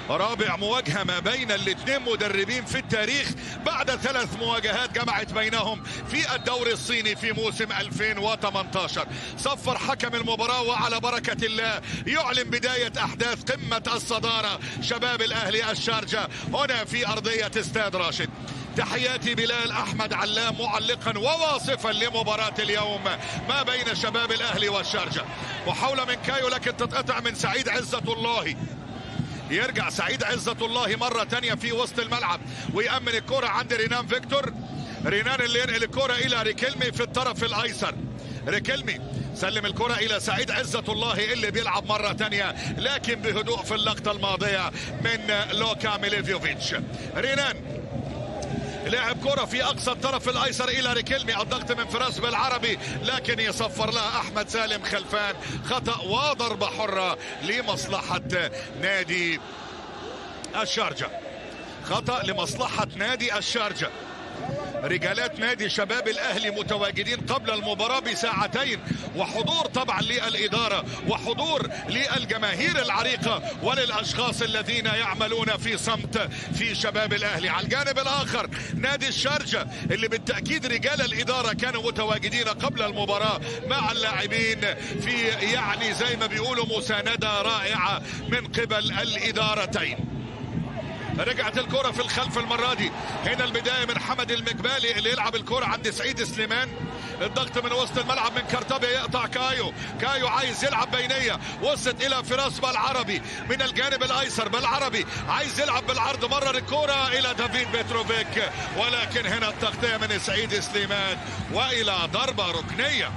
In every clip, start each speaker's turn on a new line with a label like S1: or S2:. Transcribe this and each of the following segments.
S1: رابع مواجهة ما بين الاثنين مدربين في التاريخ بعد ثلاث مواجهات جمعت بينهم في الدوري الصيني في موسم 2018 صفر حكم المباراة وعلى بركة الله يعلن بداية أحداث قمة الصدارة شباب الأهلي الشارجة هنا في أرضية استاد راشد تحياتي بلال احمد علام معلقا وواصفا لمباراه اليوم ما بين شباب الاهلي والشارجه محاوله من كايو لكن تتقطع من سعيد عزه الله يرجع سعيد عزة الله مرة تانية في وسط الملعب ويأمن الكرة عند رينان فيكتور رينان اللي ينقل الكرة إلى ريكلمي في الطرف الأيسر ريكلمي سلم الكرة إلى سعيد عزة الله اللي بيلعب مرة تانية لكن بهدوء في اللقطة الماضية من لوكا ميليفيوفيتش رينان لعب كرة في أقصى الطرف الأيسر إلى ريكلمي الضغط من فراس بالعربي لكن يصفر لها أحمد سالم خلفان خطأ وضربة حرة لمصلحة نادي الشارجة خطأ لمصلحة نادي الشارجة رجالات نادي شباب الاهلي متواجدين قبل المباراه بساعتين وحضور طبعا للاداره وحضور للجماهير العريقه وللاشخاص الذين يعملون في صمت في شباب الاهلي على الجانب الاخر نادي الشارجه اللي بالتاكيد رجال الاداره كانوا متواجدين قبل المباراه مع اللاعبين في يعني زي ما بيقولوا مسانده رائعه من قبل الادارتين رجعت الكرة في الخلف المرة دي هنا البداية من حمد المقبالي اللي يلعب الكرة عند سعيد سليمان الضغط من وسط الملعب من كرتبي يقطع كايو كايو عايز يلعب بينية وصلت إلى فراس بالعربي من الجانب الأيسر بالعربي عايز يلعب بالعرض مرر الكرة إلى دافيد بيتروفيك ولكن هنا التغطية من سعيد سليمان وإلى ضربة ركنية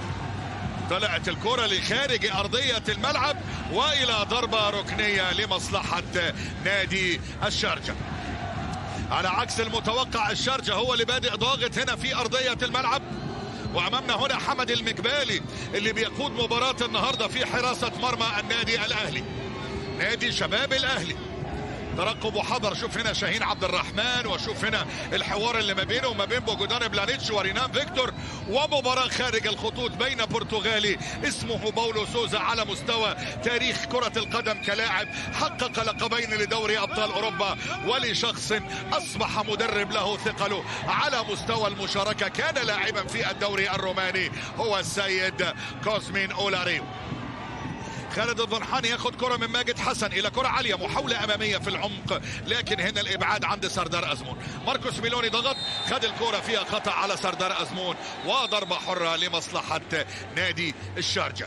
S1: طلعت الكرة لخارج أرضية الملعب وإلى ضربة ركنية لمصلحة نادي الشارجة على عكس المتوقع الشارجة هو اللي بادئ ضاغط هنا في أرضية الملعب وأمامنا هنا حمد المقبالي اللي بيقود مباراة النهاردة في حراسة مرمى النادي الأهلي نادي شباب الأهلي ترقب وحضر شوف هنا شاهين عبد الرحمن وشوف هنا الحوار اللي ما بينه وما بين بوجودان بلانيتش ورينان فيكتور ومباراة خارج الخطوط بين برتغالي اسمه باولو سوزا على مستوى تاريخ كرة القدم كلاعب حقق لقبين لدوري أبطال أوروبا ولشخص أصبح مدرب له ثقله على مستوى المشاركة كان لاعبا في الدوري الروماني هو السيد كوزمين أولاريو خالد الضنحاني ياخد كرة من ماجد حسن إلى كرة عالية محاولة أمامية في العمق لكن هنا الإبعاد عند سردار أزمون ماركوس ميلوني ضغط خد الكرة فيها خطأ على سردار أزمون وضربة حرة لمصلحة نادي الشارجة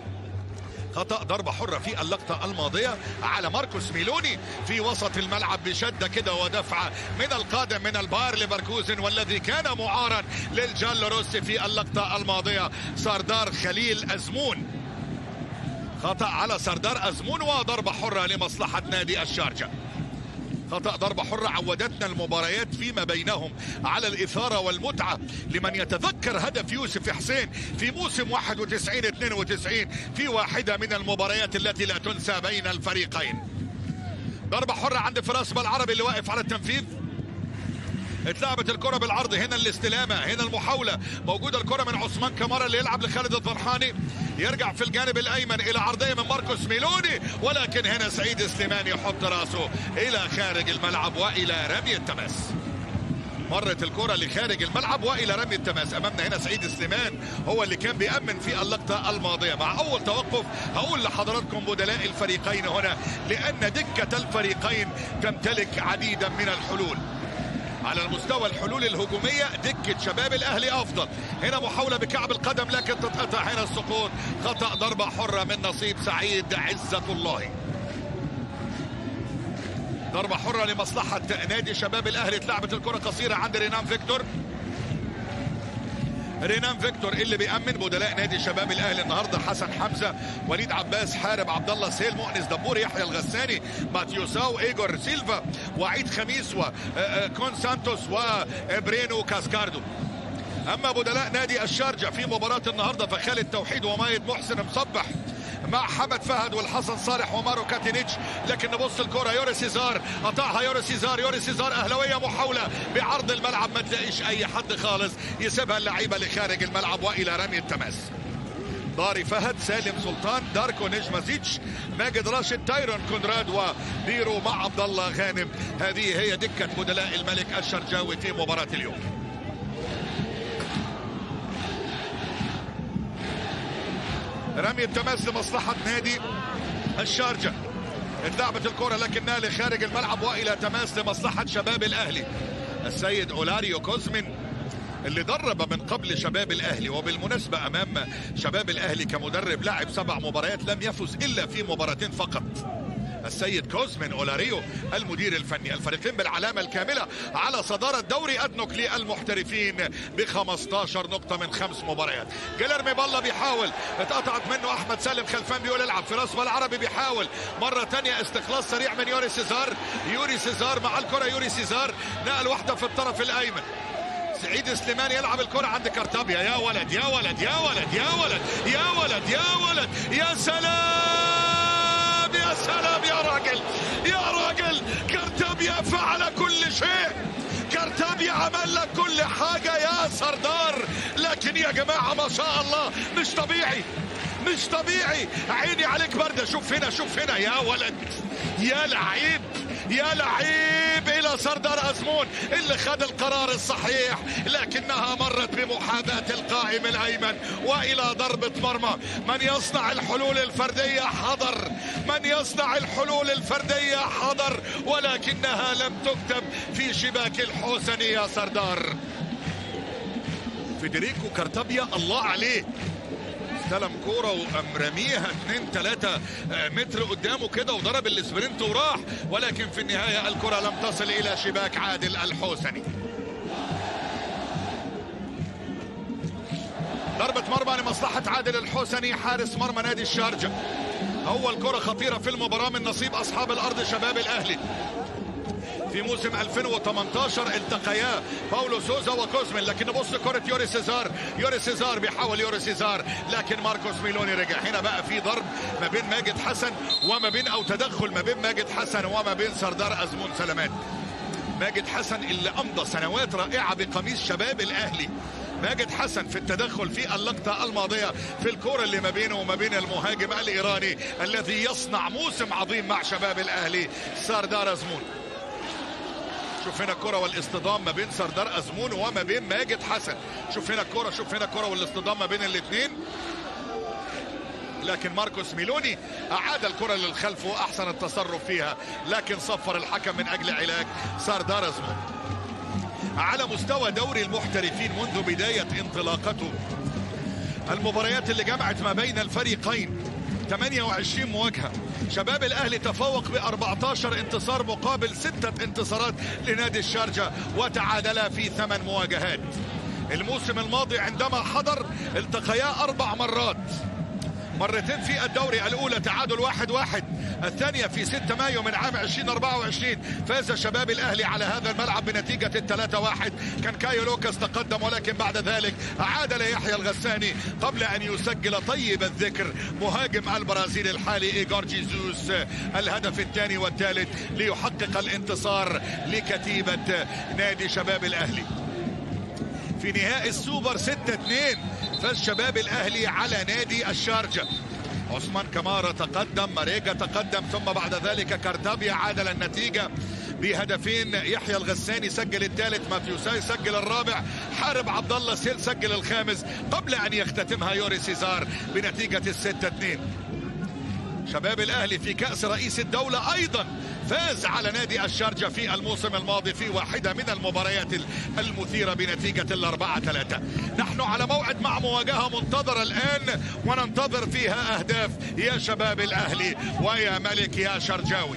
S1: خطأ ضربة حرة في اللقطة الماضية على ماركوس ميلوني في وسط الملعب بشدة كده ودفعة من القادم من الباير ليفركوزن والذي كان معارا للجال روسي في اللقطة الماضية سردار خليل أزمون خطأ على سردار أزمون وضربة حرة لمصلحة نادي الشارجة خطأ ضربة حرة عودتنا المباريات فيما بينهم على الإثارة والمتعة لمن يتذكر هدف يوسف حسين في موسم 91 92 في واحدة من المباريات التي لا تنسى بين الفريقين ضربة حرة عند فراس بالعربي اللي واقف على التنفيذ اتلعبت الكرة بالعرض هنا الاستلامة هنا المحاولة موجودة الكرة من عثمان كمارا اللي يلعب لخالد الضرحاني يرجع في الجانب الأيمن إلى عرضية من ماركوس ميلوني ولكن هنا سعيد سليمان يحط راسه إلى خارج الملعب وإلى رمي التماس مرت الكرة لخارج الملعب والى رمي التماس امامنا هنا سعيد سليمان هو اللي كان بيأمن في اللقطة الماضية مع اول توقف هقول لحضراتكم بدلاء الفريقين هنا لان دكة الفريقين تمتلك عديدا من الحلول على المستوى الحلول الهجومية دكة شباب الأهلي أفضل هنا محاولة بكعب القدم لكن تتقطع هنا السقوط خطأ ضربة حرة من نصيب سعيد عزة الله ضربة حرة لمصلحة نادي شباب الأهلي اتلعبت الكرة قصيرة عند رينان فيكتور رينان فيكتور اللي بيأمن بدلاء نادي شباب الاهلي النهارده حسن حمزه وليد عباس حارب عبد الله سهيل مؤنس دبور يحيى الغساني ماتيوساو ايجور سيلفا وعيد خميس وكون سانتوس وبرينو كاسكاردو اما بدلاء نادي الشارجه في مباراه النهارده فخالد توحيد ومايد محسن مصبح مع حمد فهد والحسن صالح ومارو كاتينيتش لكن نبص الكرة يوري سيزار قطعها يوري سيزار يوري سيزار اهلاويه محاوله بعرض الملعب ما تلاقيش اي حد خالص يسيبها اللعيبه لخارج الملعب والى رمي التماس ضاري فهد سالم سلطان داركو نجمازيتش ماجد راشد تايرون كونراد وبيرو مع عبد الله غانم هذه هي دكه بدلاء الملك الشرجاوي في مباراه اليوم رمي التماس لمصلحه نادي الشارجه اتلعبت الكره لكنها لخارج الملعب والى تماس لمصلحه شباب الاهلي السيد اولاريو كوزمن اللي درب من قبل شباب الاهلي وبالمناسبه امام شباب الاهلي كمدرب لعب سبع مباريات لم يفز الا في مباراتين فقط السيد كوزمن اولاريو المدير الفني الفريقين بالعلامه الكامله على صداره دوري ادنوك للمحترفين ب 15 نقطه من خمس مباريات جيلرمي بالله بيحاول اتقطعت منه احمد سالم خلفان بيقول العب في راس العربي بيحاول مره ثانيه استخلاص سريع من يوري سيزار يوري سيزار مع الكره يوري سيزار نقل واحده في الطرف الايمن سعيد سليمان يلعب الكرة عند كارتابيا يا ولد يا ولد يا ولد يا ولد يا ولد يا ولد يا سلام يا سلام يا راجل يا راجل كارتابيا فعل كل شيء كارتابيا عمل لك كل حاجة يا سردار لكن يا جماعة ما شاء الله مش طبيعي مش طبيعي عيني عليك بردة شوف هنا شوف هنا يا ولد يا لعيب يا لعيب الى سردار ازمون اللي خد القرار الصحيح لكنها مرت بمحاذاة القائم الايمن والى ضربة مرمى من يصنع الحلول الفردية حضر من يصنع الحلول الفردية حضر ولكنها لم تكتب في شباك الحوسني يا سردار فيدريكو كارتابيا الله عليه استلم كوره وقام رميها 2 3 متر قدامه كده وضرب الاسبرنت وراح ولكن في النهايه الكره لم تصل الى شباك عادل الحوسني ضربة مرمى لمصلحة عادل الحوسني حارس مرمى نادي الشارجة أول كرة خطيرة في المباراة من نصيب أصحاب الأرض شباب الأهلي في موسم 2018 التقيا باولو سوزا وكوزمن لكن بص كرة يوري سيزار يوري سيزار بيحاول يوري سيزار لكن ماركوس ميلوني رجع هنا بقى في ضرب ما بين ماجد حسن وما بين او تدخل ما بين ماجد حسن وما بين سردار ازمون سلامات ماجد حسن اللي امضى سنوات رائعة بقميص شباب الاهلي ماجد حسن في التدخل في اللقطة الماضية في الكرة اللي ما بينه وما بين المهاجم الإيراني الذي يصنع موسم عظيم مع شباب الأهلي سردار أزمون شوف هنا الكرة والاصطدام ما بين سردار أزمون وما بين ماجد حسن شوف هنا الكرة شوف هنا الكرة والاصطدام ما بين الاثنين لكن ماركوس ميلوني أعاد الكرة للخلف وأحسن التصرف فيها لكن صفر الحكم من أجل علاج سردار أزمون على مستوى دوري المحترفين منذ بداية انطلاقته المباريات اللي جمعت ما بين الفريقين 28 مواجهة شباب الأهلي تفوق ب 14 انتصار مقابل ستة انتصارات لنادي الشارجة وتعادلا في ثمان مواجهات الموسم الماضي عندما حضر التقيا أربع مرات مرتين في الدوري الأولى تعادل واحد واحد الثانية في 6 مايو من عام 2024 فاز شباب الأهلي على هذا الملعب بنتيجة الثلاثة واحد كان كايو لوكاس تقدم ولكن بعد ذلك عاد ليحيى الغساني قبل أن يسجل طيب الذكر مهاجم البرازيل الحالي إيجار جيزوس الهدف الثاني والثالث ليحقق الانتصار لكتيبة نادي شباب الأهلي في نهائي السوبر 6 2 فاز شباب الاهلي على نادي الشارجه عثمان كمارة تقدم ماريجا تقدم ثم بعد ذلك كارتابيا عادل النتيجة بهدفين يحيى الغساني سجل الثالث ماثيوساي سجل الرابع حارب عبد الله سيل سجل الخامس قبل ان يختتمها يوري سيزار بنتيجة الستة اثنين شباب الاهلي في كأس رئيس الدولة ايضا فاز على نادي الشارجة في الموسم الماضي في واحدة من المباريات المثيرة بنتيجة الأربعة ثلاثة نحن على موعد مع مواجهة منتظرة الآن وننتظر فيها أهداف يا شباب الأهلي ويا ملك يا شرجاوي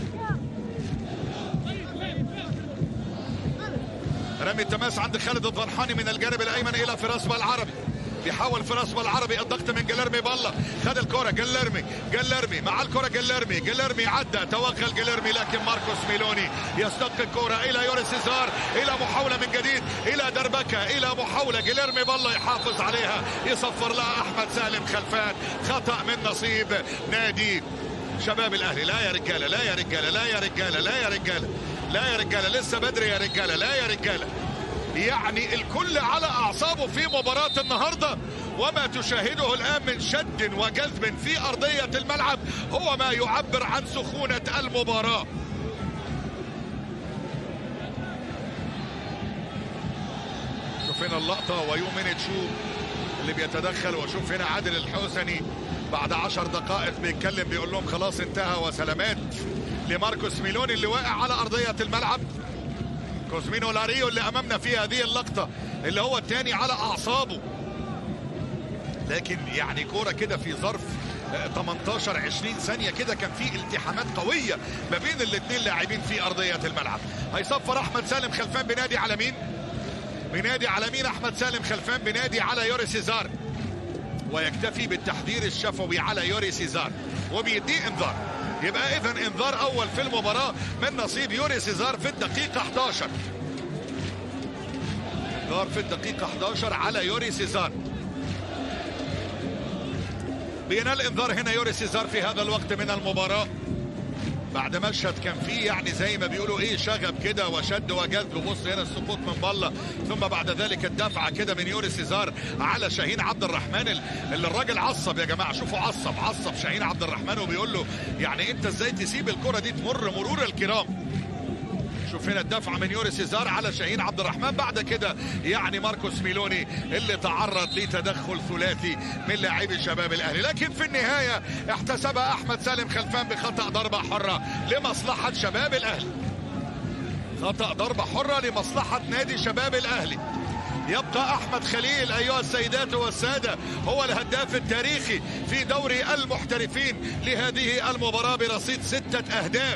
S1: رمي التماس عند خالد الضرحاني من الجانب الأيمن إلى فراس العربي بيحاول فراس العربي الضغط من جلرمي بالله خد الكرة جلرمي جلرمي مع الكرة جلرمي جلرمي عدى توغل جلرمي لكن ماركوس ميلوني يستق الكرة إلى يوري سيزار إلى محاولة من جديد إلى دربكة إلى محاولة جلرمي بالله يحافظ عليها يصفر لها أحمد سالم خلفان خطأ من نصيب نادي شباب الأهلي لا يا رجالة لا يا رجالة لا يا رجالة لا يا رجالة لا يا رجالة لسه بدري يا رجالة لا يا رجالة يعني الكل على اعصابه في مباراة النهاردة وما تشاهده الآن من شد وجذب في أرضية الملعب هو ما يعبر عن سخونة المباراة شوف هنا اللقطة ويومين تشوف اللي بيتدخل وشوف هنا عادل الحسني بعد عشر دقائق بيتكلم بيقول لهم خلاص انتهى وسلامات لماركوس ميلوني اللي واقع على أرضية الملعب كوزمينو لاريو اللي أمامنا في هذه اللقطة اللي هو الثاني على أعصابه لكن يعني كورة كده في ظرف 18 20 ثانية كده كان في التحامات قوية ما بين الاثنين لاعبين في أرضية الملعب هيصفر أحمد سالم خلفان بنادي على مين؟ بنادي على مين أحمد سالم خلفان بنادي على يوري سيزار ويكتفي بالتحذير الشفوي على يوري سيزار وبيديه انذار يبقى اذا انذار اول في المباراه من نصيب يوري سيزار في الدقيقه 11 انذار في الدقيقه 11 على يوري سيزار بينال انذار هنا يوري سيزار في هذا الوقت من المباراه بعد مشهد كان فيه يعني زي ما بيقولوا ايه شغب كده وشد وجذب بص هنا السقوط من بالله ثم بعد ذلك الدفعه كده من يوري سيزار على شاهين عبد الرحمن اللي الراجل عصب يا جماعه شوفوا عصب عصب شاهين عبد الرحمن وبيقول له يعني انت ازاي تسيب الكره دي تمر مرور الكرام شوف هنا الدفعه من يوري سيزار على شاهين عبد الرحمن بعد كده يعني ماركوس ميلوني اللي تعرض لتدخل ثلاثي من لاعبي شباب الاهلي لكن في النهايه احتسبها احمد سالم خلفان بخطا ضربه حره لمصلحه شباب الاهلي خطا ضربه حره لمصلحه نادي شباب الاهلي يبقى احمد خليل ايها السيدات والساده هو الهداف التاريخي في دوري المحترفين لهذه المباراه برصيد سته اهداف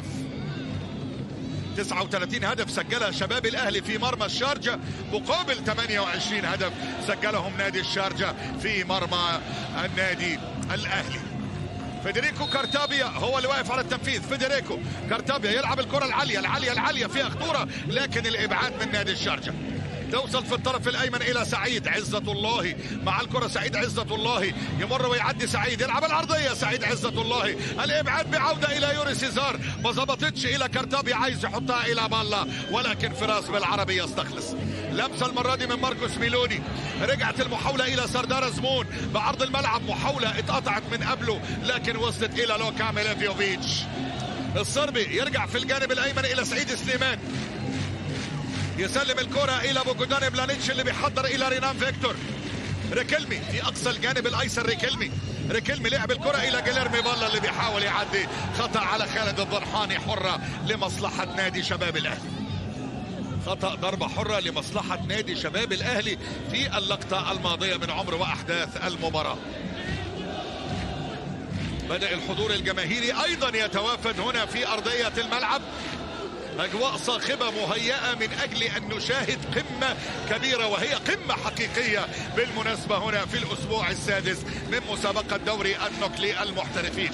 S1: 39 هدف سجلها شباب الاهلي في مرمى الشارجه مقابل 28 هدف سجلهم نادي الشارجه في مرمى النادي الاهلي فيدريكو كارتابيا هو اللي واقف على التنفيذ فيدريكو كارتابيا يلعب الكره العاليه العاليه العاليه فيها خطوره لكن الابعاد من نادي الشارجه توصل في الطرف الايمن الى سعيد عزة الله مع الكرة سعيد عزة الله يمر ويعدي سعيد يلعب العرضية سعيد عزة الله الابعاد بعودة الى يوري سيزار ما ظبطتش الى كارتابي عايز يحطها الى بالا ولكن فراس بالعربي يستخلص لمسة المرة دي من ماركوس ميلوني رجعت المحاولة الى سردار زمون بعرض الملعب محاولة اتقطعت من قبله لكن وصلت الى لوكا ميليفيوفيتش الصربي يرجع في الجانب الايمن الى سعيد سليمان يسلم الكرة إلى بوجودان بلانيتش اللي بيحضر إلى رينان فيكتور ريكلمي في أقصى الجانب الأيسر ريكلمي ريكلمي لعب الكرة إلى جيليرمي بالا اللي بيحاول يعدي خطأ على خالد الضرحاني حرة لمصلحة نادي شباب الأهلي خطأ ضربة حرة لمصلحة نادي شباب الأهلي في اللقطة الماضية من عمر وأحداث المباراة بدأ الحضور الجماهيري أيضا يتوافد هنا في أرضية الملعب اجواء صاخبه مهيئه من اجل ان نشاهد قمه كبيره وهي قمه حقيقيه بالمناسبه هنا في الاسبوع السادس من مسابقه دوري النقل المحترفين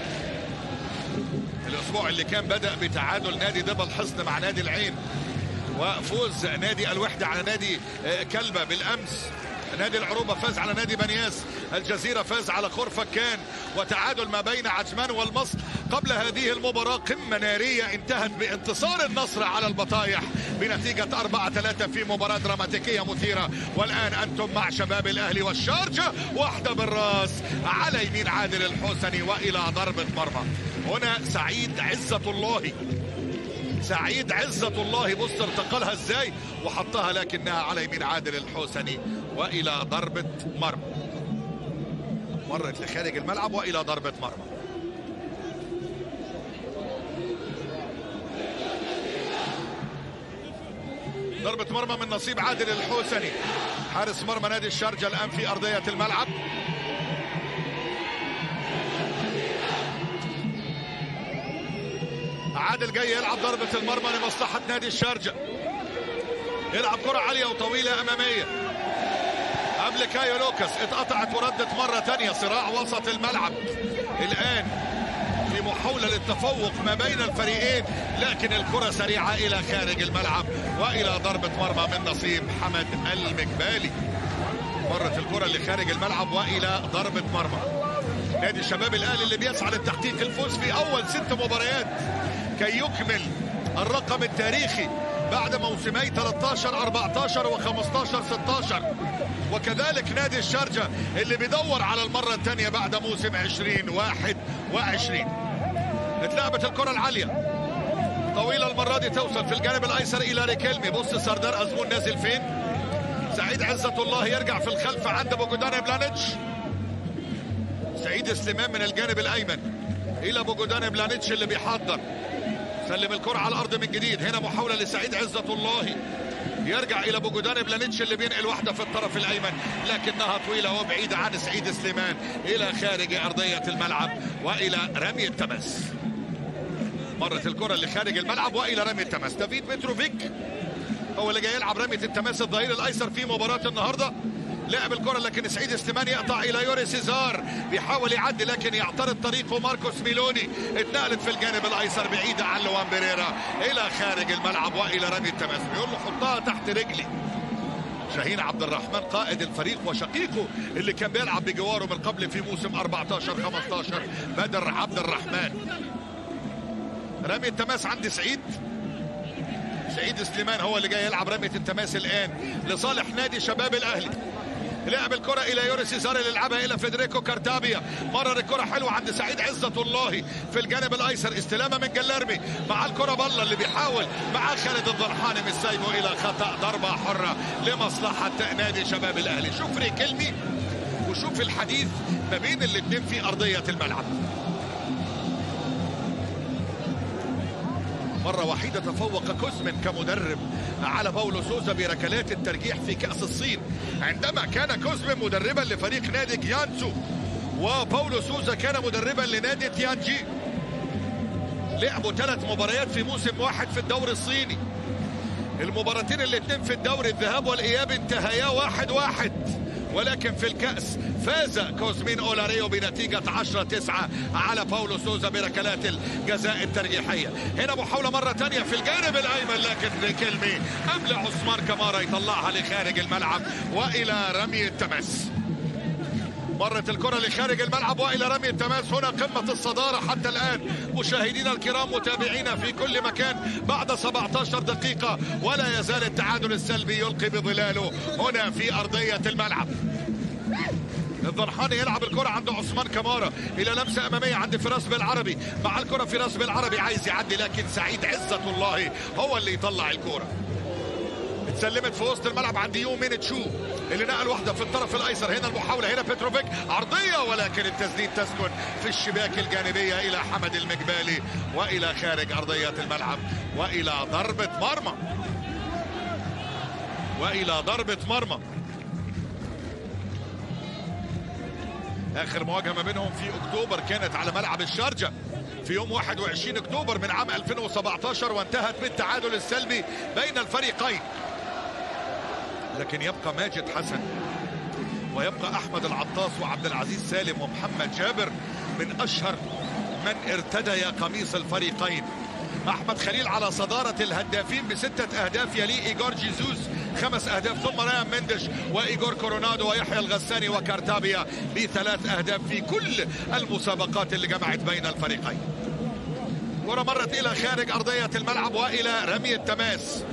S1: الاسبوع اللي كان بدا بتعادل نادي دبل حصن مع نادي العين وفوز نادي الوحده على نادي كلبه بالامس نادي العروبة فاز على نادي بنياس الجزيرة فاز على خرفكان وتعادل ما بين عجمان والمصر قبل هذه المباراة قمة نارية انتهت بانتصار النصر على البطايح بنتيجة 4-3 في مباراة دراماتيكية مثيرة والآن أنتم مع شباب الأهلي والشارجة واحدة بالراس على يمين عادل الحسني وإلى ضربة مرمى هنا سعيد عزة الله سعيد عزة الله بص ارتقلها ازاي وحطها لكنها على يمين عادل الحسني والى ضربة مرمى مرت لخارج الملعب والى ضربة مرمى ضربة مرمى من نصيب عادل الحسني حارس مرمى نادي الشارجة الآن في أرضية الملعب عادل جاي يلعب ضربة المرمى لمصلحة نادي الشارجة يلعب كرة عالية وطويلة أمامية قبل كايو لوكاس اتقطعت وردت مرة تانية صراع وسط الملعب الآن في محاولة للتفوق ما بين الفريقين لكن الكرة سريعة إلى خارج الملعب وإلى ضربة مرمى من نصيب حمد المكبالي مرت الكرة لخارج الملعب وإلى ضربة مرمى نادي الشباب الأهلي اللي بيسعى للتحقيق الفوز في أول ست مباريات كي يكمل الرقم التاريخي بعد موسمي 13 14 و15 16 وكذلك نادي الشارجة اللي بيدور على المرة الثانية بعد موسم 20 21 اتلعبت الكرة العالية طويلة المرة دي توصل في الجانب الأيسر إلى ريكيلمي بص سردار أزمون نازل فين سعيد عزة الله يرجع في الخلف عند بوجودان بلانيتش سعيد سليمان من الجانب الأيمن إلى بوجودان بلانيتش اللي بيحضر سلم الكرة على الأرض من جديد هنا محاولة لسعيد عزة الله يرجع الى بوجودان بلانيتش اللي بينقل واحده في الطرف الايمن لكنها طويله وبعيده عن سعيد سليمان الى خارج ارضيه الملعب والى رمي التماس مرت الكره اللي خارج الملعب والى رمي التماس دافيد متروفيك هو اللي جاي يلعب رميه التماس الظهير الايسر في مباراه النهارده لعب الكره لكن سعيد سليمان يقطع الى يوري سيزار بيحاول يعدي لكن يعترض طريقه ماركوس ميلوني اتنقلت في الجانب الايسر بعيده عن لوان بيريرا الى خارج الملعب والى رمي التماس بيقول له حطها تحت رجلي شاهين عبد الرحمن قائد الفريق وشقيقه اللي كان بيلعب بجواره من قبل في موسم 14 15 بدر عبد الرحمن رمي التماس عند سعيد سعيد سليمان هو اللي جاي يلعب رمية التماس الآن لصالح نادي شباب الأهلي لعب الكرة إلى يوري سيزار اللي لعبها إلى فيدريكو كارتابيا مرر الكرة حلوة عند سعيد عزة الله في الجانب الأيسر استلامة من جلرمي مع الكرة بالله اللي بيحاول مع خالد الضرحاني مش سايبه إلى خطأ ضربة حرة لمصلحة نادي شباب الأهلي شوف ريكلمي وشوف الحديث ما بين الاثنين في أرضية الملعب مرة وحيدة تفوق كوزمن كمدرب على باولو سوزا بركلات الترجيح في كأس الصين عندما كان كوزمن مدربا لفريق نادي جيانسو وباولو سوزا كان مدربا لنادي تيانجي لعبوا ثلاث مباريات في موسم واحد في الدوري الصيني المباراتين الاثنين في الدوري الذهاب والإياب انتهيا واحد واحد ولكن في الكأس فاز كوزمين أولاريو بنتيجة 10 9 على باولو سوزا بركلات الجزاء الترجيحية هنا محاولة مرة ثانية في الجانب الأيمن لكن ريكيلمي قبل عثمان كمارا يطلعها لخارج الملعب وإلى رمي التماس مرت الكرة لخارج الملعب وإلى رمي التماس هنا قمة الصدارة حتى الآن مشاهدينا الكرام متابعينا في كل مكان بعد 17 دقيقة ولا يزال التعادل السلبي يلقي بظلاله هنا في أرضية الملعب الضرحاني يلعب الكرة عند عثمان كمارة إلى لمسة أمامية عند فراس بالعربي مع الكرة فراس بالعربي عايز يعدي لكن سعيد عزة الله هو اللي يطلع الكرة اتسلمت في وسط الملعب عند يو مين تشو اللي نقل واحده في الطرف الايسر هنا المحاوله هنا بتروفيك عرضيه ولكن التسديد تسكن في الشباك الجانبيه الى حمد المجبالي والى خارج ارضيه الملعب والى ضربه مرمى والى ضربه مرمى اخر مواجهه ما بينهم في اكتوبر كانت على ملعب الشارجه في يوم 21 اكتوبر من عام 2017 وانتهت بالتعادل السلبي بين الفريقين لكن يبقى ماجد حسن ويبقى احمد العطاس وعبد العزيز سالم ومحمد جابر من اشهر من ارتدي قميص الفريقين احمد خليل على صداره الهدافين بسته اهداف يليه ايجور جيزوس خمس اهداف ثم ريان مندش وايجور كورونادو ويحيى الغساني وكارتابيا بثلاث اهداف في كل المسابقات اللي جمعت بين الفريقين كرة مرت الى خارج ارضيه الملعب والى رمي التماس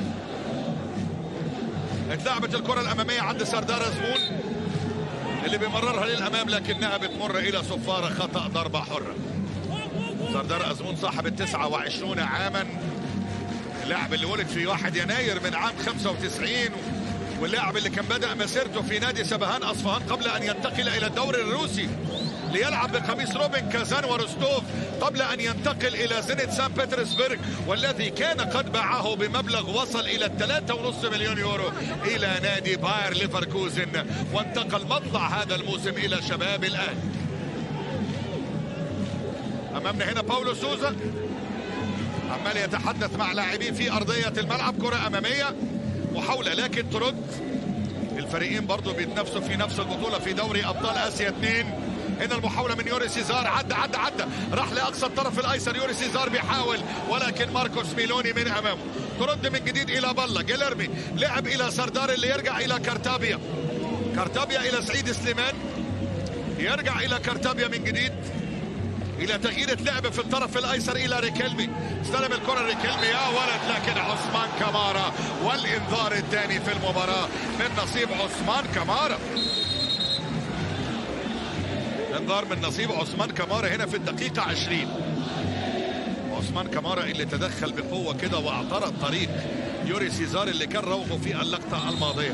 S1: اتلعبت الكرة الأمامية عند سردار زمون اللي بيمررها للأمام لكنها بتمر إلى صفارة خطأ ضربة حرة سردار أزمون صاحب التسعة وعشرون عاما اللاعب اللي ولد في 1 يناير من عام 95 واللاعب اللي كان بدأ مسيرته في نادي سبهان أصفهان قبل أن ينتقل إلى الدوري الروسي ليلعب بقميص روبن كازان وروستوف قبل أن ينتقل إلى زينت سان بطرسبرغ والذي كان قد باعه بمبلغ وصل إلى 3.5 مليون يورو إلى نادي باير ليفركوزن وانتقل مطلع هذا الموسم إلى شباب الأهلي أمامنا هنا باولو سوزا عمال يتحدث مع لاعبين في أرضية الملعب كرة أمامية محاولة لكن ترد الفريقين برضو بيتنافسوا في نفس البطولة في دوري أبطال آسيا 2 هنا المحاولة من يوري سيزار عدى عدى عدى راح لأقصى الطرف الأيسر يوري سيزار بيحاول ولكن ماركوس ميلوني من أمامه ترد من جديد إلى بلا جيلرمي لعب إلى سردار اللي يرجع إلى كارتابيا كارتابيا إلى سعيد سليمان يرجع إلى كارتابيا من جديد الى تغيير لعب في الطرف الايسر الى ريكيلمي استلم الكره ريكيلمي يا ولد لكن عثمان كمارا والانذار الثاني في المباراه من نصيب عثمان كمارا انذار من نصيب عثمان كمارا هنا في الدقيقه 20 عثمان كمارا اللي تدخل بقوه كده واعترض طريق يوري سيزار اللي كان روغه في اللقطه الماضيه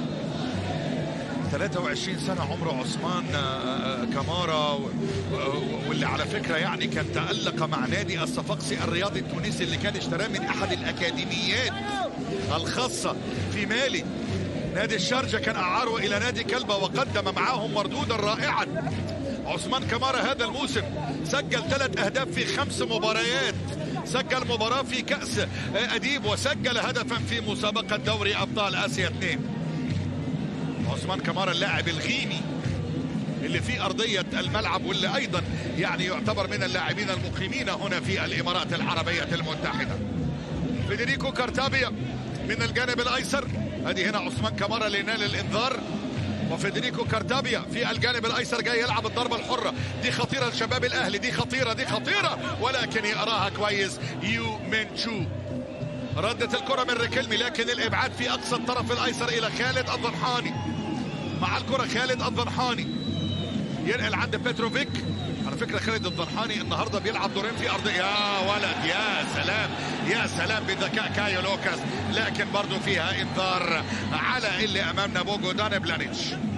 S1: 23 سنة عمره عثمان كمارا واللي على فكرة يعني كان تألق مع نادي الصفاقسي الرياضي التونسي اللي كان اشتراه من أحد الأكاديميات الخاصة في مالي نادي الشارجة كان أعاره إلى نادي كلبة وقدم معاهم مردودا رائعا عثمان كمارا هذا الموسم سجل ثلاث أهداف في خمس مباريات سجل مباراة في كأس أديب وسجل هدفا في مسابقة دوري أبطال آسيا 2 عثمان كمارا اللاعب الغيني اللي في أرضية الملعب واللي أيضا يعني يعتبر من اللاعبين المقيمين هنا في الإمارات العربية المتحدة فيدريكو كارتابيا من الجانب الأيسر ادي هنا عثمان كمارا اللي نال الانذار وفيدريكو كارتابيا في الجانب الايسر جاي يلعب الضربه الحره دي خطيره لشباب الاهلي دي خطيره دي خطيره ولكن يقراها كويس يو منشو ردت الكره من ريكلمي لكن الابعاد في اقصى الطرف الايسر الى خالد الضنحاني مع الكره خالد الضنحاني ينقل عند بيتروفيك على فكره خالد الضنحاني النهارده بيلعب دورين في ارض يا ولد يا سلام يا سلام بذكاء كايو لوكاس لكن برضه فيها انذار على اللي امامنا بوجودان بلانيتش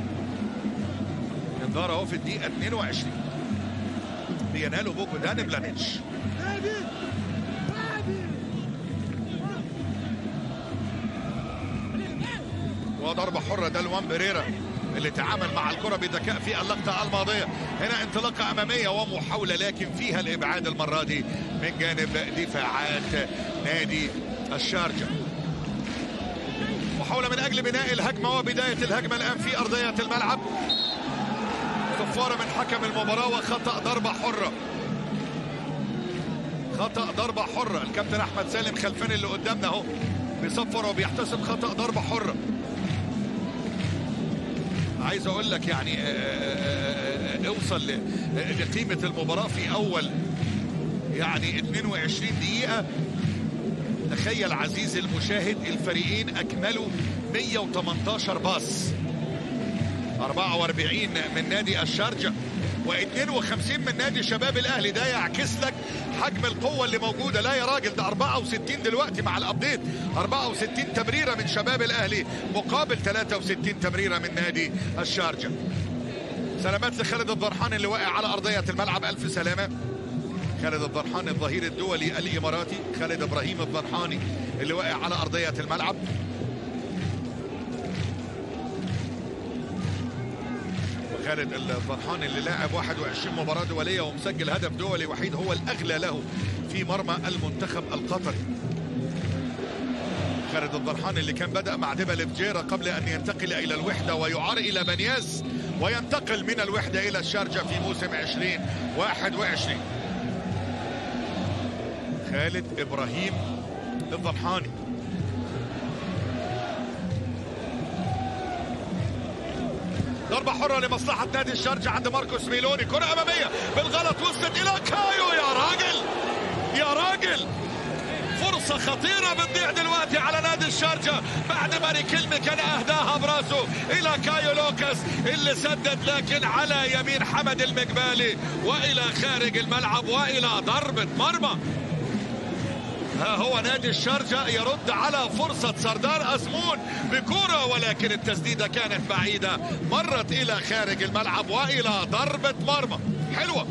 S1: انذار اهو في الدقيقه 22 بيناله بوجودان بلانيتش وضربه حره ده لوان بريرا اللي تعامل مع الكرة بذكاء في اللقطة الماضية هنا انطلاقة أمامية ومحاولة لكن فيها الإبعاد المرة دي من جانب دفاعات نادي الشارجة محاولة من أجل بناء الهجمة وبداية الهجمة الآن في أرضية الملعب صفارة من حكم المباراة وخطأ ضربة حرة خطأ ضربة حرة الكابتن أحمد سالم خلفان اللي قدامنا أهو بيصفر وبيحتسب خطأ ضربة حرة عايز اقول لك يعني اوصل لقيمه المباراه في اول يعني 22 دقيقه تخيل عزيزي المشاهد الفريقين اكملوا 118 باص 44 من نادي الشارجه و52 من نادي شباب الاهلي ده يعكس لك حجم القوه اللي موجوده لا يا راجل ده 64 دلوقتي مع الابديت 64 تمريره من شباب الاهلي مقابل 63 تمريره من نادي الشارجه سلامات لخالد الضرحان اللي واقع على ارضيه الملعب الف سلامه خالد الضرحان الظهير الدولي الاماراتي خالد ابراهيم الضرحاني اللي واقع على ارضيه الملعب خالد الضرحان اللي لاعب 21 مباراة دولية ومسجل هدف دولي وحيد هو الأغلى له في مرمى المنتخب القطري خالد الضرحان اللي كان بدأ مع دبل فجيرة قبل أن ينتقل إلى الوحدة ويعار إلى بنياس وينتقل من الوحدة إلى الشارجة في موسم 2021 خالد إبراهيم الضرحاني ضربة حرة لمصلحة نادي الشارجة عند ماركوس ميلوني كرة أمامية بالغلط وصلت إلى كايو يا راجل يا راجل فرصة خطيرة بتضيع دلوقتي على نادي الشارجة بعد ما ريكيلمي كان أهداها براسه إلى كايو لوكاس اللي سدد لكن على يمين حمد المقبالي وإلى خارج الملعب وإلى ضربة مرمى ها هو نادي الشارجة يرد على فرصة سردار أزمون بكرة ولكن التسديدة كانت بعيدة مرت إلى خارج الملعب وإلى ضربة مرمى حلوة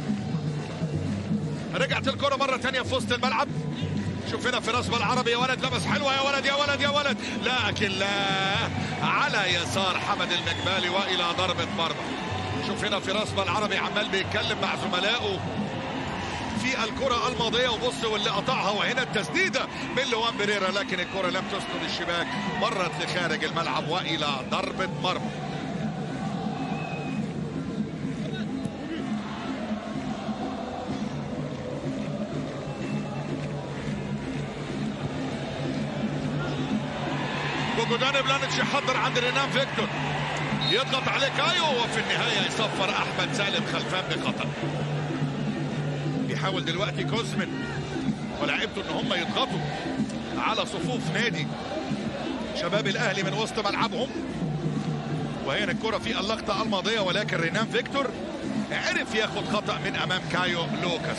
S1: رجعت الكرة مرة تانية في وسط الملعب شوف هنا في نصب العربي يا ولد لمس حلوة يا ولد يا ولد يا ولد لكن لا على يسار حمد المقبالي وإلى ضربة مرمى شوف هنا في نصب العربي عمال بيتكلم مع زملائه في الكرة الماضية وبص واللي قطعها وهنا التسديدة من لوان بريرا لكن الكرة لم تسكن الشباك مرت لخارج الملعب وإلى ضربة مرمى بوجودان بلانتش يحضر عند رينان فيكتور يضغط عليه كايو وفي النهاية يصفر أحمد سالم خلفان بخطأ بيحاول دلوقتي كوزمن ولاعيبته ان هم يضغطوا على صفوف نادي شباب الاهلي من وسط ملعبهم وهنا الكره في اللقطه الماضيه ولكن رينان فيكتور عرف ياخد خطا من امام كايو لوكاس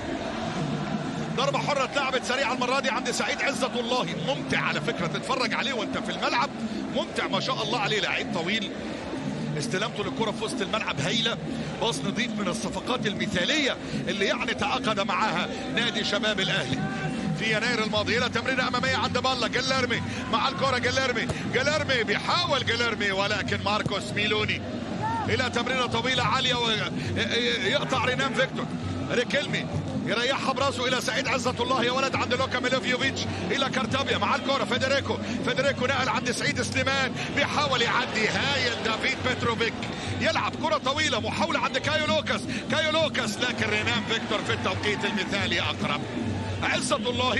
S1: ضربه حره اتلعبت سريعه المره دي عند سعيد عزه الله ممتع على فكره تتفرج عليه وانت في الملعب ممتع ما شاء الله عليه لعيب طويل استلامته للكره في وسط الملعب هايله باص نظيف من الصفقات المثاليه اللي يعني تعاقد معاها نادي شباب الاهلي في يناير الماضي الى تمريره اماميه عند بالا جليرمي مع الكره جليرمي جليرمي بيحاول جليرمي ولكن ماركوس ميلوني الى تمريره طويله عاليه ويقطع رينام فيكتور ريكيلمي يريحها براسه الى سعيد عزة الله يا ولد عند لوكا ميلوفيوفيتش الى كارتابيا مع الكره فيدريكو فيدريكو نقل عند سعيد سليمان بيحاول يعدي هايل دافيد بتروفيك يلعب كره طويله محاوله عند كايو لوكاس كايو لوكاس لكن رينام فيكتور في التوقيت المثالي اقرب عزة الله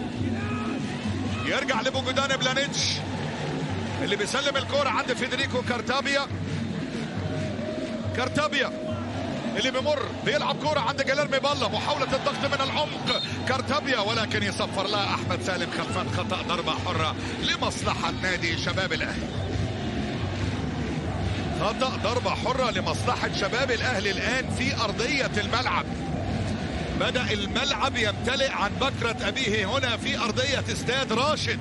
S1: يرجع لبوجودان بلانيتش اللي بيسلم الكرة عند فيدريكو كارتابيا كارتابيا اللي بيمر بيلعب كرة عند جليرمي بالا محاولة الضغط من العمق كارتابيا ولكن يصفر لها أحمد سالم خلفان خطأ ضربة حرة لمصلحة نادي شباب الأهلي خطأ ضربة حرة لمصلحة شباب الأهلي الآن في أرضية الملعب بدأ الملعب يمتلئ عن بكرة أبيه هنا في أرضية استاد راشد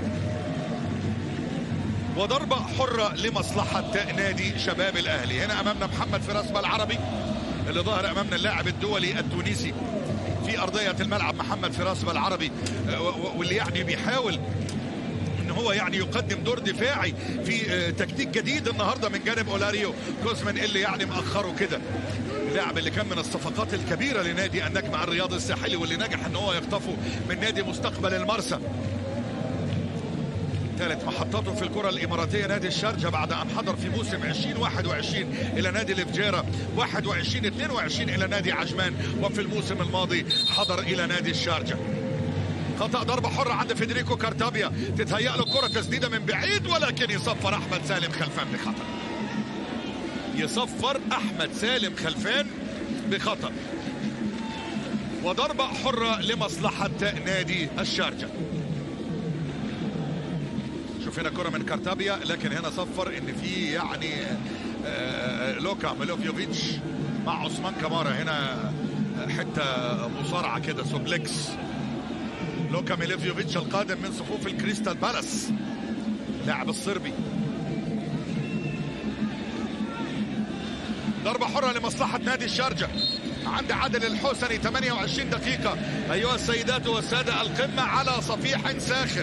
S1: وضربة حرة لمصلحة نادي شباب الأهلي هنا أمامنا محمد فراس العربي اللي ظهر أمامنا اللاعب الدولي التونسي في أرضية الملعب محمد فراس العربي واللي يعني بيحاول ان هو يعني يقدم دور دفاعي في تكتيك جديد النهارده من جانب اولاريو كوزمان اللي يعني مأخره كده اللاعب اللي كان من الصفقات الكبيره لنادي النجم الرياضي الساحلي واللي نجح ان هو يخطفه من نادي مستقبل المرسى ثالث محطته في الكرة الإماراتية نادي الشارجة بعد أن حضر في موسم 2021 إلى نادي الفجيرة 21 22 إلى نادي عجمان وفي الموسم الماضي حضر إلى نادي الشارجة خطأ ضربة حرة عند فيدريكو كارتابيا تتهيأ له كرة تسديدة من بعيد ولكن يصفر أحمد سالم خلفان بخطأ يصفر أحمد سالم خلفان بخطأ وضربة حرة لمصلحة نادي الشارجة شوف هنا كرة من كارتابيا لكن هنا صفر ان في يعني لوكا ميلوفيوفيتش مع عثمان كمارا هنا حتة مصارعة كده سوبلكس لوكا ميلوفيوفيتش القادم من صفوف الكريستال بالاس لاعب الصربي ضربة حرة لمصلحة نادي الشارجة عند عادل الحسني 28 دقيقة أيها السيدات والسادة القمة على صفيح ساخن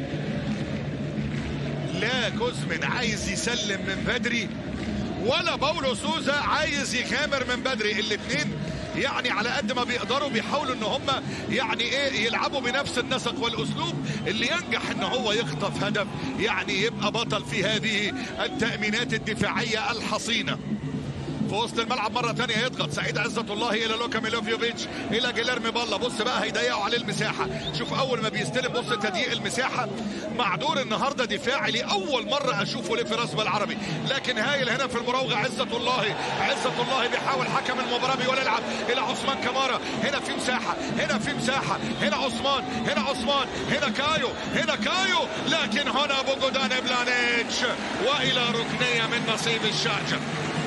S1: لا كوزمن عايز يسلم من بدري ولا باولو سوزا عايز يغامر من بدري الاثنين يعني على قد ما بيقدروا بيحاولوا ان هم يعني ايه يلعبوا بنفس النسق والاسلوب اللي ينجح ان هو يخطف هدف يعني يبقى بطل في هذه التأمينات الدفاعية الحصينة في وسط الملعب مره ثانيه يضغط سعيد عزة الله الى لوكا ميلوفيوفيتش الى جيليرمي بالا بص بقى هيضيقوا عليه المساحه شوف اول ما بيستلم بص تضييق المساحه مع دور النهارده دفاعي لاول مره اشوفه لفراس بالعربي لكن هايل هنا في المراوغه عزة الله عزة الله بيحاول حكم المباراه بيقول العب الى عثمان كمارا هنا في مساحه هنا في مساحه هنا عثمان هنا عثمان هنا كايو هنا كايو لكن هنا بوجودان بلانيتش والى ركنيه من نصيب الشارجه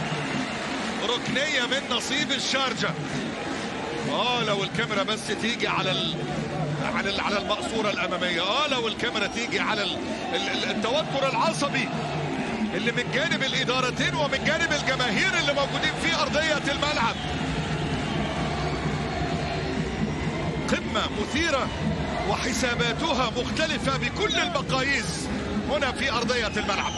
S1: ركنية من نصيب الشارجة اه لو الكاميرا بس تيجي على ال... على ال... على المقصورة الأمامية اه لو الكاميرا تيجي على ال... ال... التوتر العصبي اللي من جانب الإدارتين ومن جانب الجماهير اللي موجودين في أرضية الملعب قمة مثيرة وحساباتها مختلفة بكل المقاييس هنا في أرضية الملعب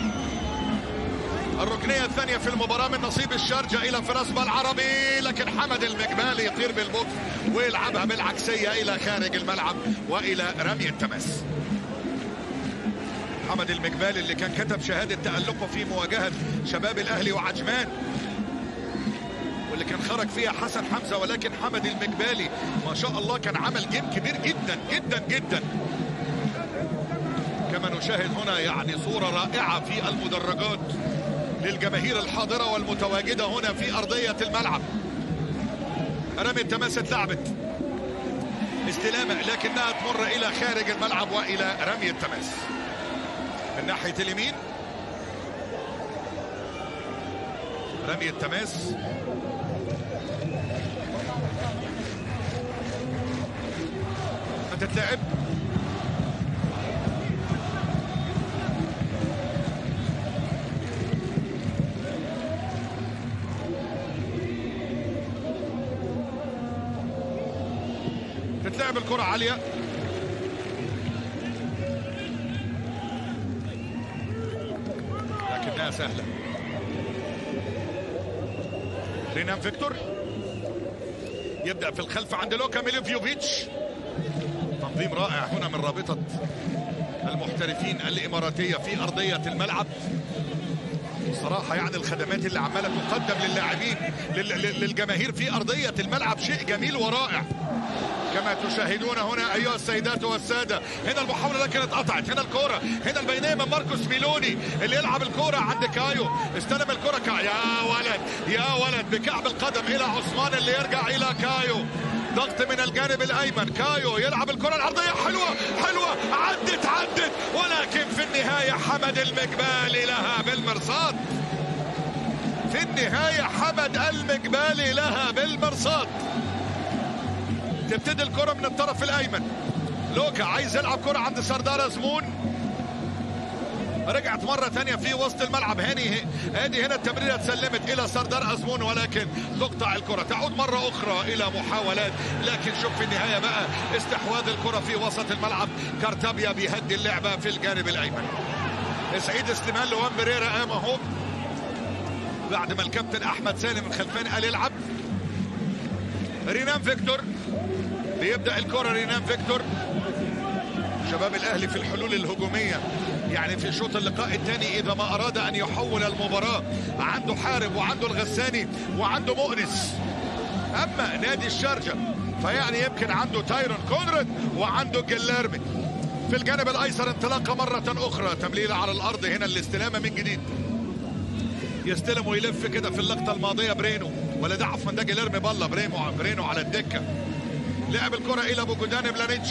S1: الركنية الثانية في المباراة من نصيب الشارجة إلى فراس بالعربي لكن حمد المقبالي يطير بالبطء ويلعبها بالعكسية إلى خارج الملعب وإلى رمي التماس حمد المقبالي اللي كان كتب شهادة تألقه في مواجهة شباب الأهلي وعجمان واللي كان خرج فيها حسن حمزة ولكن حمد المقبالي ما شاء الله كان عمل جيم كبير جدا جدا جدا كما نشاهد هنا يعني صورة رائعة في المدرجات للجماهير الحاضرة والمتواجدة هنا في أرضية الملعب رمي التماس اتلعبت استلامة لكنها تمر إلى خارج الملعب وإلى رمي التماس من ناحية اليمين رمي التماس هتتلعب تتلعب الكرة عالية لكنها سهلة رينان فيكتور يبدأ في الخلف عند لوكا ميليفيوفيتش تنظيم رائع هنا من رابطة المحترفين الإماراتية في أرضية الملعب صراحة يعني الخدمات اللي عمالة تقدم للاعبين لل- للجماهير في أرضية الملعب شيء جميل ورائع كما تشاهدون هنا ايها السيدات والساده هنا المحاوله لكن اتقطعت هنا الكوره هنا البينيه من ماركوس ميلوني اللي يلعب الكوره عند كايو استلم الكوره كا... يا ولد يا ولد بكعب القدم الى عثمان اللي يرجع الى كايو ضغط من الجانب الايمن كايو يلعب الكره العرضيه حلوه حلوه عدت عدت ولكن في النهايه حمد المقبالي لها بالمرصاد في النهايه حمد المقبالي لها بالمرصاد تبتدي الكرة من الطرف الأيمن لوكا عايز يلعب كرة عند سردار أزمون رجعت مرة ثانية في وسط الملعب هاني ادي هنا التمريرة اتسلمت إلى سردار أزمون ولكن تقطع الكرة تعود مرة أخرى إلى محاولات لكن شوف في النهاية بقى استحواذ الكرة في وسط الملعب كارتابيا بيهدي اللعبة في الجانب الأيمن سعيد سليمان لوان بريرا قام اهو بعد ما الكابتن أحمد سالم الخلفاني قال يلعب رينان فيكتور بيبدا الكره رينان فيكتور شباب الاهلي في الحلول الهجوميه يعني في شوط اللقاء الثاني اذا ما اراد ان يحول المباراه عنده حارب وعنده الغساني وعنده مؤنس اما نادي الشارجه فيعني يمكن عنده تايرون كونراد وعنده جليرمي في الجانب الايسر انطلاقه مره اخرى تمليله على الارض هنا الاستلامه من جديد يستلم ويلف كده في اللقطه الماضيه برينو ولا ده عفوا ده جيليرمي بالله برينو برينو على الدكه لعب الكرة إلى بوجودان بلانيتش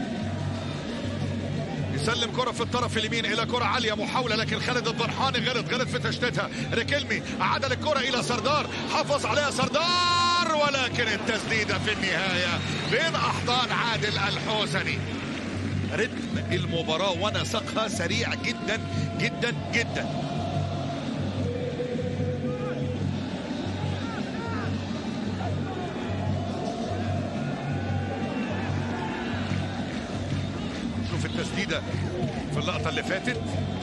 S1: يسلم كرة في الطرف اليمين إلى كرة عالية محاولة لكن خالد الضرحاني غلط غلط في تشتيتها ريكلمي عدل الكرة إلى سردار حافظ عليها سردار ولكن التسديدة في النهاية بين أحضان عادل الحوسني رتم المباراة ونسقها سريع جدا جدا جدا شوف التسديدة في اللقطة اللي فاتت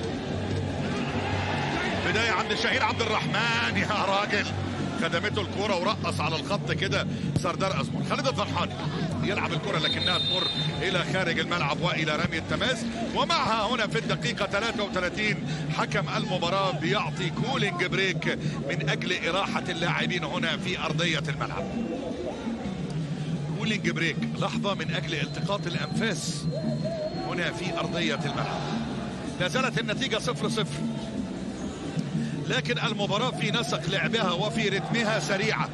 S1: بداية عند شهير عبد الرحمن يا راجل خدمته الكرة ورقص على الخط كده سردار أزمر خالد الضرحاني يلعب الكرة لكنها تمر إلى خارج الملعب وإلى رمي التماس ومعها هنا في الدقيقة 33 حكم المباراة بيعطي كولينج بريك من أجل إراحة اللاعبين هنا في أرضية الملعب كولينج بريك لحظة من أجل التقاط الأنفاس هنا في أرضية الملعب لا زالت النتيجة صفر صفر لكن المباراة في نسق لعبها وفي رتمها سريعة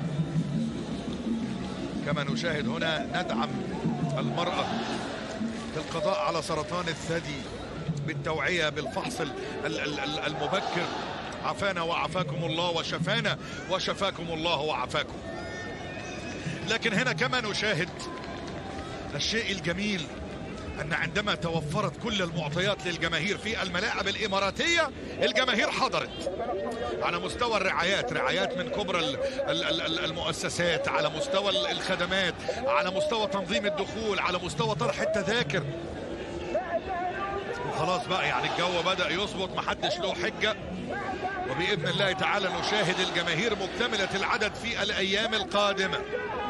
S1: كما نشاهد هنا ندعم المرأة في القضاء على سرطان الثدي بالتوعية بالفحص ال- ال- ال- المبكر عافانا وعافاكم الله وشفانا وشفاكم الله وعافاكم لكن هنا كما نشاهد الشيء الجميل أن عندما توفرت كل المعطيات للجماهير في الملاعب الإماراتية الجماهير حضرت على مستوى الرعايات رعايات من كبرى ال- ال- ال- المؤسسات على مستوى ال- الخدمات على مستوى تنظيم الدخول على مستوى طرح التذاكر وخلاص بقى يعني الجو بدأ يظبط محدش له حجة وبإذن الله تعالى نشاهد الجماهير مكتملة العدد في الأيام القادمة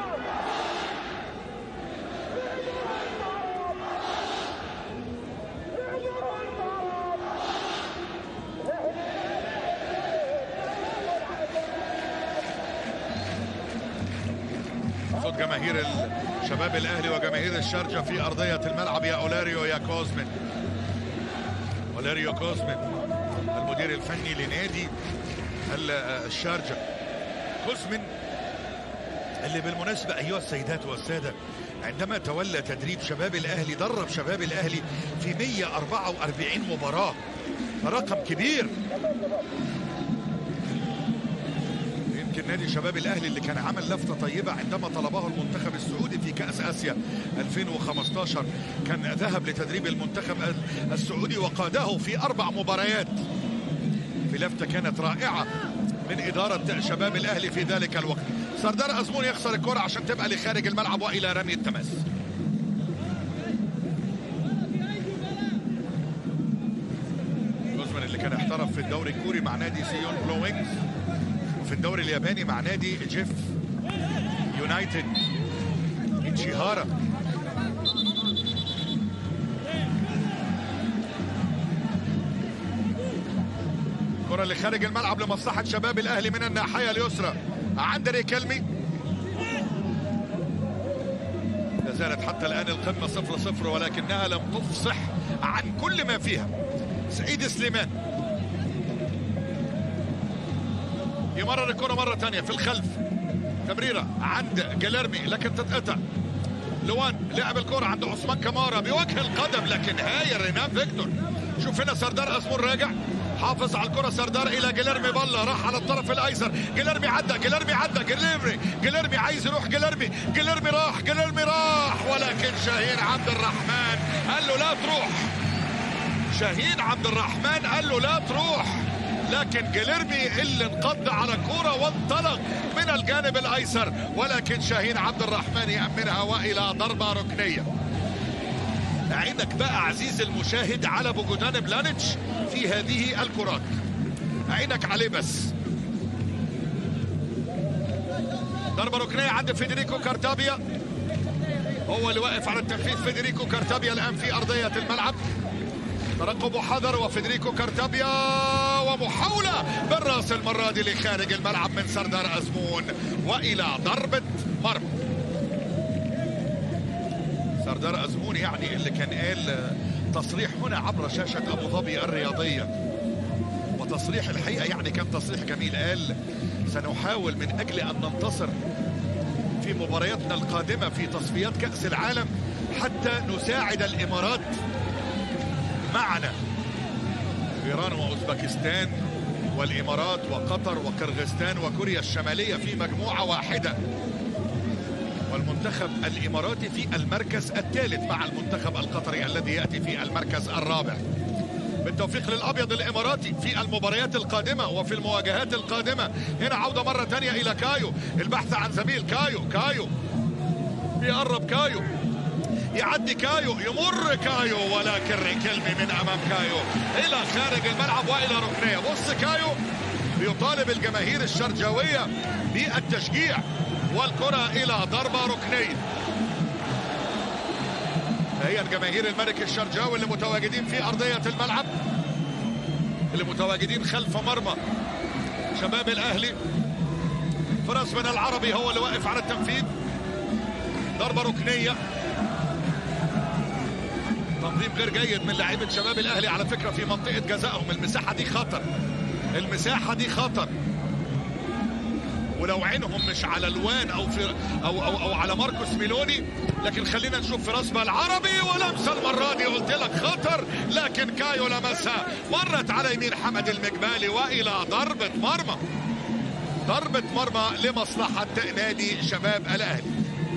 S1: صوت جماهير شباب الاهلي وجماهير الشارجه في ارضيه الملعب يا اولاريو يا كوزمن اولاريو كوزمن المدير الفني لنادي ال- الشارجه كوزمن اللي بالمناسبة أيها السيدات والسادة عندما تولى تدريب شباب الأهلي درب شباب الأهلي في 144 مباراة رقم كبير يمكن نادي شباب الأهلي اللي كان عمل لفتة طيبة عندما طلبه المنتخب السعودي في كأس آسيا 2015 كان ذهب لتدريب المنتخب السعودي وقاده في أربع مباريات في لفتة كانت رائعة من إدارة شباب الأهلي في ذلك الوقت سردار أزمون يخسر الكرة عشان تبقى لخارج الملعب وإلى رمي التماس جوزمان اللي كان احترف في الدوري الكوري مع نادي سيون بلو وينجز وفي الدوري الياباني مع نادي جيف يونايتد إتشيهارا الكرة اللي خارج الملعب لمصلحة شباب الأهلي من الناحية اليسرى عند ريكلمي لا زالت حتى الآن القمة صفر صفر ولكنها لم تفصح عن كل ما فيها سعيد سليمان يمرر الكرة مرة ثانية في الخلف تمريرة عند جليرمي لكن تتقطع لوان لعب الكرة عند عثمان كمارا بوجه القدم لكن هاي رينان فيكتور شوف هنا سردار أسمور راجع حافظ على الكرة سردار إلى جيليرمي بالله راح على الطرف الأيسر جيليرمي عدى جيليرمي عدى جيليرمي جيليرمي عايز يروح جيليرمي جيليرمي راح جيليرمي راح ولكن شاهين عبد الرحمن قال له لا تروح شاهين عبد الرحمن قال له لا تروح لكن جيليرمي اللي انقض على كورة وانطلق من الجانب الأيسر ولكن شاهين عبد الرحمن يأمنها وإلى ضربة ركنية عينك بقى عزيز المشاهد على بوجودان بلانيتش في هذه الكرات عينك عليه بس ضربة ركنية عند فيدريكو كارتابيا هو اللي واقف على التنفيذ فيدريكو كارتابيا الآن في أرضية الملعب ترقب وحذر وفيدريكو كارتابيا ومحاولة بالراس المرة دي لخارج الملعب من سردار أزمون وإلى ضربة مرمى سردار أزمون يعني اللي كان قال تصريح هنا عبر شاشة أبو ظبي الرياضية وتصريح الحقيقة يعني كان تصريح جميل قال سنحاول من أجل أن ننتصر في مبارياتنا القادمة في تصفيات كأس العالم حتى نساعد الإمارات معنا إيران وأوزبكستان والإمارات وقطر وقرغستان وكوريا الشمالية في مجموعة واحدة والمنتخب الإماراتي في المركز الثالث مع المنتخب القطري الذي يأتي في المركز الرابع بالتوفيق للأبيض الإماراتي في المباريات القادمة وفي المواجهات القادمة هنا عودة مرة ثانية إلى كايو البحث عن زميل كايو كايو بيقرب كايو يعدي كايو يمر كايو ولكن ريكلمي من امام كايو الى خارج الملعب والى ركنيه بص كايو بيطالب الجماهير الشرجاويه بالتشجيع والكره الى ضربه ركنيه هي الجماهير الملك الشرجاوي اللي متواجدين في ارضيه الملعب اللي متواجدين خلف مرمى شباب الاهلي فراس من العربي هو اللي واقف على التنفيذ ضربه ركنيه تنظيم غير جيد من لاعيبه شباب الاهلي على فكره في منطقه جزائهم المساحه دي خطر المساحه دي خطر ولو عينهم مش على الوان او في او او, أو على ماركوس ميلوني لكن خلينا نشوف في رسمه العربي ولمسه المره دي قلت لك خطر لكن كايو لمسها مرت على يمين حمد المجبالي والى ضربه مرمى ضربه مرمى لمصلحه نادي شباب الاهلي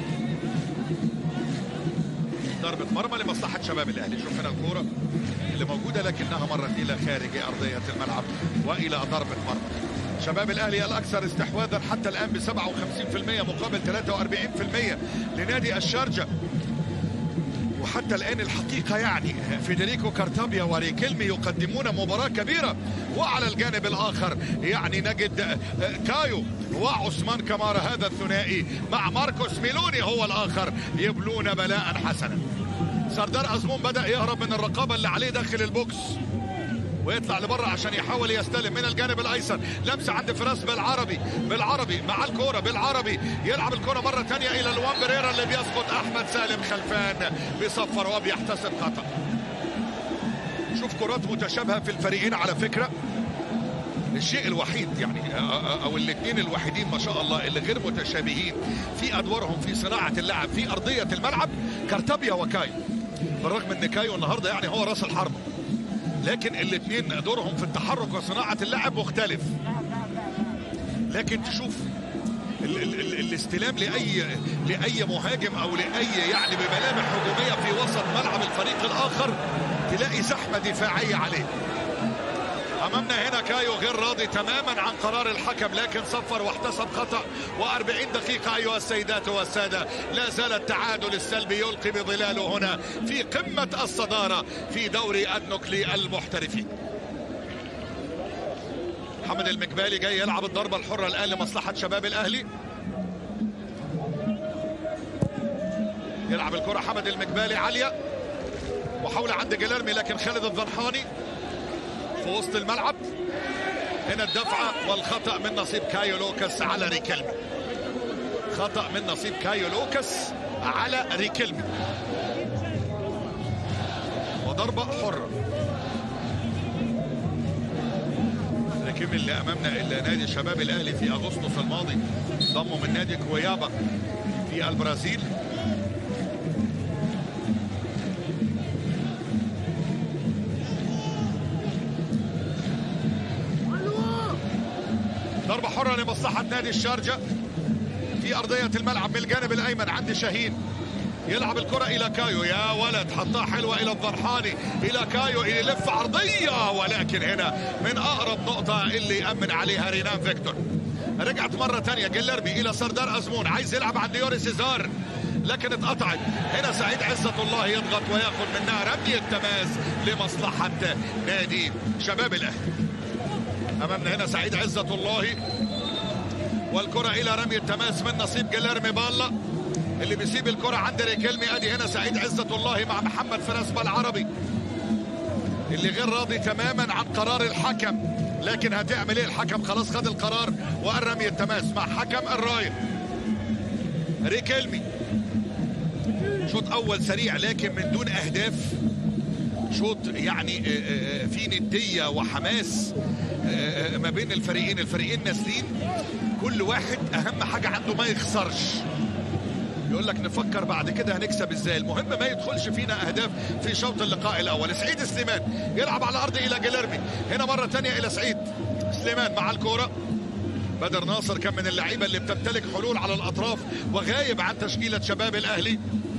S1: ضربة مرمى لمصلحة شباب الأهلي شوف هنا الكورة اللي موجودة لكنها مرت إلى خارج أرضية الملعب وإلى ضربة مرمى شباب الأهلي الأكثر استحواذا حتى الآن ب 57% مقابل 43% لنادي الشارجة وحتى الآن الحقيقة يعني فيدريكو كارتابيا وريكيلمي يقدمون مباراة كبيرة وعلى الجانب الآخر يعني نجد كايو وعثمان كمارا هذا الثنائي مع ماركوس ميلوني هو الآخر يبلون بلاء حسنا سردار أزمون بدأ يهرب من الرقابة اللي عليه داخل البوكس ويطلع لبره عشان يحاول يستلم من الجانب الايسر لمسه عند فراس بالعربي بالعربي مع الكوره بالعربي يلعب الكوره مره ثانيه الى لوان بريرا اللي بيسقط احمد سالم خلفان بيصفر وبيحتسب خطا شوف كرات متشابهه في الفريقين على فكره الشيء الوحيد يعني او الاثنين الوحيدين ما شاء الله اللي غير متشابهين في ادوارهم في صناعه اللعب في ارضيه الملعب كارتابيا وكايو بالرغم ان كايو النهارده يعني هو راس الحرب لكن الاثنين دورهم في التحرك وصناعه اللعب مختلف لكن تشوف ال ال ال الاستلام لاي لاي مهاجم او لاي يعني بملامح هجوميه في وسط ملعب الفريق الاخر تلاقي زحمه دفاعيه عليه امامنا هنا كايو غير راضي تماما عن قرار الحكم لكن صفر واحتسب خطا و40 دقيقه ايها السيدات والساده لا زال التعادل السلبي يلقي بظلاله هنا في قمه الصداره في دوري النقل المحترفين محمد المكبالي جاي يلعب الضربه الحره الان لمصلحه شباب الاهلي يلعب الكره حمد المكبالي عاليه محاوله عند جلالمي لكن خالد الضرحاني في وسط الملعب هنا الدفعة والخطأ من نصيب كايو لوكاس على ريكلمي خطأ من نصيب كايو لوكاس على ريكلمي وضربة حرة ريكلمي اللي أمامنا اللي نادي شباب الأهلي في أغسطس الماضي ضمه من نادي كويابا في البرازيل ضربة حرة لمصلحة نادي الشارجة في أرضية الملعب من الجانب الأيمن عند شاهين يلعب الكرة إلى كايو يا ولد حطها حلوة إلى الضرحاني إلى كايو يلف عرضية ولكن هنا من أقرب نقطة اللي يأمن عليها رينان فيكتور رجعت مرة تانية جلربي إلى سردار أزمون عايز يلعب عند يوري سيزار لكن اتقطعت هنا سعيد عزة الله يضغط وياخذ منها رمي التماس لمصلحة نادي شباب الأهلي امامنا هنا سعيد عزة الله والكرة الى رمي التماس من نصيب جليرمي بالا اللي بيسيب الكرة عند ريكلمي ادي هنا سعيد عزة الله مع محمد فراس العربي اللي غير راضي تماما عن قرار الحكم لكن هتعمل ايه الحكم خلاص خد القرار وقال رمي التماس مع حكم الرايه ريكلمي شوط اول سريع لكن من دون اهداف شوط يعني في نديه وحماس ما بين الفريقين الفريقين نازلين كل واحد اهم حاجه عنده ما يخسرش يقول لك نفكر بعد كده هنكسب ازاي المهم ما يدخلش فينا اهداف في شوط اللقاء الاول سعيد سليمان يلعب على الارض الى جلربي هنا مره ثانيه الى سعيد سليمان مع الكوره بدر ناصر كان من اللعيبه اللي بتمتلك حلول على الاطراف وغايب عن تشكيله شباب الاهلي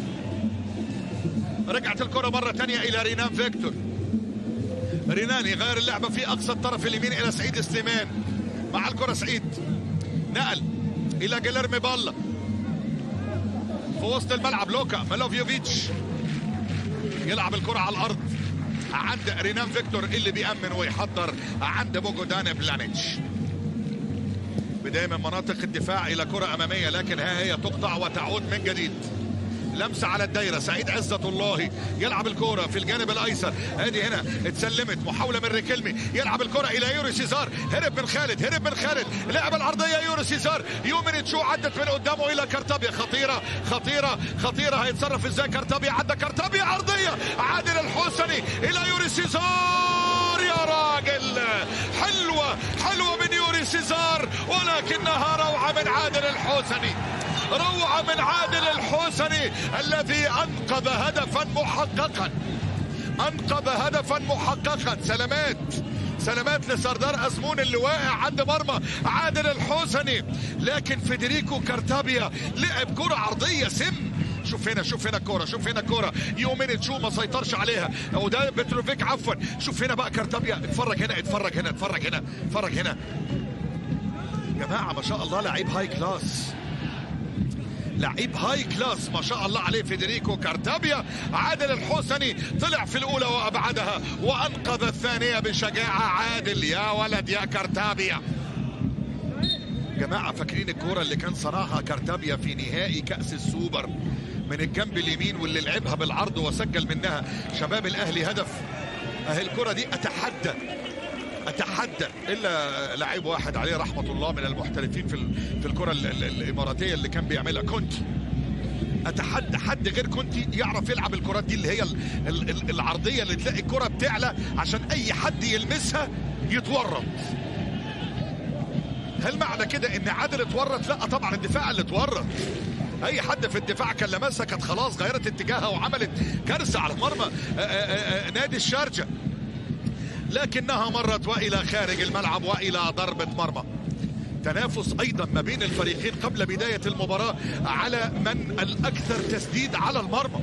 S1: رجعت الكره مره ثانيه الى رينان فيكتور رينان يغير اللعبه في اقصى الطرف اليمين الى سعيد سليمان مع الكره سعيد نقل الى جيليرمي بالا في وسط الملعب لوكا ميلوفيوفيتش يلعب الكره على الارض عند رينان فيكتور اللي بيأمن ويحضر عند بوجودان بلانيتش بداية من مناطق الدفاع إلى كرة أمامية لكن ها هي تقطع وتعود من جديد لمسه على الدايره سعيد عزة الله يلعب الكوره في الجانب الايسر ادي هنا اتسلمت محاوله من ريكلمي يلعب الكوره الى يوري سيزار هرب من خالد هرب من خالد لعب العرضيه يوري سيزار يومن تشو عدت من قدامه الى كارتابيا خطيره خطيره خطيره هيتصرف ازاي كارتابيا عدى كارتابيا عرضيه عادل الحسني الى يوري سيزار يا راجل حلوه حلوه من يوري سيزار ولكنها روعه من عادل الحسني روعة من عادل الحسني الذي أنقذ هدفا محققا أنقذ هدفا محققا سلامات سلامات لسردار أزمون اللي واقع عند مرمى عادل الحسني لكن فيدريكو كارتابيا لعب كرة عرضية سم شوف هنا شوف هنا الكوره شوف هنا الكوره يومين تشو ما سيطرش عليها وده بتروفيك عفوا شوف هنا بقى كارتابيا اتفرج هنا اتفرج هنا اتفرج هنا اتفرج هنا جماعه ما شاء الله لعيب هاي كلاس لعيب هاي كلاس ما شاء الله عليه فيدريكو كارتابيا عادل الحسني طلع في الاولى وابعدها وانقذ الثانيه بشجاعه عادل يا ولد يا كارتابيا جماعه فاكرين الكوره اللي كان صنعها كارتابيا في نهائي كاس السوبر من الجنب اليمين واللي لعبها بالعرض وسجل منها شباب الاهلي هدف اهي الكره دي اتحدى اتحدى الا لعيب واحد عليه رحمه الله من المحترفين في في الكره الاماراتيه اللي كان بيعملها كونتي اتحدى حد غير كونتي يعرف يلعب الكرات دي اللي هي العرضيه اللي تلاقي الكره بتعلى عشان اي حد يلمسها يتورط هل معنى كده ان عادل اتورط لا طبعا الدفاع اللي اتورط اي حد في الدفاع كان لمسها كانت خلاص غيرت اتجاهها وعملت كارثه على مرمى آه، آه، آه، نادي الشارجه لكنها مرت والى خارج الملعب والى ضربه مرمى تنافس ايضا ما بين الفريقين قبل بدايه المباراه على من الاكثر تسديد على المرمى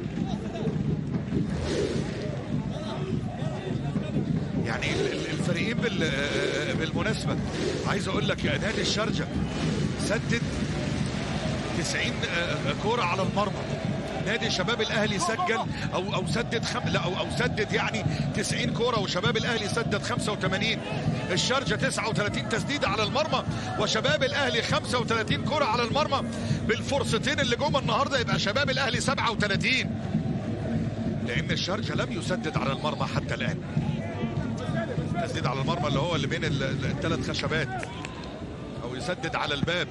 S1: يعني ال- ال- الفريقين بال- آه، بالمناسبه عايز اقول لك يا نادي الشارجه سدد 90 آه، كوره على المرمى نادي شباب الاهلي سجل او او سدد خم... لا او او سدد يعني 90 كوره وشباب الاهلي سدد 85 الشارجه 39 تسديده على المرمى وشباب الاهلي 35 كوره على المرمى بالفرصتين اللي جم النهارده يبقى شباب الاهلي 37 لان الشارجه لم يسدد على المرمى حتى الان تسديد على المرمى اللي هو اللي بين ال- ال- الثلاث خشبات او يسدد على الباب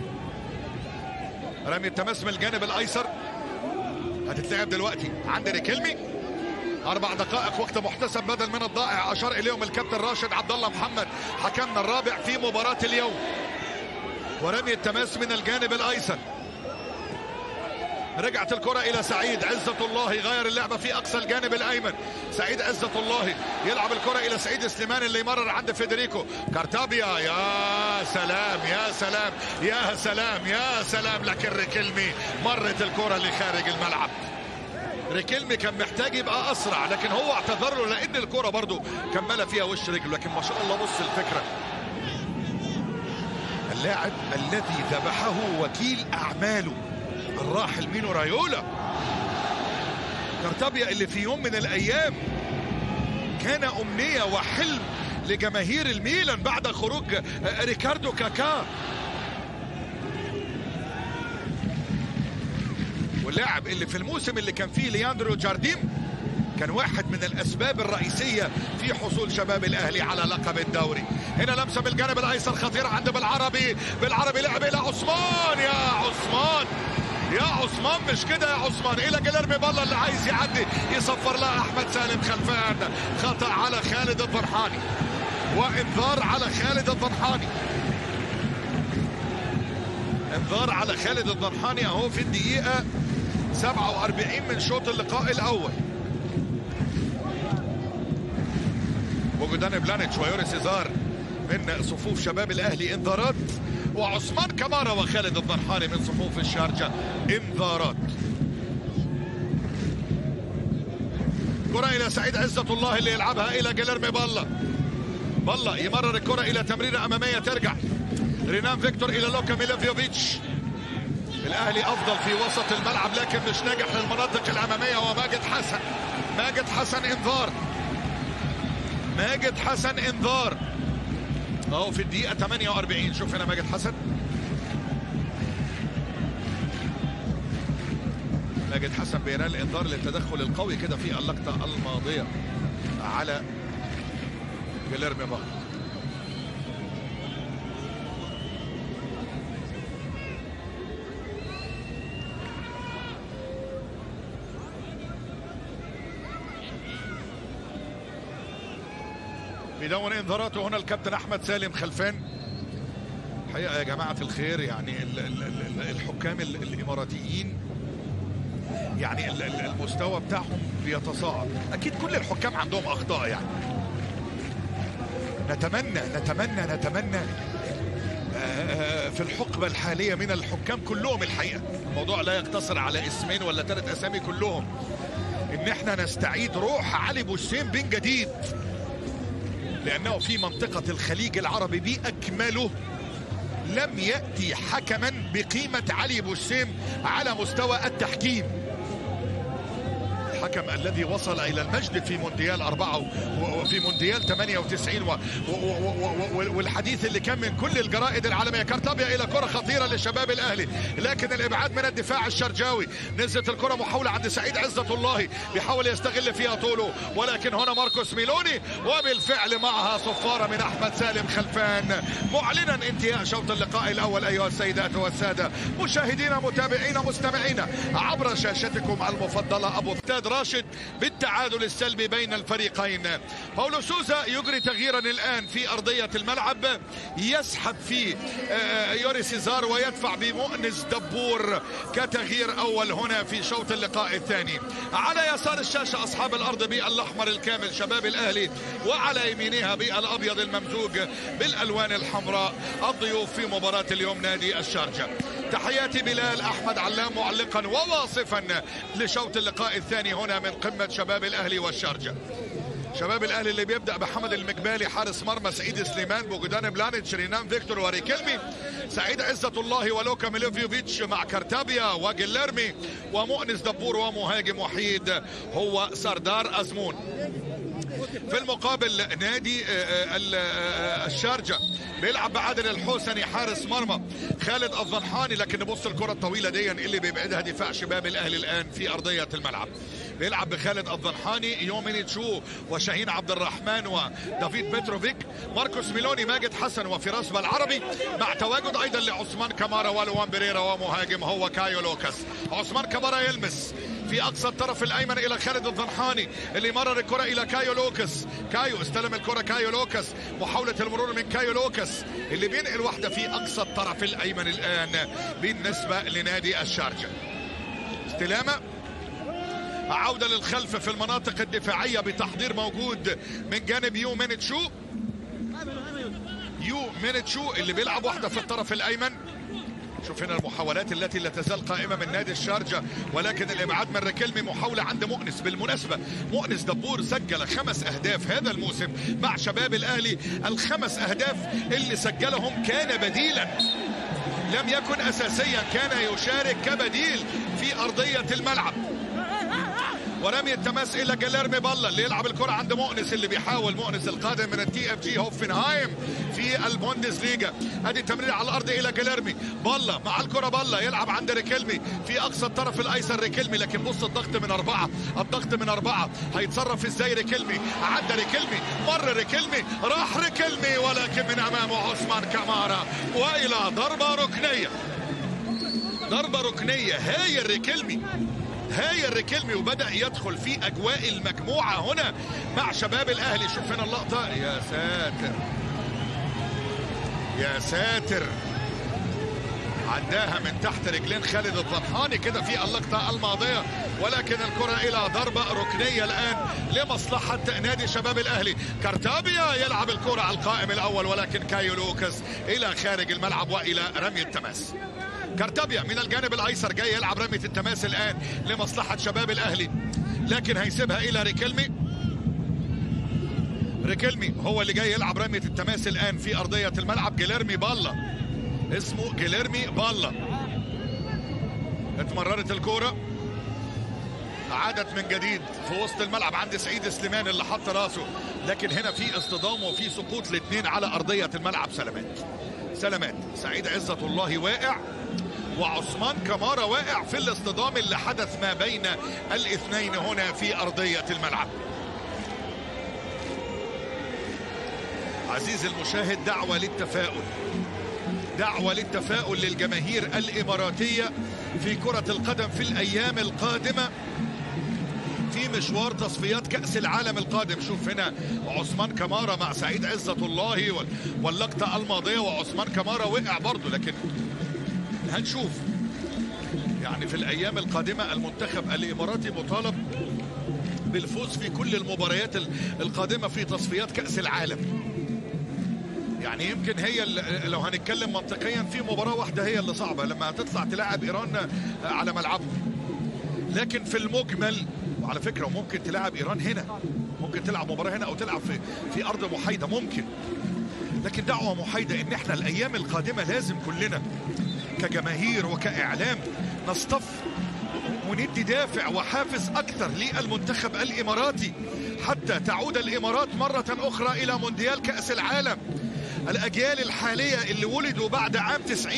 S1: رمي التماس من الجانب الايسر هتتلعب دلوقتي عند ريكيلمي اربع دقائق وقت محتسب بدل من الضائع اشار اليهم الكابتن راشد عبد الله محمد حكمنا الرابع في مباراه اليوم ورمي التماس من الجانب الايسر رجعت الكرة إلى سعيد عزة الله غير اللعبة في أقصى الجانب الأيمن سعيد عزة الله يلعب الكرة إلى سعيد سليمان اللي يمرر عند فيدريكو كارتابيا يا سلام يا سلام يا سلام يا سلام لكن ريكيلمي مرت الكرة لخارج الملعب ريكيلمي كان محتاج يبقى أسرع لكن هو اعتذر له لأن الكرة برضو كمل فيها وش رجله لكن ما شاء الله بص الفكرة اللاعب الذي ذبحه وكيل أعماله الراحل مينو رايولا كارتابيا اللي في يوم من الايام كان امنيه وحلم لجماهير الميلان بعد خروج ريكاردو كاكا واللاعب اللي في الموسم اللي كان فيه لياندرو جارديم كان واحد من الاسباب الرئيسيه في حصول شباب الاهلي على لقب الدوري هنا لمسه بالجانب الايسر خطيره عند بالعربي بالعربي لعب الى عثمان يا عثمان يا عثمان مش كده يا عثمان الى جيليرمي بالله اللي عايز يعدي يصفر لها احمد سالم خلفان خطا على خالد الضرحاني وانذار على خالد الضرحاني انذار على خالد الضرحاني اهو في الدقيقه 47 من شوط اللقاء الاول بوجودان بلانيتش ويوري سيزار من صفوف شباب الاهلي انذارات وعثمان كمارا وخالد الضرحاني من صفوف الشارجه انذارات كرة إلى سعيد عزة الله اللي يلعبها إلى جيليرمي بالله بالله يمرر الكرة إلى تمريرة أمامية ترجع رينان فيكتور إلى لوكا ميلوفيوفيتش الأهلي أفضل في وسط الملعب لكن مش ناجح للمناطق الأمامية وماجد حسن ماجد حسن انذار ماجد حسن انذار اهو في الدقيقة 48 شوف هنا ماجد حسن ماجد حسن بينال الانذار للتدخل القوي كده في اللقطة الماضية على جيليرمي بار بيدون انذاراته هنا الكابتن احمد سالم خلفان الحقيقه يا جماعه الخير يعني ال- ال- ال- الحكام ال- الاماراتيين يعني ال- ال- المستوى بتاعهم بيتصاعد اكيد كل الحكام عندهم اخطاء يعني نتمنى نتمنى نتمنى آه، في الحقبة الحالية من الحكام كلهم الحقيقة الموضوع لا يقتصر على اسمين ولا ثلاث أسامي كلهم إن احنا نستعيد روح علي بوسيم بن جديد لأنه في منطقة الخليج العربي بأكمله لم يأتي حكما بقيمة علي بوسيم على مستوى التحكيم الحكم الذي وصل إلى المجد في مونديال أربعة و- وفي مونديال 98 و- و- و- و- والحديث اللي كان من كل الجرائد العالمية كارتابيا إلى كرة خطيرة لشباب الأهلي لكن الإبعاد من الدفاع الشرجاوي نزلت الكرة محاولة عند سعيد عزة الله بيحاول يستغل فيها طوله ولكن هنا ماركوس ميلوني وبالفعل معها صفارة من أحمد سالم خلفان معلنا انتهاء شوط اللقاء الأول أيها السيدات والسادة مشاهدينا متابعينا مستمعينا عبر شاشتكم المفضلة أبو فتاد راشد بالتعادل السلبي بين الفريقين باولو سوزا يجري تغييرا الآن في أرضية الملعب يسحب فيه يوري سيزار ويدفع بمؤنس دبور كتغيير أول هنا في شوط اللقاء الثاني على يسار الشاشة أصحاب الأرض بالأحمر الكامل شباب الأهلي وعلى يمينها بالأبيض الممزوج بالألوان الحمراء الضيوف في مباراة اليوم نادي الشارجة تحياتي بلال أحمد علام معلقا وواصفا لشوط اللقاء الثاني هنا من قمة شباب الأهلي والشارجة شباب الاهلي اللي بيبدا بحمد المقبالي حارس مرمى سعيد سليمان بوجدان بلانيتش رينان فيكتور وريكلمي سعيد عزة الله ولوكا ميلوفيوفيتش مع كارتابيا وجيليرمي ومؤنس دبور ومهاجم وحيد هو سردار ازمون في المقابل نادي الشارجة بيلعب بعادل الحسني حارس مرمى خالد الظنحاني لكن نبص الكرة الطويلة دي اللي بيبعدها دفاع شباب الاهلي الان في ارضية الملعب بيلعب بخالد الظنحاني يومينيتشو وشاهين عبد الرحمن ودافيد بيتروفيك ماركوس ميلوني ماجد حسن وفراس بالعربي مع تواجد ايضا لعثمان كمارا ولوان بريرا ومهاجم هو كايو لوكاس عثمان كمارا يلمس في اقصى الطرف الايمن الى خالد الظنحاني اللي مرر الكره الى كايو لوكاس كايو استلم الكره كايو لوكاس محاوله المرور من كايو لوكاس اللي بينقل واحده في اقصى الطرف الايمن الان بالنسبه لنادي الشارجه استلامه عودة للخلف في المناطق الدفاعية بتحضير موجود من جانب يو مينتشو يو مينتشو اللي بيلعب واحدة في الطرف الأيمن شوف هنا المحاولات التي لا تزال قائمة من نادي الشارجة ولكن الإبعاد من ركلمي محاولة عند مؤنس بالمناسبة مؤنس دبور سجل خمس أهداف هذا الموسم مع شباب الأهلي الخمس أهداف اللي سجلهم كان بديلا لم يكن أساسيا كان يشارك كبديل في أرضية الملعب ورمي التماس الى جليرمي بالله اللي يلعب الكره عند مؤنس اللي بيحاول مؤنس القادم من التي اف جي هوفنهايم في البوندس ليجا ادي التمرير على الارض الى جليرمي بالله مع الكره بالله يلعب عند ريكيلمي في اقصى الطرف الايسر ريكيلمي لكن بص الضغط من اربعه الضغط من اربعه هيتصرف ازاي ريكيلمي عدى ريكيلمي مر ريكيلمي راح ريكيلمي ولكن من امامه عثمان كمارا والى ضربه ركنيه ضربه ركنيه هاي ريكيلمي هاي الركلمي وبدا يدخل في اجواء المجموعه هنا مع شباب الاهلي شوف هنا اللقطه يا ساتر يا ساتر عداها من تحت رجلين خالد الظنحاني كده في اللقطه الماضيه ولكن الكره الى ضربه ركنيه الان لمصلحه نادي شباب الاهلي كارتابيا يلعب الكره على القائم الاول ولكن كايو لوكاس الى خارج الملعب والى رمي التماس كارتابيا من الجانب الايسر جاي يلعب رميه التماس الان لمصلحه شباب الاهلي لكن هيسيبها الى ريكلمي ريكلمي هو اللي جاي يلعب رميه التماس الان في ارضيه الملعب جيليرمي بالا اسمه جيليرمي بالا اتمررت الكوره عادت من جديد في وسط الملعب عند سعيد سليمان اللي حط راسه لكن هنا في اصطدام وفي سقوط الاثنين على ارضيه الملعب سلامات سلامات سعيد عزة الله واقع وعثمان كمارا واقع في الاصطدام اللي حدث ما بين الاثنين هنا في أرضية الملعب عزيزي المشاهد دعوة للتفاؤل دعوة للتفاؤل للجماهير الإماراتية في كرة القدم في الأيام القادمة في مشوار تصفيات كأس العالم القادم شوف هنا عثمان كمارا مع سعيد عزة الله واللقطة الماضية وعثمان كمارا وقع برضه لكن هنشوف يعني في الأيام القادمة المنتخب الإماراتي مطالب بالفوز في كل المباريات القادمة في تصفيات كأس العالم يعني يمكن هي لو هنتكلم منطقيا في مباراة واحدة هي اللي صعبة لما هتطلع تلاعب إيران على ملعبهم لكن في المجمل وعلى فكره وممكن تلعب ايران هنا ممكن تلعب مباراه هنا او تلعب في في ارض محايده ممكن لكن دعوه محايده ان احنا الايام القادمه لازم كلنا كجماهير وكاعلام نصطف وندي دافع وحافز اكثر للمنتخب الاماراتي حتى تعود الامارات مره اخرى الى مونديال كاس العالم الاجيال الحاليه اللي ولدوا بعد عام 90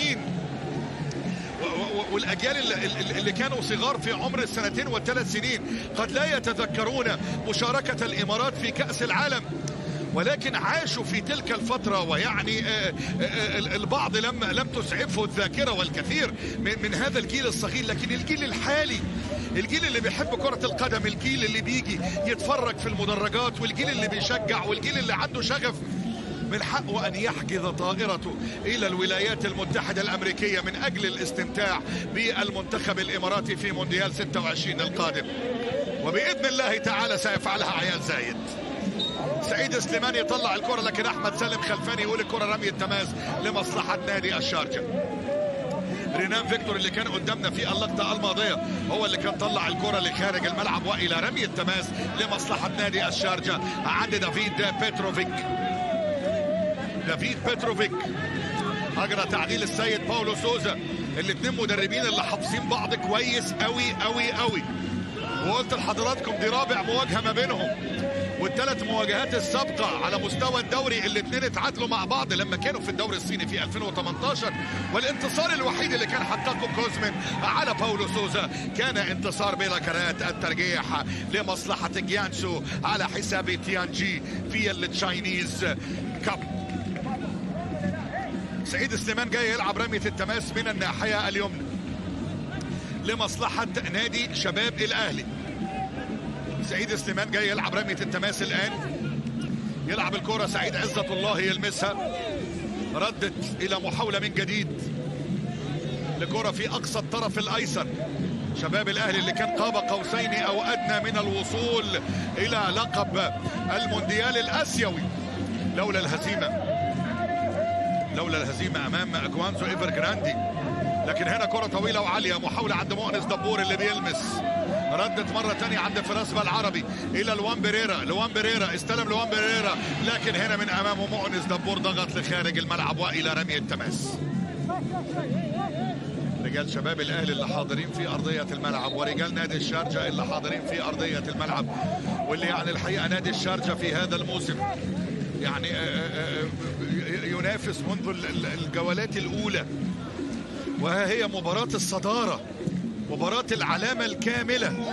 S1: والاجيال اللي كانوا صغار في عمر السنتين والثلاث سنين قد لا يتذكرون مشاركه الامارات في كاس العالم ولكن عاشوا في تلك الفترة ويعني آه، آه، البعض لم لم تسعفه الذاكرة والكثير من من هذا الجيل الصغير لكن الجيل الحالي الجيل اللي بيحب كرة القدم الجيل اللي بيجي يتفرج في المدرجات والجيل اللي بيشجع والجيل اللي عنده شغف من حقه أن يحجز طائرته إلى الولايات المتحدة الأمريكية من أجل الاستمتاع بالمنتخب الإماراتي في مونديال 26 القادم وبإذن الله تعالى سيفعلها عيال زايد سعيد سليمان يطلع الكرة لكن أحمد سالم خلفاني يقول الكرة رمي التماس لمصلحة نادي الشارجة رينان فيكتور اللي كان قدامنا في اللقطة الماضية هو اللي كان طلع الكرة لخارج الملعب وإلى رمي التماس لمصلحة نادي الشارجة عند دافيد بيتروفيك دافيد بيتروفيك اجرى تعديل السيد باولو سوزا الاثنين مدربين اللي حافظين بعض كويس قوي قوي قوي وقلت لحضراتكم دي رابع مواجهه ما بينهم والثلاث مواجهات السابقة على مستوى الدوري الاثنين اتعادلوا مع بعض لما كانوا في الدوري الصيني في 2018 والانتصار الوحيد اللي كان حققه كوزمن على باولو سوزا كان انتصار بلا كرات الترجيح لمصلحة جيانسو على حساب تيانجي في التشاينيز كاب سعيد سليمان جاي يلعب رمية التماس من الناحية اليمنى لمصلحة نادي شباب الأهلي سعيد سليمان جاي يلعب رمية التماس الآن يلعب الكرة سعيد عزة الله يلمسها ردت إلى محاولة من جديد لكرة في أقصى الطرف الأيسر شباب الأهلي اللي كان قاب قوسين أو أدنى من الوصول إلى لقب المونديال الآسيوي لولا الهزيمة لولا الهزيمة أمام أكوانزو إيفر جراندي لكن هنا كرة طويلة وعالية محاولة عند مؤنس دبور اللي بيلمس ردت مرة تانية عند فراسبا العربي إلى لوان بيريرا لوان بيريرا استلم لوان بيريرا لكن هنا من أمامه مؤنس دبور ضغط لخارج الملعب وإلى رمي التماس رجال شباب الاهلي اللي حاضرين في ارضيه الملعب ورجال نادي الشارجه اللي حاضرين في ارضيه الملعب واللي يعني الحقيقه نادي الشارجه في هذا الموسم يعني ينافس منذ الجولات الأولى وها هي مباراة الصدارة مباراة العلامة الكاملة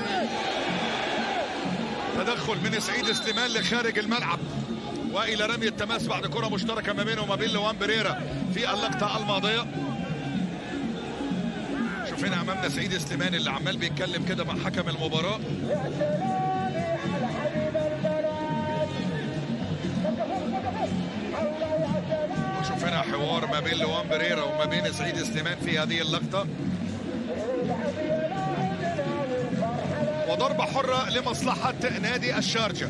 S1: تدخل من سعيد سليمان لخارج الملعب والى رمي التماس بعد كره مشتركه ما بينه وما بين لوان بريرا في اللقطه الماضيه شوف هنا امامنا سعيد سليمان اللي عمال بيتكلم كده مع حكم المباراه شوف هنا حوار ما بين لوان بريرا وما بين سعيد سليمان في هذه اللقطة وضربة حرة لمصلحة نادي الشارجة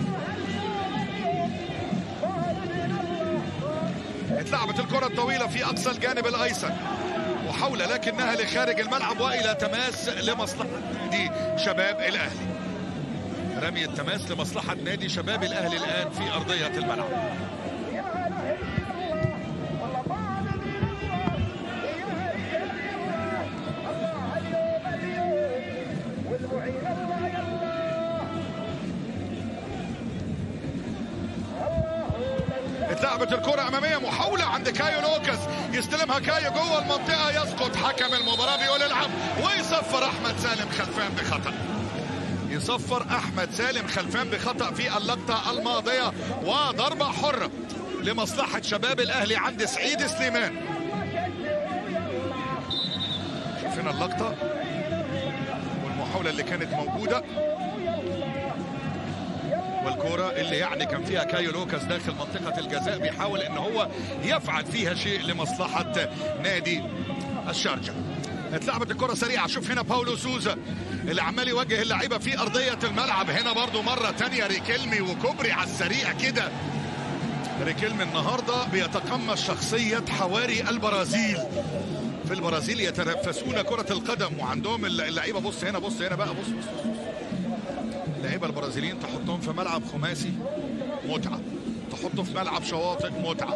S1: اتلعبت الكرة الطويلة في أقصى الجانب الأيسر محاولة لكنها لخارج الملعب وإلى تماس لمصلحة نادي شباب الأهلي رمي التماس لمصلحة نادي شباب الأهلي الآن في أرضية الملعب اتلعبت الكرة أمامية محاولة عند كايو لوكاس يستلمها كايو جوه المنطقة يسقط حكم المباراة بيقول العب ويصفر أحمد سالم خلفان بخطأ يصفر أحمد سالم خلفان بخطأ في اللقطة الماضية وضربة حرة لمصلحة شباب الأهلي عند سعيد سليمان شوفنا اللقطة والمحاولة اللي كانت موجودة والكرة اللي يعني كان فيها كايو لوكاس داخل منطقة الجزاء بيحاول ان هو يفعل فيها شيء لمصلحة نادي الشارجة اتلعبت الكرة سريعة شوف هنا باولو سوزا اللي عمال يوجه اللعيبة في أرضية الملعب هنا برضو مرة تانية ريكيلمي وكوبري على السريع كده ريكيلمي النهاردة بيتقمص شخصية حواري البرازيل في البرازيل يتنفسون كرة القدم وعندهم اللعيبة بص هنا بص هنا بقى بص بص, بص. اللعيبه البرازيليين تحطهم في ملعب خماسي متعه تحطه في ملعب شواطئ متعه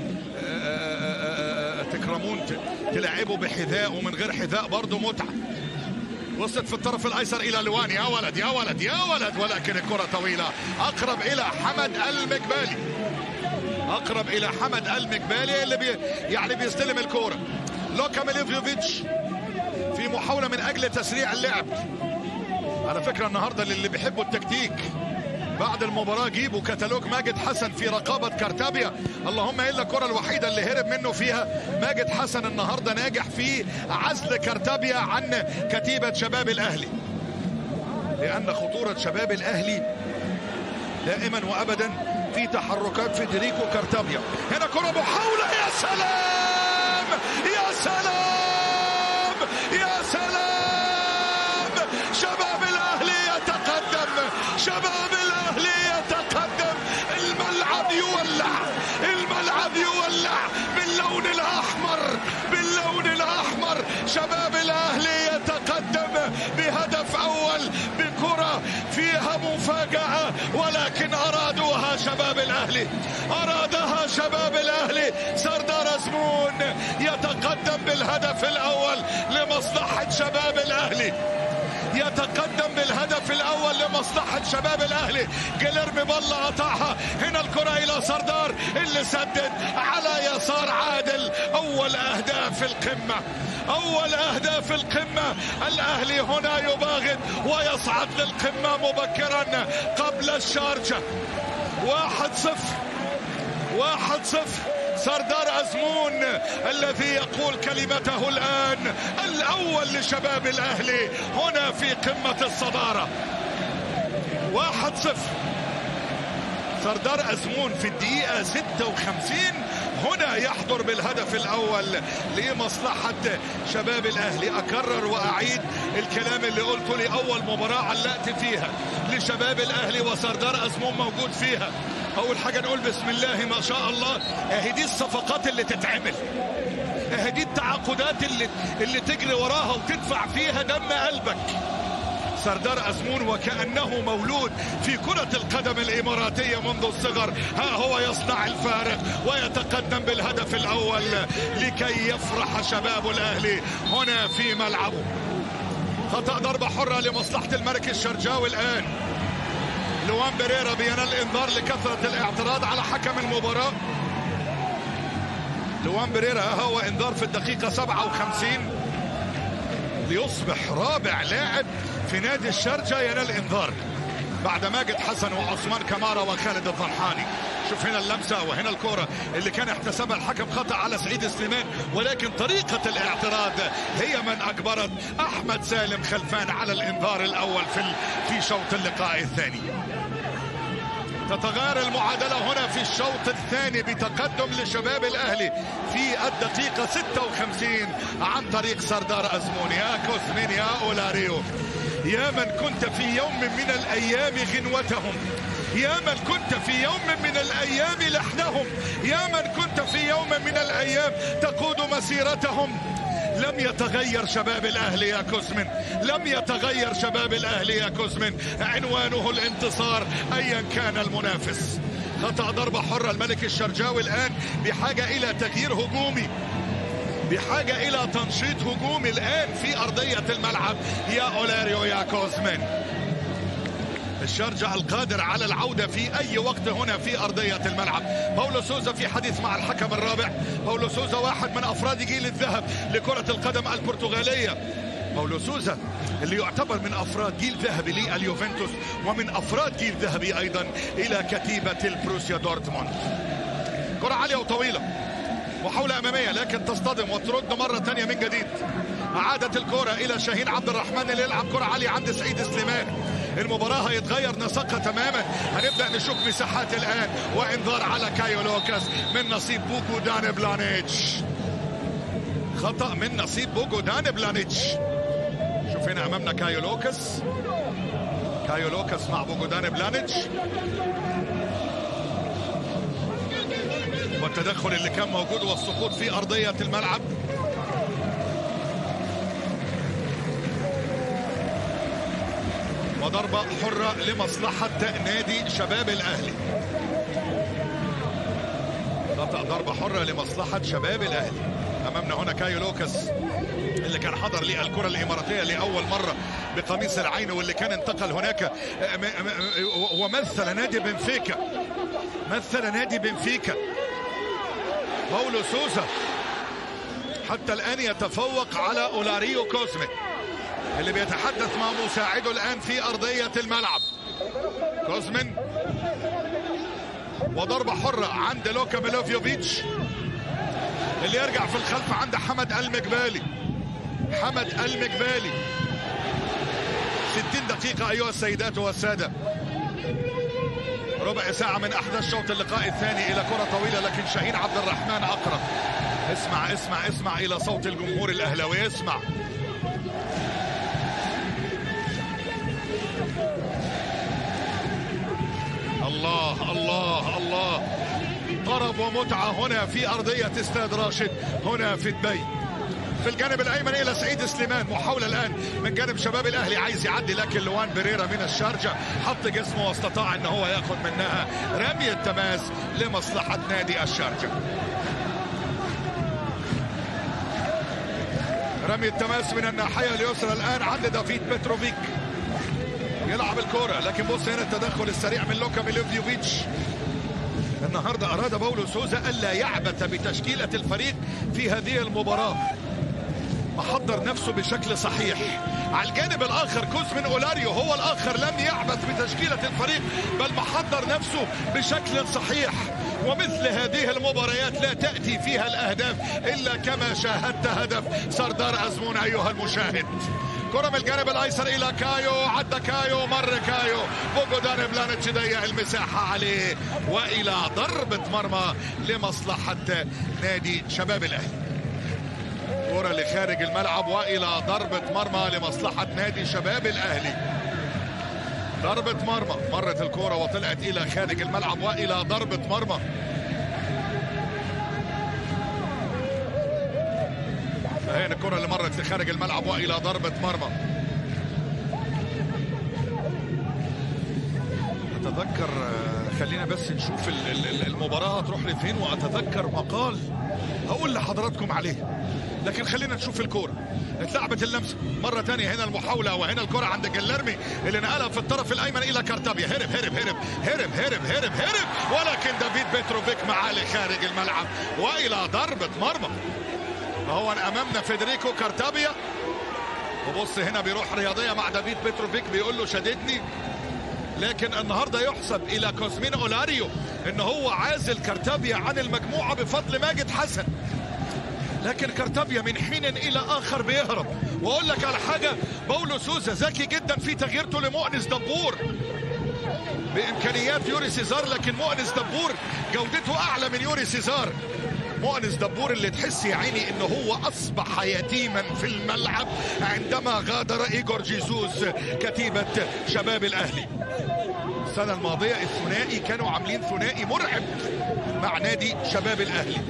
S1: تكرمون تلعبوا بحذاء ومن غير حذاء برضه متعه وصلت في الطرف الايسر الى لوان يا ولد يا ولد يا ولد ولكن الكره طويله اقرب الى حمد المقبالي اقرب الى حمد المقبالي اللي بي يعني بيستلم الكوره لوكا ميليفيوفيتش في محاوله من اجل تسريع اللعب على فكرة النهاردة للي بيحبوا التكتيك بعد المباراة جيبوا كتالوج ماجد حسن في رقابة كارتابيا اللهم إلا الكرة الوحيدة اللي هرب منه فيها ماجد حسن النهاردة ناجح في عزل كارتابيا عن كتيبة شباب الأهلي لأن خطورة شباب الأهلي دائما وأبدا في تحركات فيدريكو كارتابيا هنا كرة محاولة يا سلام يا سلام يا سلام شباب الأهلي يتقدم شباب الأهلي يتقدم الملعب يولع الملعب يولع باللون الأحمر باللون الأحمر شباب الأهلي يتقدم بهدف أول بكرة فيها مفاجأة ولكن أرادوها شباب الأهلي أرادها شباب الأهلي سردار أزمون يتقدم بالهدف الأول لمصلحة شباب الأهلي يتقدم بالهدف الاول لمصلحه شباب الاهلي جيليرمي بالله قطعها هنا الكره الى سردار اللي سدد على يسار عادل اول اهداف القمه اول اهداف القمه الاهلي هنا يباغت ويصعد للقمه مبكرا قبل الشارجه واحد صفر واحد صفر سردار أزمون الذي يقول كلمته الآن الأول لشباب الأهلي هنا في قمة الصدارة واحد صفر سردار أزمون في الدقيقة 56 هنا يحضر بالهدف الأول لمصلحة شباب الأهلي أكرر وأعيد الكلام اللي قلته لأول مباراة علقت فيها لشباب الأهلي وسردار أزمون موجود فيها اول حاجه نقول بسم الله ما شاء الله اهي دي الصفقات اللي تتعمل اهي دي التعاقدات اللي اللي تجري وراها وتدفع فيها دم قلبك سردار أزمون وكأنه مولود في كرة القدم الإماراتية منذ الصغر ها هو يصنع الفارق ويتقدم بالهدف الأول لكي يفرح شباب الأهلي هنا في ملعبه خطأ ضربة حرة لمصلحة الملك الشرجاوي الآن لوان بيريرا بينال انذار لكثرة الاعتراض على حكم المباراة لوان بيريرا هو انذار في الدقيقة 57 ليصبح رابع لاعب في نادي الشرجة ينال انذار بعد ماجد حسن وعثمان كمارة وخالد الضرحاني شوف هنا اللمسة وهنا الكرة اللي كان احتسبها الحكم خطأ على سعيد سليمان ولكن طريقة الاعتراض هي من أجبرت أحمد سالم خلفان على الإنذار الأول في في شوط اللقاء الثاني تتغير المعادلة هنا في الشوط الثاني بتقدم لشباب الأهلي في الدقيقة 56 عن طريق سردار أزمون يا كوزمين يا أولاريو يا من كنت في يوم من الأيام غنوتهم يا من كنت في يوم من الأيام لحنهم يا من كنت في يوم من الأيام تقود مسيرتهم لم يتغير شباب الاهلي يا كوزمن لم يتغير شباب الاهلي يا كوزمن عنوانه الانتصار ايا كان المنافس خطا ضربه حره الملك الشرجاوي الان بحاجه الى تغيير هجومي بحاجه الى تنشيط هجومي الان في ارضيه الملعب يا اولاريو يا كوزمن الشرجة القادر على العودة في أي وقت هنا في أرضية الملعب باولو سوزا في حديث مع الحكم الرابع باولو سوزا واحد من أفراد جيل الذهب لكرة القدم البرتغالية باولو سوزا اللي يعتبر من افراد جيل ذهبي لليوفنتوس ومن افراد جيل ذهبي ايضا الى كتيبه البروسيا دورتموند كره عاليه وطويله محاوله اماميه لكن تصطدم وترد مره ثانيه من جديد عادت الكره الى شاهين عبد الرحمن اللي يلعب كره عاليه عند سعيد سليمان المباراة هيتغير نسقها تماما هنبدأ نشوف مساحات الآن وإنذار على كايو لوكاس من نصيب بوكو دان بلانيتش خطأ من نصيب بوكو دان بلانيتش شوف هنا أمامنا كايو لوكاس كايو لوكاس مع بوكو دان بلانيتش والتدخل اللي كان موجود والسقوط في أرضية الملعب وضربة حرة لمصلحة نادي شباب الأهلي خطأ ضربة حرة لمصلحة شباب الأهلي أمامنا هنا كايو لوكاس اللي كان حضر لي الكرة الإماراتية لأول مرة بقميص العين واللي كان انتقل هناك ومثل نادي بنفيكا مثل نادي بنفيكا باولو سوزا حتى الآن يتفوق على أولاريو كوزمي اللي بيتحدث مع مساعده الآن في أرضية الملعب كوزمن وضربة حرة عند لوكا ميلوفيوفيتش اللي يرجع في الخلف عند حمد المقبالي حمد المقبالي 60 دقيقة أيها السيدات والسادة ربع ساعة من أحداث شوط اللقاء الثاني إلى كرة طويلة لكن شاهين عبد الرحمن أقرب اسمع اسمع اسمع إلى صوت الجمهور الأهلاوي اسمع الله الله الله طرب ومتعة هنا في أرضية استاد راشد هنا في دبي في الجانب الايمن الى سعيد سليمان محاوله الان من جانب شباب الاهلي عايز يعدي لكن لوان بريرا من الشارجه حط جسمه واستطاع ان هو ياخذ منها رمي التماس لمصلحه نادي الشارجه رمي التماس من الناحيه اليسرى الان عند دافيد بتروفيك يلعب الكرة لكن بص هنا التدخل السريع من لوكا ميلوفيوفيتش النهارده اراد باولو سوزا الا يعبث بتشكيله الفريق في هذه المباراه محضر نفسه بشكل صحيح على الجانب الاخر كوزمين اولاريو هو الاخر لم يعبث بتشكيله الفريق بل محضر نفسه بشكل صحيح ومثل هذه المباريات لا تاتي فيها الاهداف الا كما شاهدت هدف سردار ازمون ايها المشاهد كرة من الجانب الايسر الى كايو عدى كايو مر كايو بوجودان بلانتش ضيق المساحة عليه والى ضربة مرمى لمصلحة نادي شباب الاهلي كرة لخارج الملعب والى ضربة مرمى لمصلحة نادي شباب الاهلي ضربة مرمى مرت الكرة وطلعت الى خارج الملعب والى ضربة مرمى هي الكرة اللي مرت لخارج الملعب والى ضربة مرمى اتذكر خلينا بس نشوف المباراة تروح لفين واتذكر مقال هقول لحضراتكم عليه لكن خلينا نشوف الكورة اتلعبت اللمسة مرة تانية هنا المحاولة وهنا الكرة عند جلرمي اللي نقلها في الطرف الأيمن إلى كارتابيا هرب هرب هرب هرب هرب هرب هرب ولكن دافيد بيتروفيك معاه لخارج الملعب وإلى ضربة مرمى هو امامنا فيدريكو كارتابيا وبص هنا بيروح رياضيه مع دافيد بيتروفيك بيقول له شددني لكن النهارده يحسب الى كوزمين اولاريو ان هو عازل كارتابيا عن المجموعه بفضل ماجد حسن لكن كارتابيا من حين الى اخر بيهرب واقول لك على حاجه باولو سوزا ذكي جدا في تغييرته لمؤنس دبور بامكانيات يوري سيزار لكن مؤنس دبور جودته اعلى من يوري سيزار مؤنس دبور اللي تحس يا عيني ان هو اصبح يتيما في الملعب عندما غادر ايجور جيسوس كتيبة شباب الاهلي السنة الماضية الثنائي كانوا عاملين ثنائي مرعب مع نادي شباب الاهلي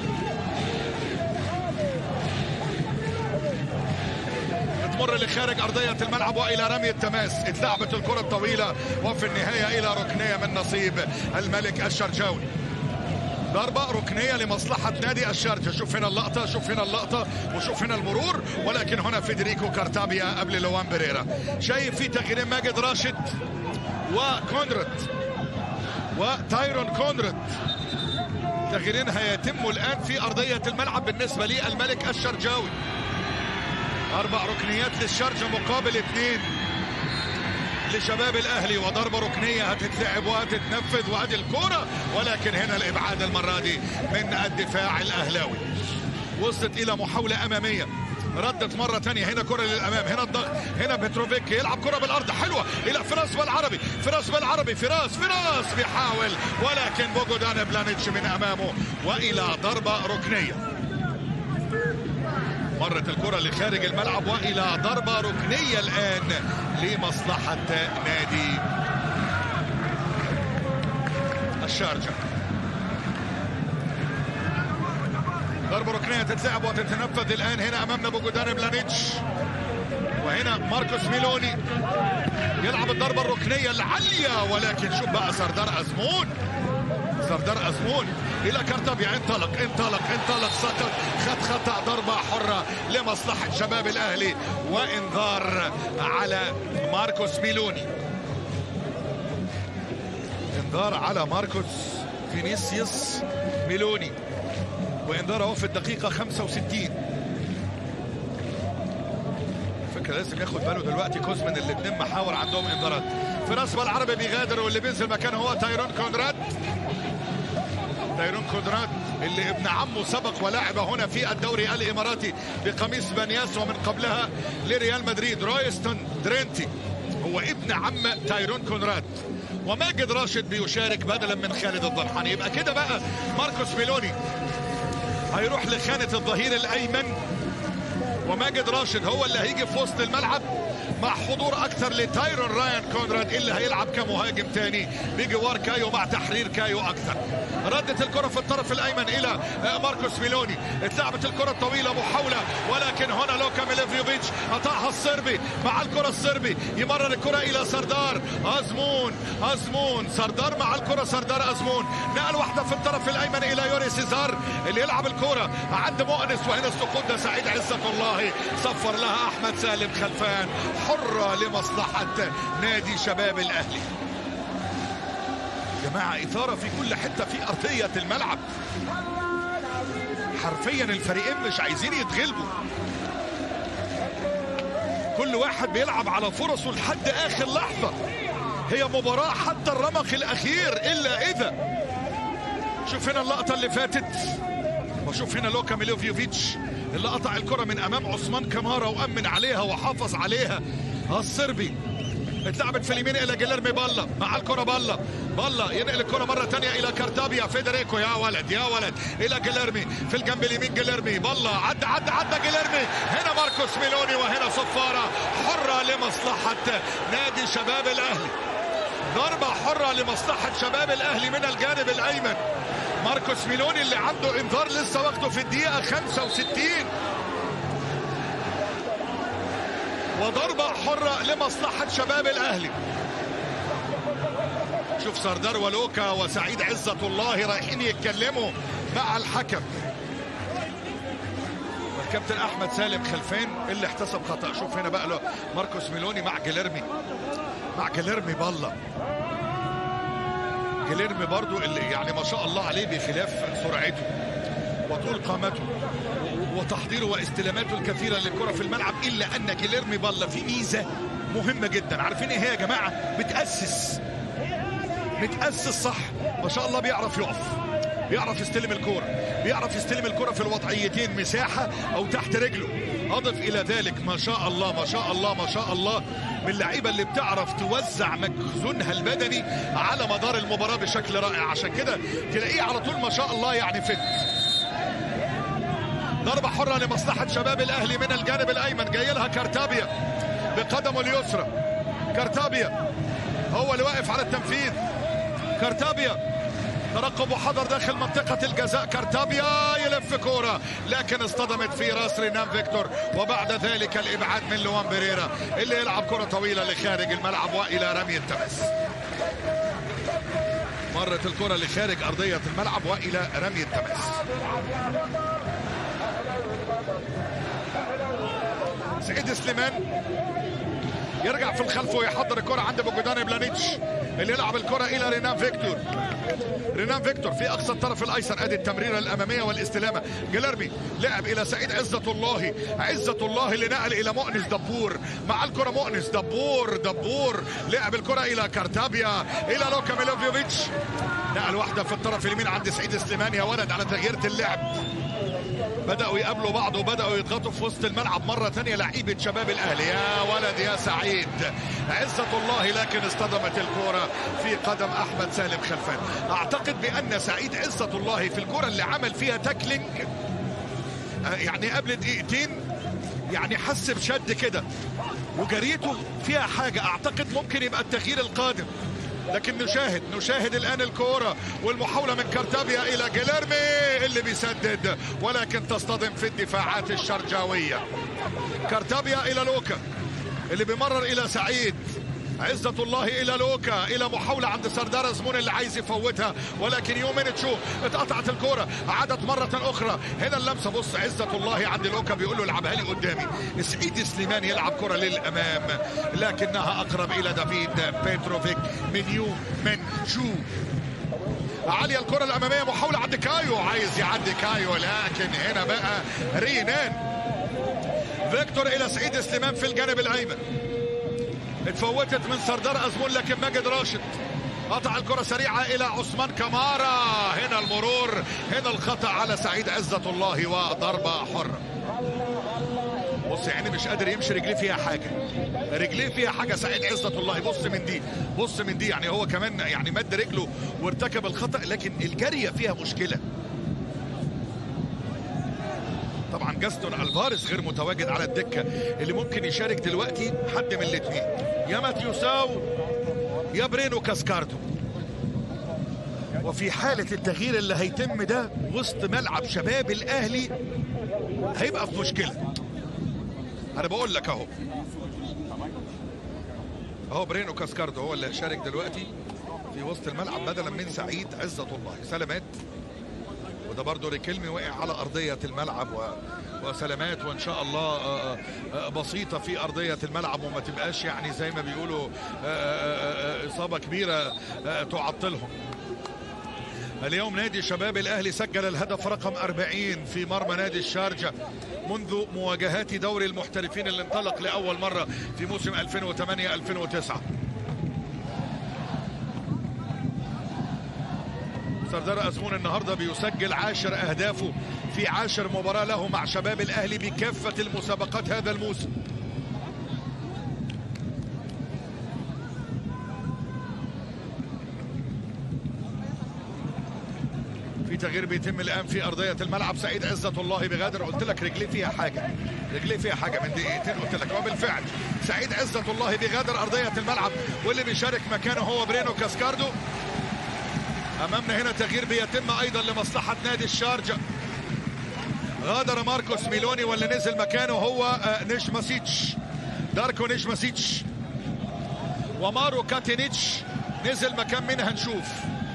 S1: تمر لخارج ارضية الملعب والى رمي التماس اتلعبت الكرة الطويلة وفي النهاية الى ركنية من نصيب الملك الشرجاوي ضربة ركنية لمصلحة نادي الشارجة شوف هنا اللقطة شوف هنا اللقطة وشوف هنا المرور ولكن هنا فيدريكو كارتابيا قبل لوان بريرا شايف في تغييرين ماجد راشد وكونراد وتايرون كونراد تغييرين هيتموا الآن في أرضية الملعب بالنسبة لي الملك الشرجاوي أربع ركنيات للشارجة مقابل اثنين لشباب الاهلي وضربه ركنيه هتتلعب وهتتنفذ وادي الكوره ولكن هنا الابعاد المره دي من الدفاع الاهلاوي وصلت الى محاوله اماميه ردت مره ثانيه هنا كره للامام هنا الضغط هنا بتروفيك يلعب كره بالارض حلوه الى فراس بالعربي فراس بالعربي فراس فراس بيحاول ولكن بوجودان بلانيتش من امامه والى ضربه ركنيه مرت الكرة لخارج الملعب وإلى ضربة ركنية الآن لمصلحة نادي الشارجة ضربة ركنية تتلعب وتتنفذ الآن هنا أمامنا بوجودان بلانيتش وهنا ماركوس ميلوني يلعب الضربة الركنية العالية ولكن شوف بقى سردار أزمون سردار أزمون الى كارتابيا انطلق انطلق انطلق سقط خد خطا ضربه حره لمصلحه شباب الاهلي وانذار على ماركوس ميلوني انذار على ماركوس فينيسيوس ميلوني وانذار اهو في الدقيقه 65 فكره لازم ياخد باله دلوقتي كوزمن الاثنين محاور عندهم انذارات فراس بالعربي بيغادر واللي بينزل مكانه هو تايرون كونراد تايرون كودرات اللي ابن عمه سبق ولعب هنا في الدوري الاماراتي بقميص بنياس ومن قبلها لريال مدريد رويستون درينتي هو ابن عم تايرون كونراد وماجد راشد بيشارك بدلا من خالد الضرحاني يبقى كده بقى ماركوس ميلوني هيروح لخانة الظهير الأيمن وماجد راشد هو اللي هيجي في وسط الملعب مع حضور اكثر لتايرون رايان كونراد اللي هيلعب كمهاجم تاني بجوار كايو مع تحرير كايو اكثر ردت الكره في الطرف الايمن الى ماركوس ميلوني اتلعبت الكره الطويله محاوله ولكن هنا لوكا ميليفيوفيتش قطعها الصربي مع الكره الصربي يمرر الكره الى سردار ازمون ازمون سردار مع الكره سردار ازمون نقل واحده في الطرف الايمن الى يوري سيزار اللي يلعب الكره عند مؤنس وهنا السقوط ده سعيد عزت الله صفر لها احمد سالم خلفان حرة لمصلحة نادي شباب الأهلي جماعة إثارة في كل حتة في أرضية الملعب حرفيا الفريقين مش عايزين يتغلبوا كل واحد بيلعب على فرصه لحد آخر لحظة هي مباراة حتى الرمق الأخير إلا إذا شوف هنا اللقطة اللي فاتت وشوف هنا لوكا ميلوفيوفيتش اللي قطع الكرة من أمام عثمان كمارا وأمن عليها وحافظ عليها الصربي اتلعبت في اليمين الى جيليرمي بالا مع الكره بالا بالا ينقل الكره مره ثانيه الى كارتابيا فيدريكو يا ولد يا ولد الى جيليرمي في الجنب اليمين جيليرمي بالا عدى عدى عدى جيليرمي هنا ماركوس ميلوني وهنا صفاره حره لمصلحه نادي شباب الاهلي ضربه حره لمصلحه شباب الاهلي من الجانب الايمن ماركوس ميلوني اللي عنده انذار لسه واخده في الدقيقه 65 وضربة حرة لمصلحة شباب الأهلي شوف سردار ولوكا وسعيد عزة الله رايحين يتكلموا مع الحكم الكابتن احمد سالم خلفان اللي احتسب خطا شوف هنا بقى له ماركوس ميلوني مع جيليرمي مع جيليرمي بالله جيليرمي برضو اللي يعني ما شاء الله عليه بخلاف سرعته وطول قامته وتحضيره واستلاماته الكثيره للكره في الملعب الا ان جيليرمي بالا في ميزه مهمه جدا عارفين ايه هي يا جماعه بتاسس متاسس صح ما شاء الله بيعرف يقف بيعرف يستلم الكوره بيعرف يستلم الكوره في الوضعيتين مساحه او تحت رجله اضف الى ذلك ما شاء الله ما شاء الله ما شاء الله من اللعيبه اللي بتعرف توزع مخزونها البدني على مدار المباراه بشكل رائع عشان كده تلاقيه على طول ما شاء الله يعني فت ضربة حرة لمصلحة شباب الأهلي من الجانب الأيمن جاي لها كارتابيا بقدمه اليسرى كارتابيا هو اللي واقف على التنفيذ كارتابيا ترقب وحضر داخل منطقة الجزاء كارتابيا يلف كورة لكن اصطدمت في راس رينام فيكتور وبعد ذلك الإبعاد من لوان بيريرا اللي يلعب كرة طويلة لخارج الملعب وإلى رمي التماس مرت الكرة لخارج أرضية الملعب وإلى رمي التماس سعيد سليمان يرجع في الخلف ويحضر الكرة عند بوجودان بلانيتش اللي يلعب الكرة إلى رينان فيكتور رينان فيكتور في أقصى الطرف الأيسر أدي التمريرة الأمامية والاستلامة جلربي لعب إلى سعيد عزة الله عزة الله اللي نقل إلى مؤنس دبور مع الكرة مؤنس دبور دبور لعب الكرة إلى كارتابيا إلى لوكا ميلوفيوفيتش نقل واحدة في الطرف اليمين عند سعيد سليمان يا ولد على تغيير اللعب بدأوا يقابلوا بعض وبدأوا يضغطوا في وسط الملعب مرة ثانية لعيبة شباب الأهلي يا ولد يا سعيد عزة الله لكن اصطدمت الكرة في قدم أحمد سالم خلفان أعتقد بأن سعيد عزة الله في الكرة اللي عمل فيها تاكلينج يعني قبل دقيقتين يعني حس بشد كده وجريته فيها حاجة أعتقد ممكن يبقى التغيير القادم لكن نشاهد نشاهد الان الكوره والمحاوله من كارتابيا الى جيليرمي اللي بيسدد ولكن تصطدم في الدفاعات الشرجاويه كارتابيا الى لوكا اللي بيمرر الى سعيد عزة الله إلى لوكا إلى محاولة عند سردار زمون اللي عايز يفوتها ولكن يومين تشوف اتقطعت الكرة عادت مرة أخرى هنا اللمسة بص عزة الله عند لوكا بيقول له العبها لي قدامي سعيد سليمان يلعب كرة للأمام لكنها أقرب إلى دافيد بيتروفيك من يو من شو عالية الكرة الأمامية محاولة عند كايو عايز يعدي كايو لكن هنا بقى رينان فيكتور إلى سعيد سليمان في الجانب الأيمن اتفوتت من سردار ازمون لكن ماجد راشد قطع الكرة سريعة إلى عثمان كمارا هنا المرور هنا الخطأ على سعيد عزة الله وضربة حرة بص يعني مش قادر يمشي رجليه فيها حاجة رجليه فيها حاجة سعيد عزة الله بص من دي بص من دي يعني هو كمان يعني مد رجله وارتكب الخطأ لكن الجارية فيها مشكلة طبعا جاستون الفاريز غير متواجد على الدكه اللي ممكن يشارك دلوقتي حد من الاثنين يا ماتيو ساو يا برينو كاسكاردو وفي حالة التغيير اللي هيتم ده وسط ملعب شباب الأهلي هيبقى في مشكلة أنا بقول لك أهو أهو برينو كاسكاردو هو اللي هيشارك دلوقتي في وسط الملعب بدلا من سعيد عزة الله سلامات وده برضه ريكيلمي وقع على أرضية الملعب و... وسلامات وإن شاء الله آه، آه، بسيطة في أرضية الملعب وما تبقاش يعني زي ما بيقولوا آه، آه، آه، إصابة كبيرة آه، تعطلهم اليوم نادي شباب الأهلي سجل الهدف رقم 40 في مرمى نادي الشارجة منذ مواجهات دوري المحترفين اللي انطلق لأول مرة في موسم 2008-2009 سردار أزمون النهاردة بيسجل عاشر أهدافه في عاشر مباراة له مع شباب الأهلي بكافة المسابقات هذا الموسم في تغيير بيتم الان في ارضيه الملعب سعيد عزه الله بغادر قلت لك رجليه فيها حاجه رجليه فيها حاجه من دقيقتين قلت لك وبالفعل سعيد عزه الله بغادر ارضيه الملعب واللي بيشارك مكانه هو برينو كاسكاردو امامنا هنا تغيير بيتم ايضا لمصلحه نادي الشارجه غادر ماركوس ميلوني واللي نزل مكانه هو آه، نيشماسيتش داركو نيشماسيتش ومارو كاتينيتش نزل مكان مين هنشوف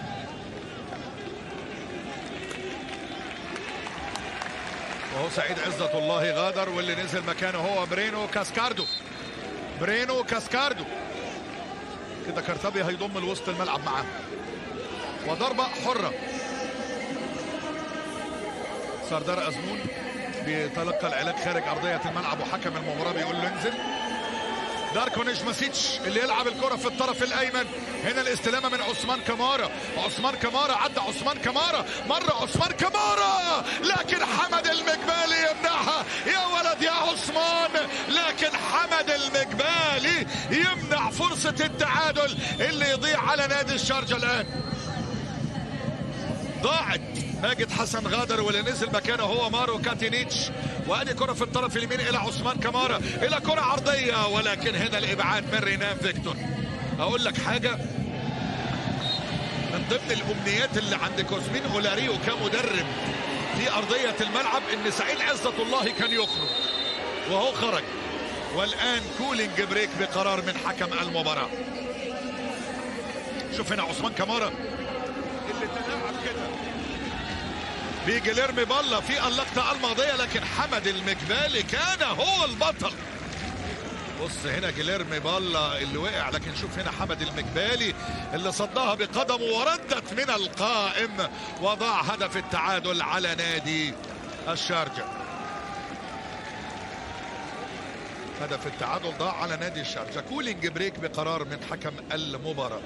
S1: وهو سعيد عزة الله غادر واللي نزل مكانه هو برينو كاسكاردو برينو كاسكاردو كده كارتابي هيضم الوسط الملعب معاه وضربة حرة سردار أزمون بيتلقى العلاج خارج أرضية الملعب وحكم المباراة بيقول له انزل داركو نجماسيتش اللي يلعب الكرة في الطرف الأيمن هنا الاستلامة من عثمان كمارا عثمان كمارا عدى عثمان كمارا مرة عثمان كمارا لكن حمد المقبالي يمنعها يا ولد يا عثمان لكن حمد المقبالي يمنع فرصة التعادل اللي يضيع على نادي الشارجة الآن ضاعت ماجد حسن غادر واللي نزل مكانه هو مارو كاتينيتش وادي كره في الطرف اليمين الى عثمان كمارا الى كره عرضيه ولكن هنا الابعاد من رينان فيكتور اقول لك حاجه من ضمن الامنيات اللي عند كوزمين اولاريو كمدرب في ارضيه الملعب ان سعيد عزه الله كان يخرج وهو خرج والان كولينج بريك بقرار من حكم المباراه شوف هنا عثمان كمارا اللي تلاعب كده بجيليرمي بالا في اللقطة الماضية لكن حمد المقبالي كان هو البطل بص هنا جيليرمي بالا اللي وقع لكن شوف هنا حمد المقبالي اللي صدها بقدمه وردت من القائم وضع هدف التعادل على نادي الشارجة هدف التعادل ضاع على نادي الشارجة كولينج بريك بقرار من حكم المباراة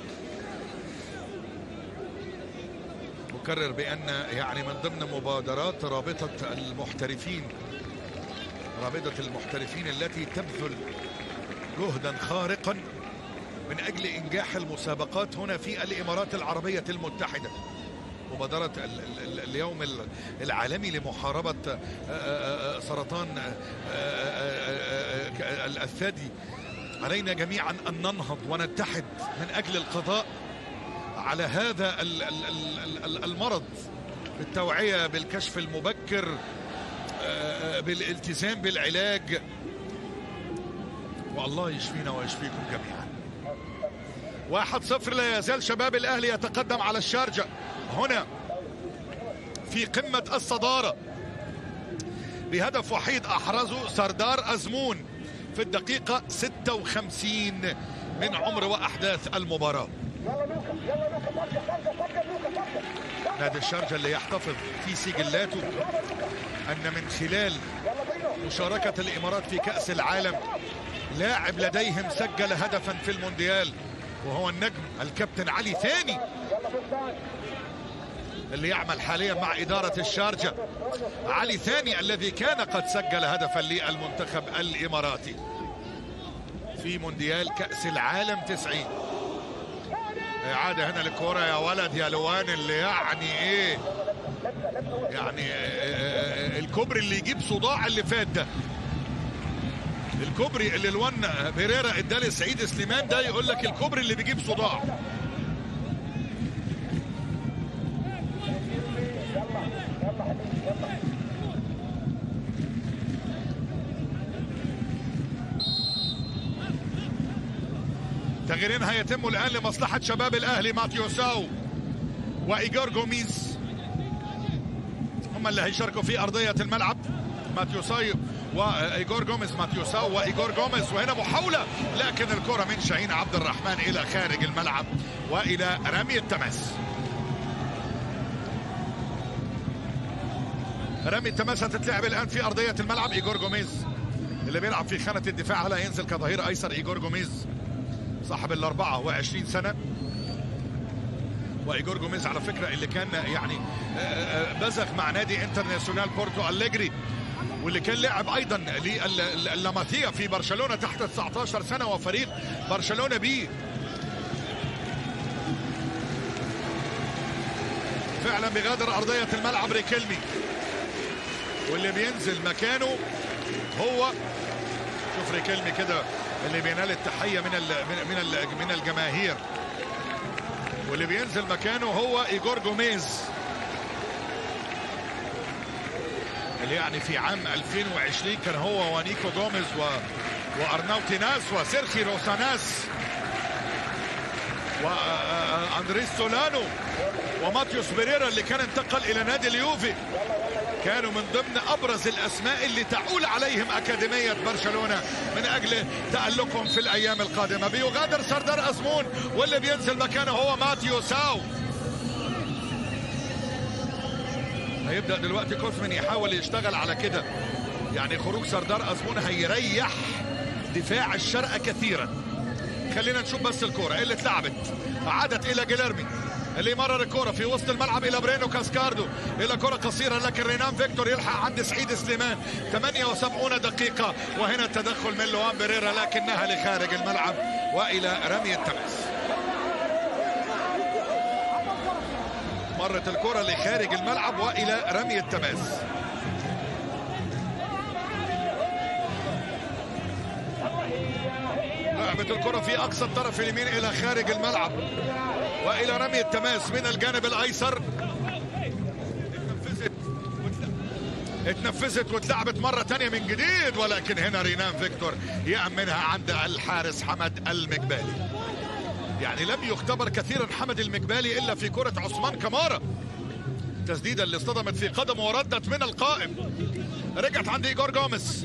S1: أكرر بأن يعني من ضمن مبادرات رابطة المحترفين رابطة المحترفين التي تبذل جهدا خارقا من أجل إنجاح المسابقات هنا في الإمارات العربية المتحدة مبادرة ال- ال- ال- اليوم ال- العالمي لمحاربة آه، آه، آه، سرطان آه، آه، آه، آه، الثدي علينا جميعا أن ننهض ونتحد من أجل القضاء على هذا ال- ال- ال- ال- المرض بالتوعية بالكشف المبكر آه، بالالتزام بالعلاج والله يشفينا ويشفيكم جميعا واحد صفر لا يزال شباب الأهلي يتقدم على الشارجة هنا في قمة الصدارة بهدف وحيد أحرزه سردار أزمون في الدقيقة 56 من عمر وأحداث المباراة نادي الشارجة اللي يحتفظ في سجلاته أن من خلال مشاركة الإمارات في كأس العالم لاعب لديهم سجل هدفا في المونديال وهو النجم الكابتن علي ثاني اللي يعمل حاليا مع إدارة الشارجة علي ثاني الذي كان قد سجل هدفا للمنتخب الإماراتي في مونديال كأس العالم 90 إعادة هنا للكرة يا ولد يا لوان اللي يعني إيه يعني الكوبري اللي يجيب صداع اللي فات ده الكوبري اللي لوان بيريرا اداه لسعيد سليمان ده يقول لك الكوبري اللي بيجيب صداع تغييرين هيتم الان لمصلحه شباب الاهلي ماتيو ساو وايجور جوميز هم اللي هيشاركوا في ارضيه الملعب ماتيو ساو وايجور جوميز ماتيو ساو وايجور جوميز وهنا محاوله لكن الكره من شاهين عبد الرحمن الى خارج الملعب والى رمي التماس رمي التماس هتتلعب الان في ارضيه الملعب ايجور جوميز اللي بيلعب في خانه الدفاع هلا ينزل كظهير ايسر ايجور جوميز صاحب ال 24 سنه وايجور جوميز على فكره اللي كان يعني بزغ مع نادي انترناسيونال بورتو أليجري واللي كان لعب ايضا للاماثيا في برشلونه تحت 19 سنه وفريق برشلونه بي فعلا بيغادر ارضيه الملعب ريكيلمي واللي بينزل مكانه هو شوف ريكيلمي كده اللي بينال التحيه من ال من ال من الجماهير واللي بينزل مكانه هو ايجور جوميز اللي يعني في عام 2020 كان هو ونيكو جوميز و وارناوتي ناس وسيرخي روساناس واندريس سولانو وماتيوس بيريرا اللي كان انتقل الى نادي اليوفي كانوا من ضمن ابرز الاسماء اللي تعول عليهم اكاديميه برشلونه من اجل تالقهم في الايام القادمه بيغادر سردار ازمون واللي بينزل مكانه هو ماتيو ساو هيبدا دلوقتي كوسمن يحاول يشتغل على كده يعني خروج سردار ازمون هيريح دفاع الشرق كثيرا خلينا نشوف بس الكوره اللي اتلعبت عادت الى جيليرمي اللي مرر الكرة في وسط الملعب إلى برينو كاسكاردو إلى كرة قصيرة لكن رينان فيكتور يلحق عند سعيد سليمان 78 دقيقة وهنا التدخل من لوان بيريرا لكنها لخارج الملعب وإلى رمي التماس مرت الكرة لخارج الملعب وإلى رمي التماس لعبت الكرة في أقصى الطرف اليمين إلى خارج الملعب والى رمي التماس من الجانب الايسر اتنفذت اتنفذت واتلعبت مرة تانية من جديد ولكن هنا رينان فيكتور يأمنها عند الحارس حمد المقبالي يعني لم يختبر كثيرا حمد المقبالي إلا في كرة عثمان كمارة تسديدة اللي اصطدمت في قدمه وردت من القائم رجعت عند إيجور جوميز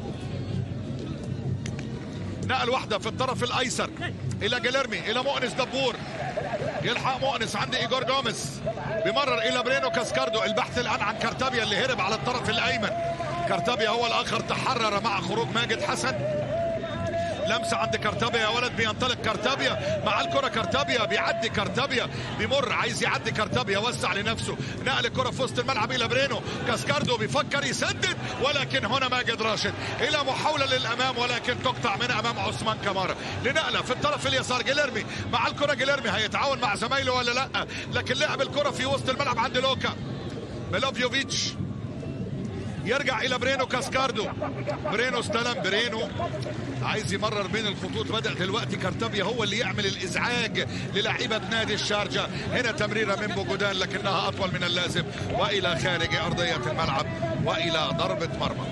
S1: نقل واحدة في الطرف الأيسر إلى جيليرمي إلى مؤنس دبور يلحق مؤنس عند ايجور جوميز بمرر الى برينو كاسكاردو البحث الان عن كارتابيا اللي هرب على الطرف الايمن كارتابيا هو الاخر تحرر مع خروج ماجد حسن لمسه عند كارتابيا يا ولد بينطلق كارتابيا مع الكره كارتابيا بيعدي كارتابيا بيمر عايز يعدي كارتابيا وسع لنفسه نقل الكره في وسط الملعب الى برينو كاسكاردو بيفكر يسدد ولكن هنا ماجد راشد الى محاوله للامام ولكن تقطع من امام عثمان كمارا لنقله في الطرف اليسار جيليرمي مع الكره جيليرمي هيتعاون مع زمايله ولا لا لكن لعب الكره في وسط الملعب عند لوكا ميلوفيوفيتش يرجع الى برينو كاسكاردو برينو استلم برينو عايز يمرر بين الخطوط بدا دلوقتي كارتابيا هو اللي يعمل الازعاج للاعيبه نادي الشارجه هنا تمريره من بوجودان لكنها اطول من اللازم والى خارج ارضيه الملعب والى ضربه مرمى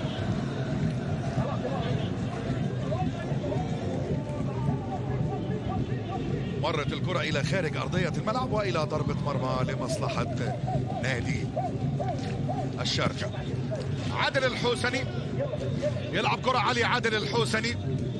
S1: مرت الكرة إلى خارج أرضية الملعب وإلى ضربة مرمى لمصلحة نادي الشارجة عادل الحوسني يلعب كرة عالية عادل الحوسني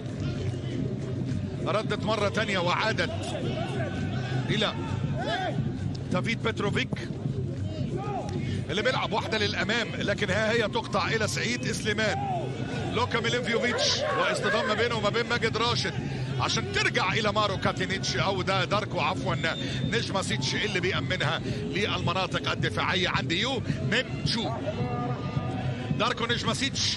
S1: ردت مرة تانية وعادت إلى دافيد بتروفيك اللي بيلعب واحدة للأمام لكن ها هي تقطع إلى سعيد إسليمان لوكا ميلينفيوفيتش واصطدام ما بينه وما بين ماجد راشد عشان ترجع الى مارو كاتينيتش او ده داركو عفوا نجمة سيتش اللي بيأمنها للمناطق الدفاعية عند يو من شو داركو نجمة سيتش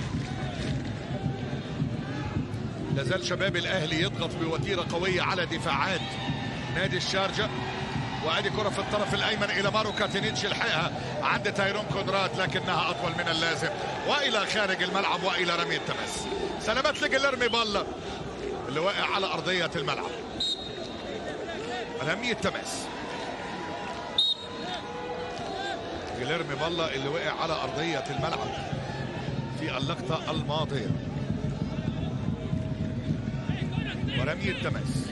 S1: لازال شباب الاهلي يضغط بوتيره قويه على دفاعات نادي الشارجه وادي كره في الطرف الايمن الى مارو كاتينيتش يلحقها عند تايرون كودرات لكنها اطول من اللازم والى خارج الملعب والى رمي التماس سلامات لجلرمي بالا اللي واقع على ارضيه الملعب رمي التماس جيليرمي بالا اللي وقع على ارضيه الملعب في اللقطه الماضيه ورمي التماس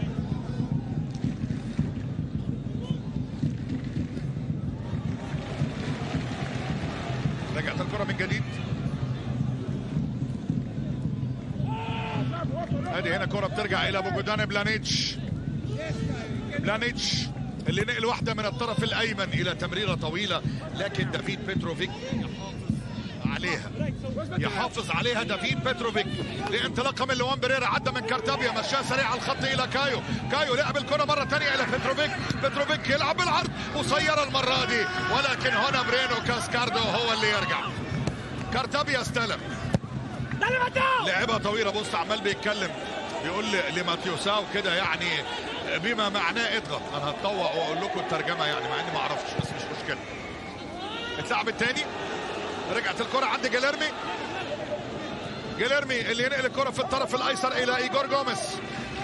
S1: رجعت الكرة من جديد ادي هنا كرة بترجع الى بوجودان بلانيتش بلانيتش اللي نقل واحدة من الطرف الايمن الى تمريرة طويلة لكن دافيد بيتروفيك عليها يحافظ عليها دافيد بيتروفيك لانطلاقه من لوان بريرا عدى من كارتابيا مشاه سريع على الخط الى كايو كايو لعب الكره مره ثانيه الى بيتروفيك بيتروفيك يلعب بالعرض قصيره المره دي ولكن هنا برينو كاسكاردو هو اللي يرجع كارتابيا استلم لعبها طويله بص عمال بيتكلم بيقول لماتيوساو كده يعني بما معناه اضغط انا هتطوع واقول لكم الترجمه يعني مع اني ما اعرفش بس مش مشكله اتلعب الثاني رجعت الكرة عند جيليرمي جيليرمي اللي ينقل الكرة في الطرف الأيسر إلى إيجور جوميز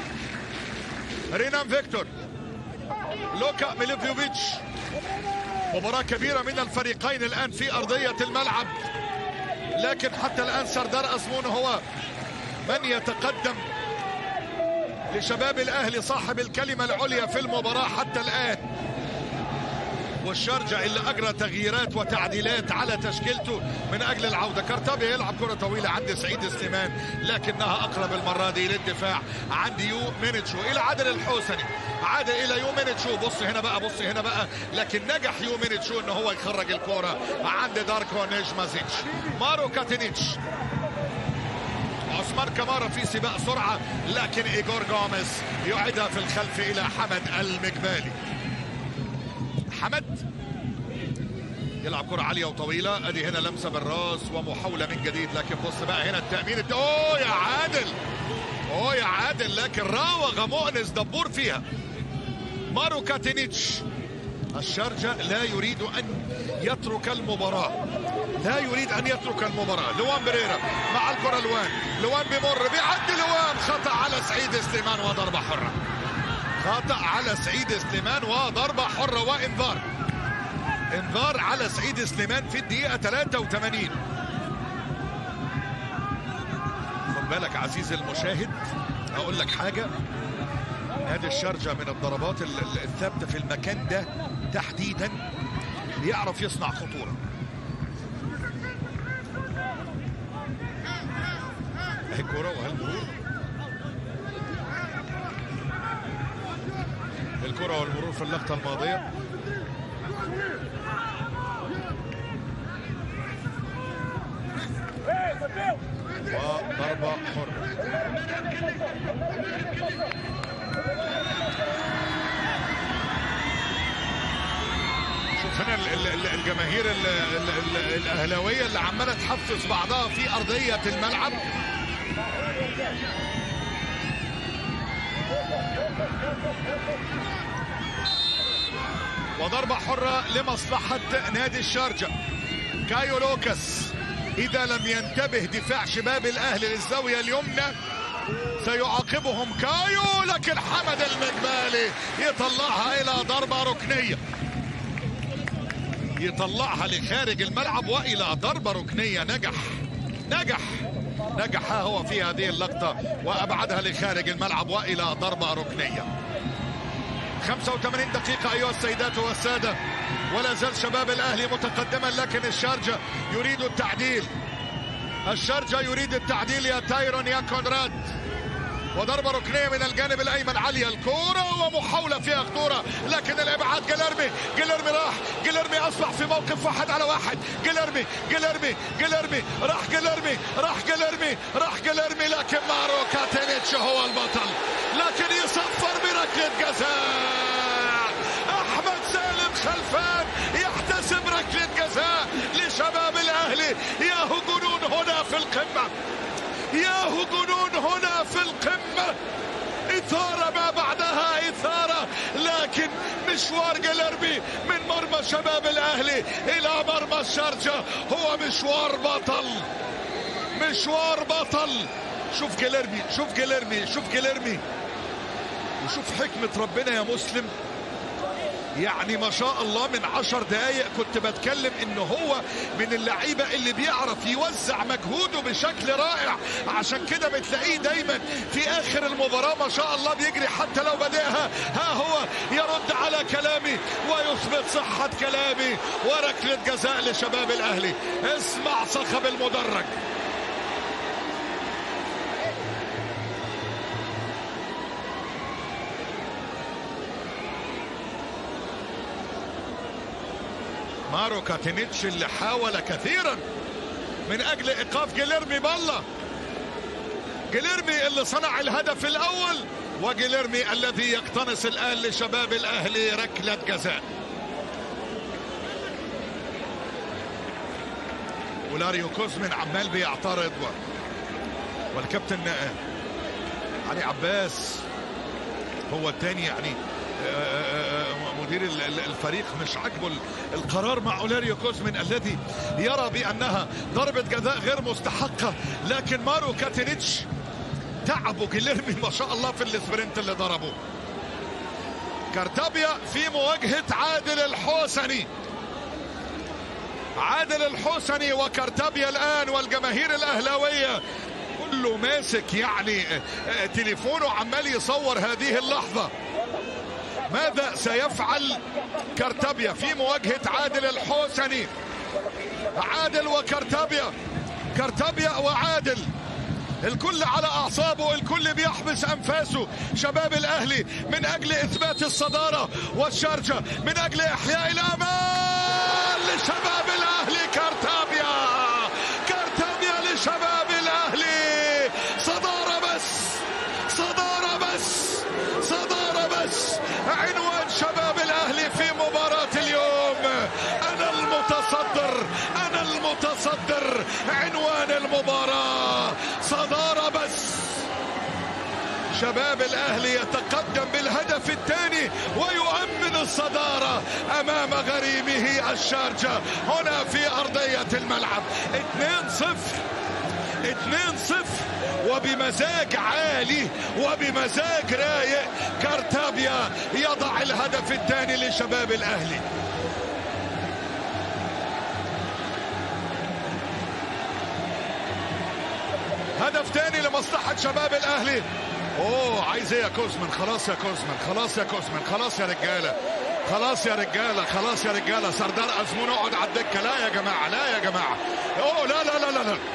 S1: رينان فيكتور لوكا ميليفيوفيتش مباراة كبيرة من الفريقين الآن في أرضية الملعب لكن حتى الآن سردار أزمون هو من يتقدم لشباب الأهلي صاحب الكلمة العليا في المباراة حتى الآن والشارجة اللي أجرى تغييرات وتعديلات على تشكيلته من أجل العودة كارتابيا يلعب كرة طويلة عند سعيد سليمان لكنها أقرب المرة دي للدفاع عند يو مينيتشو إلى عادل الحوسني عادل إلى يو مينيتشو بص هنا بقى بص هنا بقى لكن نجح يو مينيتشو إن هو يخرج الكرة عند داركو نيجمازيتش مارو كاتينيتش عثمان كمارا في سباق سرعة لكن إيجور جوميز يعيدها في الخلف إلى حمد المجبالي حمد يلعب كرة عالية وطويلة ادي هنا لمسة بالراس ومحاولة من جديد لكن بص بقى هنا التأمين الت... اوه يا عادل اوه يا عادل لكن راوغ مؤنس دبور فيها مارو كاتينيتش الشارجة لا يريد أن يترك المباراة لا يريد أن يترك المباراة لوان بريرا مع الكرة لوان لوان بيمر بيعدي لوان خطأ على سعيد سليمان وضربة حرة خطأ على سعيد سليمان وضربة حرة وإنذار انذار على سعيد سليمان في الدقيقة 83 خد بالك عزيزي المشاهد أقول لك حاجة نادي الشارجة من الضربات الثابتة في المكان ده تحديدا يعرف يصنع خطورة اهي كورة وهالمرور الكرة والمرور في اللقطة الماضية وضربة حرة شوف هنا الجماهير الاهلاويه اللي عماله تحفز بعضها في ارضيه الملعب وضربة حرة لمصلحة نادي الشارجة كايو لوكاس إذا لم ينتبه دفاع شباب الأهلي للزاوية اليمنى سيعاقبهم كايو لكن حمد المجبالي يطلعها إلى ضربة ركنية يطلعها لخارج الملعب وإلى ضربة ركنية نجح نجح نجح هو في هذه اللقطة وأبعدها لخارج الملعب وإلى ضربة ركنية 85 دقيقة أيها السيدات والسادة ولا زال شباب الأهلي متقدما لكن الشارجة يريد التعديل الشارجة يريد التعديل يا تايرون يا كونراد وضربة ركنية من الجانب الأيمن عالية الكورة ومحاولة فيها خطورة لكن الإبعاد جيليرمي جيليرمي راح جيليرمي أصبح في موقف واحد على واحد جيليرمي جيليرمي جيليرمي راح جيليرمي راح جيليرمي راح جيليرمي لكن مارو كاتينيتش هو البطل لكن يصفر بركلة جزاء أحمد سالم خلفان يحتسب ركلة جزاء لشباب الأهلي ياهو جنون هنا في القمة ياهو جنون هنا في القمة إثارة ما بعدها إثارة لكن مشوار جلربي من مرمى شباب الأهلي إلى مرمى الشارجة هو مشوار بطل مشوار بطل شوف جلربي شوف جلربي شوف جلربي وشوف حكمة ربنا يا مسلم يعني ما شاء الله من عشر دقايق كنت بتكلم انه هو من اللعيبة اللي بيعرف يوزع مجهوده بشكل رائع عشان كده بتلاقيه دايما في اخر المباراة ما شاء الله بيجري حتى لو بدأها ها هو يرد على كلامي ويثبت صحة كلامي وركلة جزاء لشباب الاهلي اسمع صخب المدرج مارو كاتينيتش اللي حاول كثيرا من اجل ايقاف جيليرمي بالله جيليرمي اللي صنع الهدف الاول وجيليرمي الذي يقتنص الان لشباب الاهلي ركله جزاء ولاريو كوزمن عمال بيعترض والكابتن علي عباس هو الثاني يعني مدير الفريق مش عاجبه القرار مع اولاريو كوزمن الذي يرى بانها ضربه جزاء غير مستحقه لكن مارو كاتينيتش تعبوا جيليرمي ما شاء الله في السبرنت اللي ضربه كارتابيا في مواجهه عادل الحوسني عادل الحوسني وكارتابيا الان والجماهير الاهلاويه كله ماسك يعني تليفونه عمال يصور هذه اللحظه ماذا سيفعل كارتابيا في مواجهة عادل الحوسني عادل وكارتابيا كارتابيا وعادل الكل على اعصابه الكل بيحبس انفاسه شباب الاهلي من اجل اثبات الصداره والشارجه من اجل احياء الامال لشباب الاهلي كارتابيا كارتابيا لشباب الاهلي صداره بس صداره بس صداره بس عنوان شباب الاهلي في مباراة اليوم انا المتصدر انا المتصدر عنوان المباراة صدارة بس شباب الاهلي يتقدم بالهدف الثاني ويؤمن الصدارة امام غريمه الشارجة هنا في ارضية الملعب 2-0 2-0 وبمزاج عالي وبمزاج رايق كارتابيا يضع الهدف الثاني لشباب الاهلي هدف ثاني لمصلحة شباب الاهلي اوه عايز ايه يا كوزمان خلاص يا كوزمان خلاص يا كوزمان خلاص يا رجاله خلاص يا رجاله خلاص يا رجاله سردار ازمون اقعد على الدكه لا يا جماعه لا يا جماعه اوه لا لا لا لا, لا.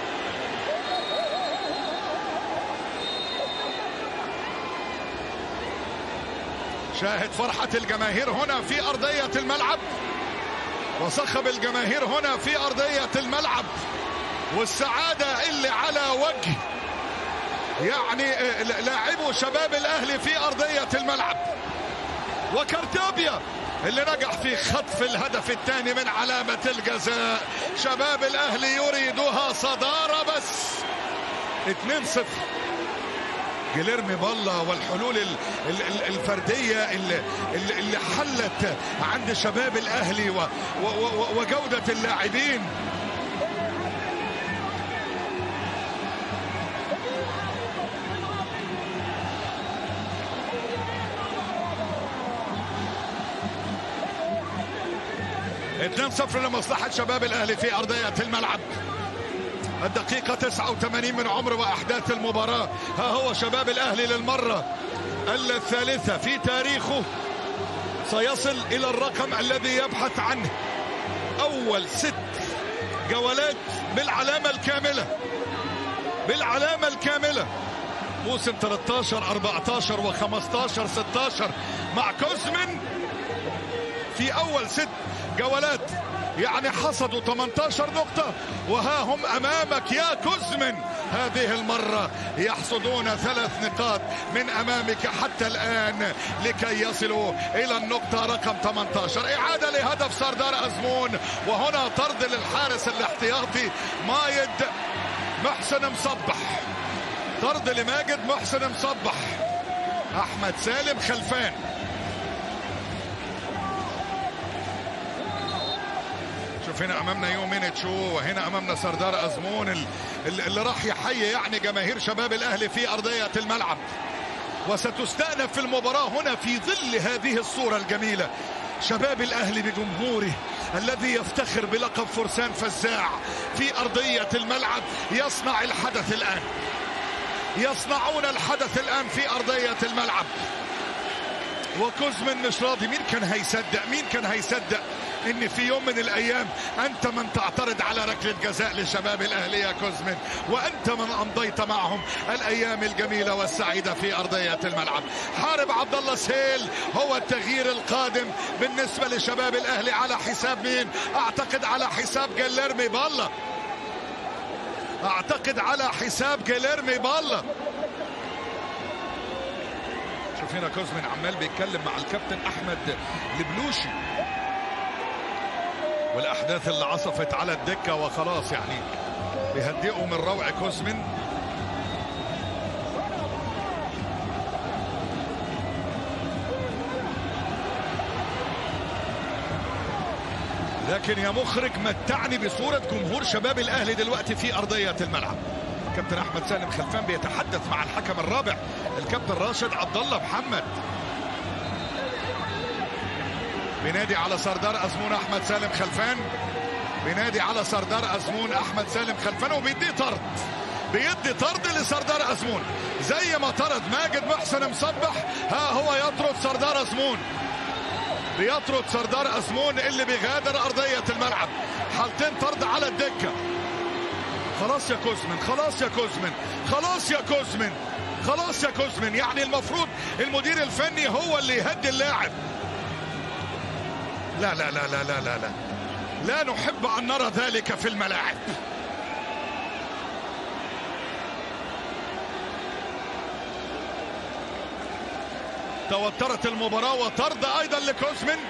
S1: شاهد فرحة الجماهير هنا في أرضية الملعب وصخب الجماهير هنا في أرضية الملعب والسعادة اللي على وجه يعني لاعبو شباب الأهلي في أرضية الملعب وكارتابيا اللي نجح في خطف الهدف الثاني من علامة الجزاء شباب الأهلي يريدها صدارة بس 2-0 جيليرمي بالله والحلول الفرديه اللي, اللي حلت عند شباب الاهلي وجوده اللاعبين اتنين صفر لمصلحة شباب الأهلي في أرضية الملعب الدقيقة 89 من عمر وأحداث المباراة ها هو شباب الأهلي للمرة الثالثة في تاريخه سيصل إلى الرقم الذي يبحث عنه أول ست جولات بالعلامة الكاملة بالعلامة الكاملة موسم 13 14 و15 16 مع كوزمن في اول ست جولات يعني حصدوا 18 نقطة وها هم أمامك يا كوزمن هذه المرة يحصدون ثلاث نقاط من أمامك حتى الآن لكي يصلوا إلى النقطة رقم 18 إعادة لهدف سردار أزمون وهنا طرد للحارس الاحتياطي مايد محسن مصبح طرد لماجد محسن مصبح أحمد سالم خلفان شوف هنا امامنا يومينيتش وهنا امامنا سردار ازمون اللي راح يحيي يعني جماهير شباب الاهلي في ارضيه الملعب وستستأنف في المباراة هنا في ظل هذه الصورة الجميلة شباب الأهلي بجمهوره الذي يفتخر بلقب فرسان فزاع في أرضية الملعب يصنع الحدث الآن يصنعون الحدث الآن في أرضية الملعب وكوزمن مش راضي مين كان هيصدق مين كان هيصدق ان في يوم من الايام انت من تعترض على ركله جزاء لشباب الاهلي يا كوزمن وانت من امضيت معهم الايام الجميله والسعيده في ارضيه الملعب حارب عبد الله سهيل هو التغيير القادم بالنسبه لشباب الاهلي على حساب مين اعتقد على حساب جيليرمي بالا اعتقد على حساب جيليرمي بالا شوف هنا كوزمن عمال بيتكلم مع الكابتن احمد البلوشي والاحداث اللي عصفت على الدكه وخلاص يعني بيهدئوا من روع كوزمن لكن يا مخرج متعني بصوره جمهور شباب الاهلي دلوقتي في ارضيه الملعب كابتن احمد سالم خلفان بيتحدث مع الحكم الرابع الكابتن راشد عبد الله محمد بينادي على سردار ازمون احمد سالم خلفان بينادي على سردار ازمون احمد سالم خلفان وبيديه طرد بيدي طرد لسردار ازمون زي ما طرد ماجد محسن مصبح ها هو يطرد سردار ازمون بيطرد سردار ازمون اللي بيغادر ارضيه الملعب حالتين طرد على الدكه خلاص يا كوزمن خلاص يا كوزمن خلاص يا كوزمن خلاص يا كوزمن يعني المفروض المدير الفني هو اللي يهدي اللاعب لا لا لا لا لا لا لا لا نحب أن نرى ذلك في الملاعب توترت المباراة وطرد أيضا لكوزمن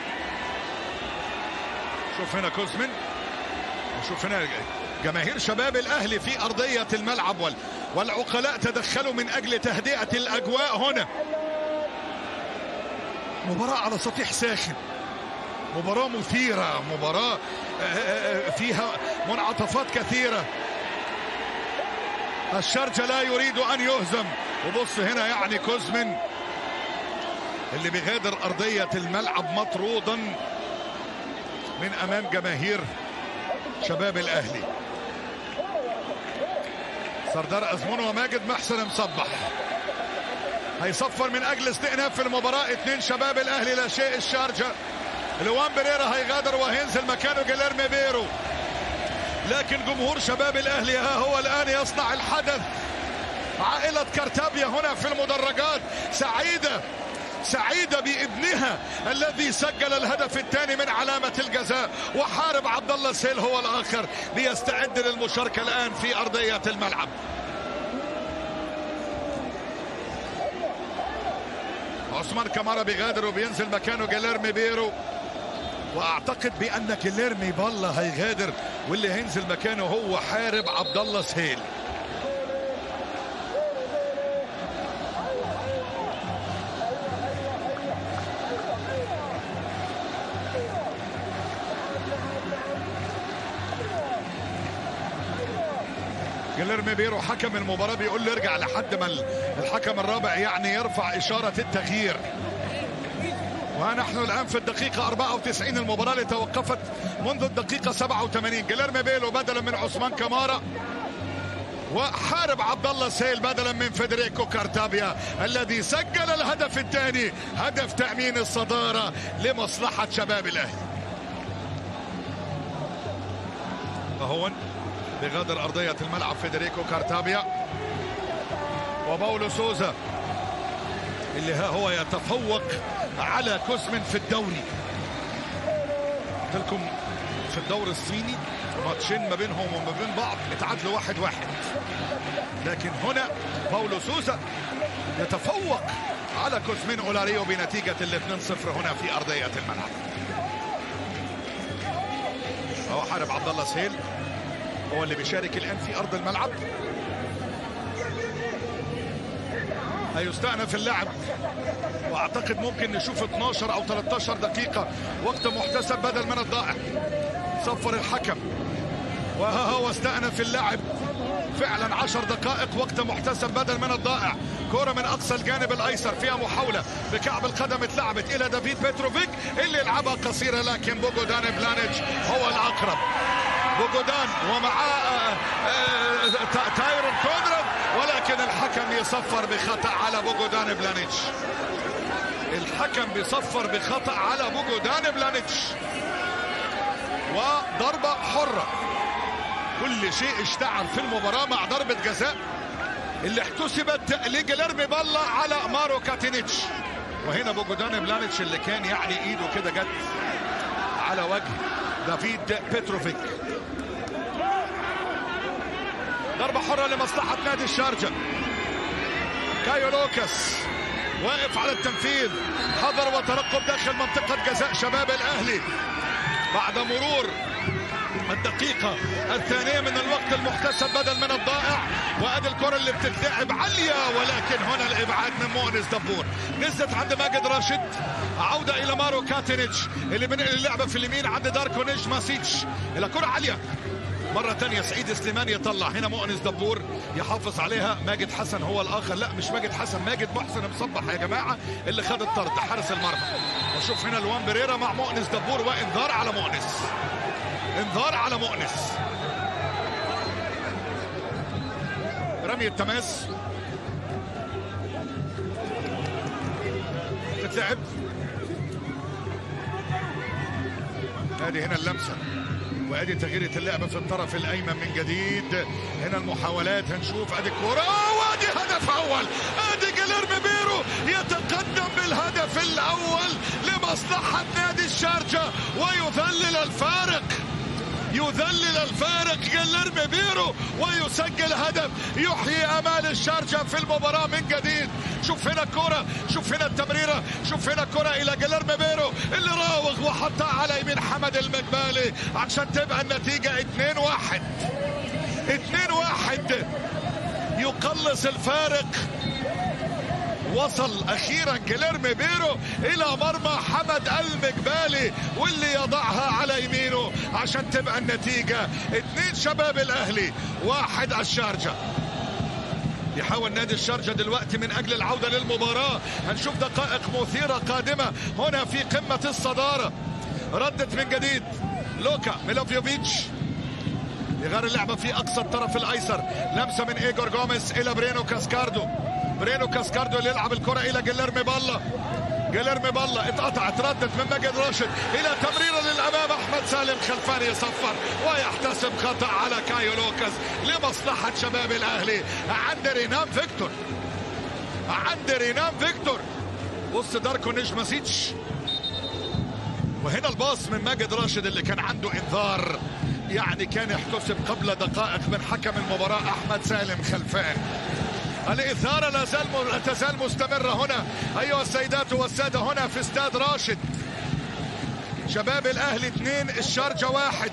S1: شوف هنا كوزمن وشوف هنا جماهير شباب الأهلي في أرضية الملعب والعقلاء تدخلوا من أجل تهدئة الأجواء هنا مباراة على سطيح ساخن مباراة مثيرة مباراة فيها منعطفات كثيرة الشرجة لا يريد أن يهزم وبص هنا يعني كوزمن اللي بيغادر أرضية الملعب مطرودا من أمام جماهير شباب الأهلي سردار أزمون وماجد محسن مصبح هيصفر من أجل استئناف المباراة اثنين شباب الأهلي لا شيء الشارجة لوان بريرا هيغادر وهينزل مكانه جيليرمي بيرو لكن جمهور شباب الاهلي ها هو الان يصنع الحدث عائلة كارتابيا هنا في المدرجات سعيدة سعيدة بابنها الذي سجل الهدف الثاني من علامة الجزاء وحارب عبد الله سيل هو الآخر ليستعد للمشاركة الآن في أرضية الملعب عثمان كمارا بيغادر وبينزل مكانه جيليرمي بيرو واعتقد بان جيليرمي بالا هيغادر واللي هينزل مكانه هو حارب عبد الله سهيل جيليرمي بيرو حكم المباراه بيقول له ارجع لحد ما الحكم الرابع يعني يرفع اشاره التغيير ونحن الان في الدقيقة 94 المباراة اللي توقفت منذ الدقيقة 87 جيليرمي بيلو بدلا من عثمان كمارا وحارب عبد الله سيل بدلا من فيدريكو كارتابيا الذي سجل الهدف الثاني هدف تأمين الصدارة لمصلحة شباب الأهلي وهو بغادر أرضية الملعب فيدريكو كارتابيا وباولو سوزا اللي ها هو يتفوق على كوسمن في الدوري قلت لكم في الدوري الصيني ماتشين ما بينهم وما بين بعض اتعادلوا واحد واحد لكن هنا باولو سوزا يتفوق على كوزمين اولاريو بنتيجة ال 2-0 هنا في ارضية الملعب هو حارب عبد الله سهيل هو اللي بيشارك الان في ارض الملعب هيستأنف اللعب واعتقد ممكن نشوف 12 او 13 دقيقة وقت محتسب بدل من الضائع صفر الحكم وها هو استأنف اللعب فعلا عشر دقائق وقت محتسب بدل من الضائع كرة من أقصى الجانب الأيسر فيها محاولة بكعب القدم اتلعبت إلى دافيد بيتروفيك اللي لعبها قصيرة لكن بوغودان بلانيتش هو الأقرب بوغودان ومعاه تايرون كونراد ولكن الحكم يصفر بخطأ على بوغودان بلانيتش الحكم بيصفر بخطأ على بوغودان بلانيتش وضربة حرة كل شيء اشتعل في المباراة مع ضربة جزاء اللي احتسبت لجيليرمي بالا على مارو كاتينيتش وهنا بوجودان بلانيتش اللي كان يعني ايده كده جت على وجه دافيد بيتروفيك ضربة حرة لمصلحة نادي الشارجة كايو لوكاس واقف على التنفيذ حضر وترقب داخل منطقة جزاء شباب الأهلي بعد مرور الدقيقة الثانية من الوقت المحتسب بدل من الضائع وادي الكرة اللي بتتلعب عالية ولكن هنا الابعاد من مؤنس دبور نزلت عند ماجد راشد عودة الى مارو كاتينيتش اللي بنقل اللعبة في اليمين عند داركو نيش ماسيتش الى كرة عالية مرة تانية سعيد سليمان يطلع هنا مؤنس دبور يحافظ عليها ماجد حسن هو الآخر لا مش ماجد حسن ماجد محسن مصبح يا جماعة اللي خد الطرد حارس المرمى وشوف هنا لوان بريرا مع مؤنس دبور وانذار على مؤنس انذار على مؤنس رمي التماس تتلعب ادي هنا اللمسه وادي تغيير اللعبه في الطرف الايمن من جديد هنا المحاولات هنشوف ادي الكوره وادي هدف اول ادي جيليرمي بيرو يتقدم بالهدف الاول لمصلحه نادي الشارجه ويذلل الفارق يذلل الفارق جيليرمي بيرو ويسجل هدف يحيي امال الشارجه في المباراه من جديد شوف هنا الكرة شوف هنا التمريرة شوف هنا الكرة إلى جيليرمي بيرو اللي راوغ وحطها على يمين حمد المقبالي عشان تبقى النتيجة 2 1 2 1 يقلص الفارق وصل اخيرا جيليرمي بيرو الى مرمى حمد المقبالي واللي يضعها على يمينه عشان تبقى النتيجه اثنين شباب الاهلي واحد الشارجه يحاول نادي الشارجة دلوقتي من أجل العودة للمباراة هنشوف دقائق مثيرة قادمة هنا في قمة الصدارة ردت من جديد لوكا ميلوفيوفيتش يغير اللعبة في أقصى الطرف الأيسر لمسة من إيجور جوميز إلى برينو كاسكاردو برينو كاسكاردو اللي يلعب الكرة إلى جيليرمي بالا جيليرمي بالا اتقطعت ردت من ماجد راشد الى تمريره للامام احمد سالم خلفان يصفر ويحتسب خطا على كايو لوكاس لمصلحه شباب الاهلي عند رينام فيكتور عند رينام فيكتور بص داركو نجمسيتش وهنا الباص من ماجد راشد اللي كان عنده انذار يعني كان يحتسب قبل دقائق من حكم المباراه احمد سالم خلفان الإثارة لا زال لا تزال مستمرة هنا أيها السيدات والسادة هنا في استاد راشد شباب الأهلي اثنين الشارجة واحد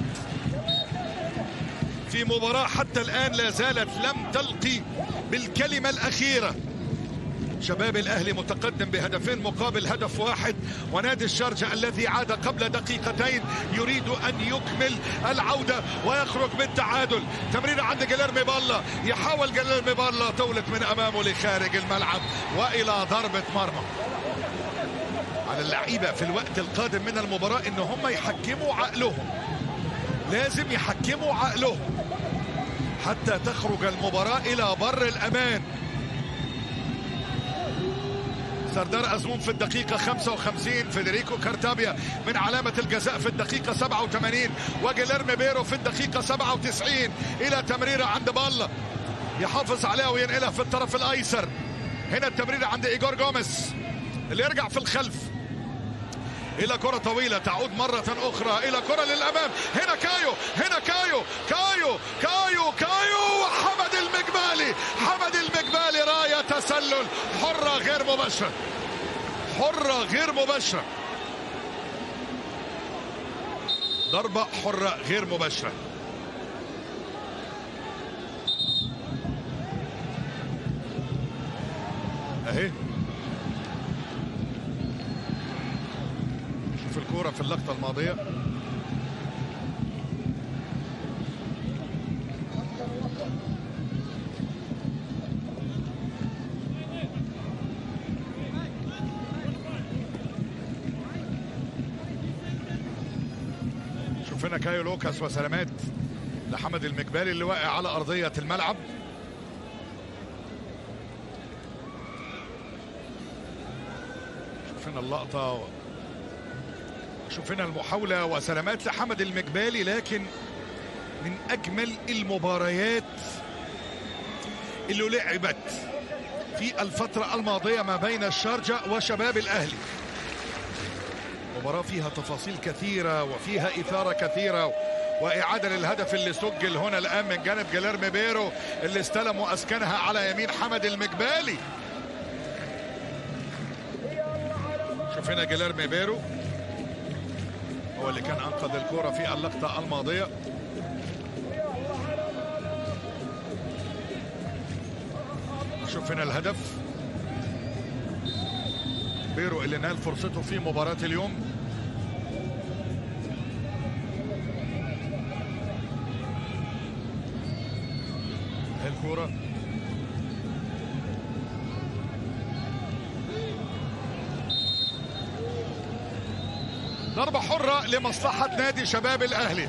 S1: في مباراة حتى الآن لا زالت لم تلقي بالكلمة الأخيرة شباب الاهلي متقدم بهدفين مقابل هدف واحد ونادي الشارجة الذي عاد قبل دقيقتين يريد ان يكمل العودة ويخرج بالتعادل تمرير عند جيليرمي بالا يحاول جيليرمي بالا طولت من امامه لخارج الملعب والى ضربة مرمى على اللعيبة في الوقت القادم من المباراة ان هم يحكموا عقلهم لازم يحكموا عقلهم حتى تخرج المباراة الى بر الامان سردار أزمون في الدقيقة 55 فيدريكو كارتابيا من علامة الجزاء في الدقيقة 87 وجيليرمي بيرو في الدقيقة 97 إلى تمريرة عند بالا يحافظ عليها وينقلها في الطرف الايسر هنا التمرير عند ايجور جوميز اللي يرجع في الخلف الى كره طويله تعود مره اخرى الى كره للامام هنا كايو هنا كايو كايو كايو كايو وحمد المقبالي حمد المقبالي رايه تسلل حره غير مباشره حره غير مباشره ضربه حره غير مباشره اهي شوف الكوره في اللقطه الماضيه شوف هنا كايو لوكاس وسلامات لحمد المقبالي اللي واقع على ارضيه الملعب شوف هنا اللقطه شوف هنا المحاولة وسلامات لحمد المقبالي لكن من أجمل المباريات اللي لعبت في الفترة الماضية ما بين الشارجة وشباب الأهلي مباراة فيها تفاصيل كثيرة وفيها إثارة كثيرة وإعادة للهدف اللي سجل هنا الآن من جانب جيليرمي بيرو اللي استلم وأسكنها على يمين حمد المقبالي شوف هنا جيليرمي بيرو هو اللي كان انقذ الكره في اللقطه الماضيه شوف هنا الهدف بيرو اللي نال فرصته في مباراه اليوم الكره ضربة حرة لمصلحة نادي شباب الأهلي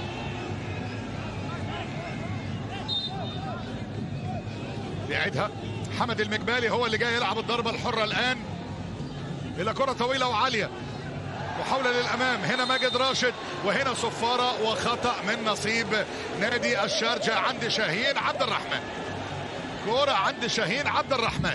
S1: بيعيدها حمد المقبالي هو اللي جاي يلعب الضربة الحرة الآن إلى كرة طويلة وعالية محاولة للأمام هنا ماجد راشد وهنا صفارة وخطأ من نصيب نادي الشارجة عند شاهين عبد الرحمن كرة عند شاهين عبد الرحمن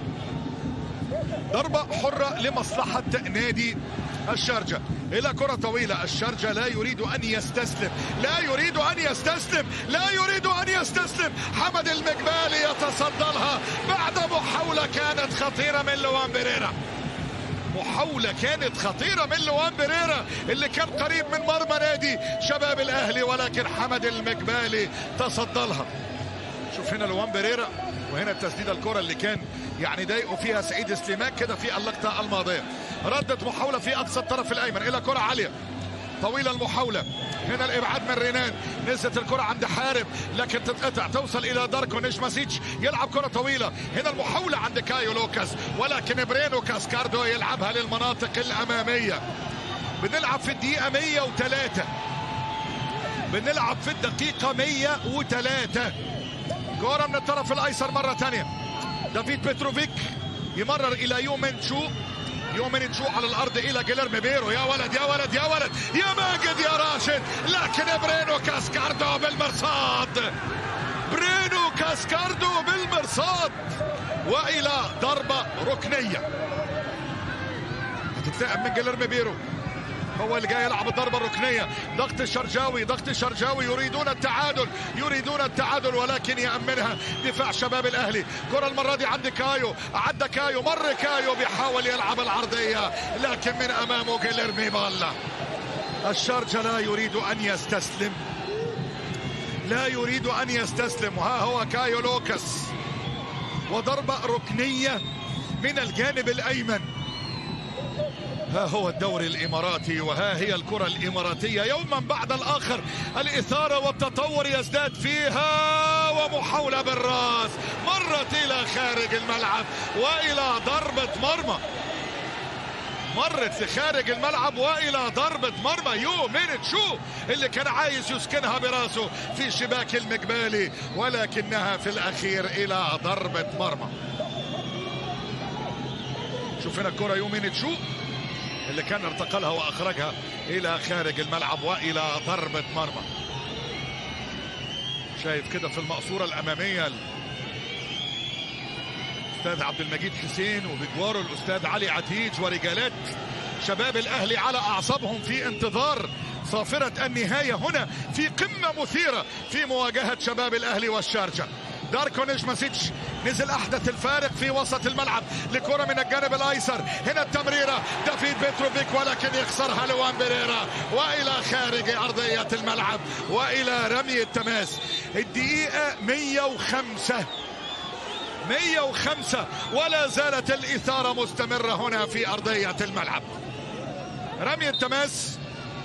S1: ضربة حرة لمصلحة نادي الشارجة إلى كرة طويلة الشارجة لا يريد أن يستسلم لا يريد أن يستسلم لا يريد أن يستسلم حمد المقبالي يتصدى لها بعد محاولة كانت خطيرة من لوان بيريرا محاولة كانت خطيرة من لوان بيريرا اللي كان قريب من مرمى نادي شباب الأهلي ولكن حمد المقبالي تصدى لها شوف هنا لوان بيريرا وهنا التسديده الكره اللي كان يعني ضايقوا فيها سعيد سليمان كده في اللقطه الماضيه ردت محاوله في اقصى الطرف الايمن الى كره عاليه طويله المحاوله هنا الابعاد من رينان نزلت الكره عند حارب لكن تتقطع توصل الى داركو نجماسيتش يلعب كره طويله هنا المحاوله عند كايو لوكاس ولكن برينو كاسكاردو يلعبها للمناطق الاماميه بنلعب في الدقيقه 103 بنلعب في الدقيقه 103 كرة من الطرف الايسر مرة ثانية دافيد بتروفيك يمرر الى يومين شو يومين تشو على الارض الى جيليرمي بيرو يا ولد يا ولد يا ولد يا ماجد يا راشد لكن برينو كاسكاردو بالمرصاد برينو كاسكاردو بالمرصاد والى ضربة ركنية هتتلعب من جيليرمي بيرو هو اللي جاي يلعب الضربه الركنيه ضغط الشرجاوي ضغط الشرجاوي يريدون التعادل يريدون التعادل ولكن يامنها دفاع شباب الاهلي كره المره دي عند كايو عدى كايو مر كايو بيحاول يلعب العرضيه لكن من امامه جيليرمي بالا الشرجه لا يريد ان يستسلم لا يريد ان يستسلم وها هو كايو لوكاس وضربه ركنيه من الجانب الايمن ها هو الدوري الاماراتي وها هي الكره الاماراتيه يوما بعد الاخر الاثاره والتطور يزداد فيها ومحاوله بالراس مرت الى خارج الملعب والى ضربه مرمى مرت لخارج الملعب والى ضربه مرمى يو مينت شو اللي كان عايز يسكنها براسه في شباك المقبالي ولكنها في الاخير الى ضربه مرمى شوف هنا الكره يو مينت شو اللي كان ارتقلها واخرجها الى خارج الملعب والى ضربه مرمى شايف كده في المقصوره الاماميه الاستاذ عبد المجيد حسين وبجواره الاستاذ علي عتيج ورجالات شباب الاهلي على اعصابهم في انتظار صافرة النهاية هنا في قمة مثيرة في مواجهة شباب الاهلي والشارجة داركو نجماسيتش نزل احدث الفارق في وسط الملعب لكرة من الجانب الايسر هنا التمريرة دافيد بيتروفيك ولكن يخسرها لوان بيريرا والى خارج ارضية الملعب والى رمي التماس الدقيقة 105 105 ولا زالت الإثارة مستمرة هنا في أرضية الملعب رمي التماس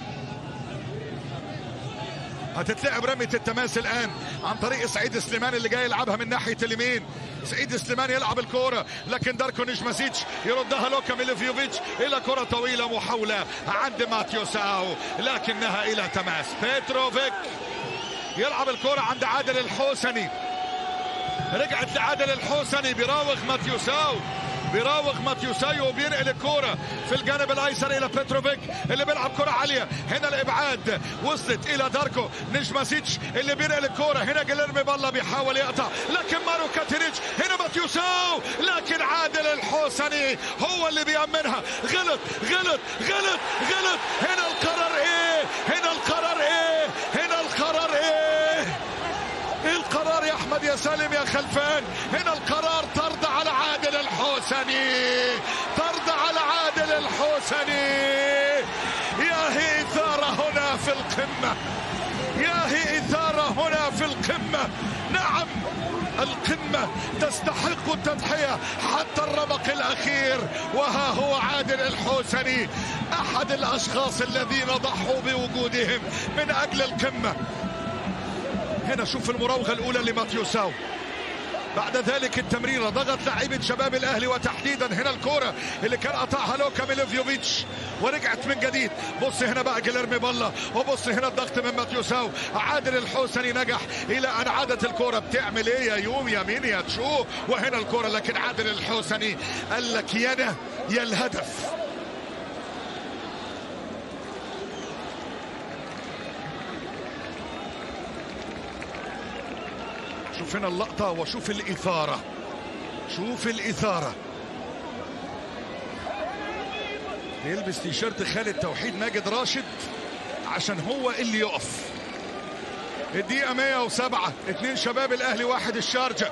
S1: هتتلعب رمية التماس الآن عن طريق سعيد سليمان اللي جاي يلعبها من ناحية اليمين سعيد سليمان يلعب الكورة لكن داركو نجماسيتش يردها لوكا ميليفيوفيتش إلى كرة طويلة محاولة عند ماتيو ساو لكنها إلى تماس بيتروفيك يلعب الكرة عند عادل الحوسني رجعت لعادل الحوسني بيراوغ ماتيوساو بيراوغ ماتيوساي وبينقل الكرة في الجانب الايسر الى بيتروفيك اللي بيلعب كرة عالية هنا الابعاد وصلت الى داركو نجماسيتش اللي بينقل الكرة هنا جيليرمي بالله بيحاول يقطع لكن مارو كاتيريتش هنا ماتيوساو لكن عادل الحوسني هو اللي بيأمنها غلط غلط غلط غلط هنا القرار ايه هنا القرار ايه هنا القرار ايه ايه القرار يا احمد يا سالم يا خلفان هنا القرار طرد على عادل الحوسني طرد على عادل الحوسني يا هي اثاره هنا في القمه يا هي اثاره هنا في القمه نعم القمة تستحق التضحية حتى الرمق الأخير وها هو عادل الحوسني أحد الأشخاص الذين ضحوا بوجودهم من أجل القمة هنا شوف المراوغة الأولى لماتيوساو بعد ذلك التمريرة ضغط لعيبة شباب الأهلي وتحديدا هنا الكرة اللي كان قطعها لوكا ميليفيوفيتش ورجعت من جديد بص هنا بقى جيليرمي بالله وبص هنا الضغط من ماتيوساو عادل الحوسني نجح إلى أن عادت الكرة بتعمل إيه يا يوم يا مين يا تشو وهنا الكرة لكن عادل الحوسني قال لك يا أنا يا الهدف شوف هنا اللقطة وشوف الإثارة شوف الإثارة يلبس تيشيرت خالد توحيد ماجد راشد عشان هو اللي يقف الدقيقة 107 اتنين شباب الأهلي واحد الشارجة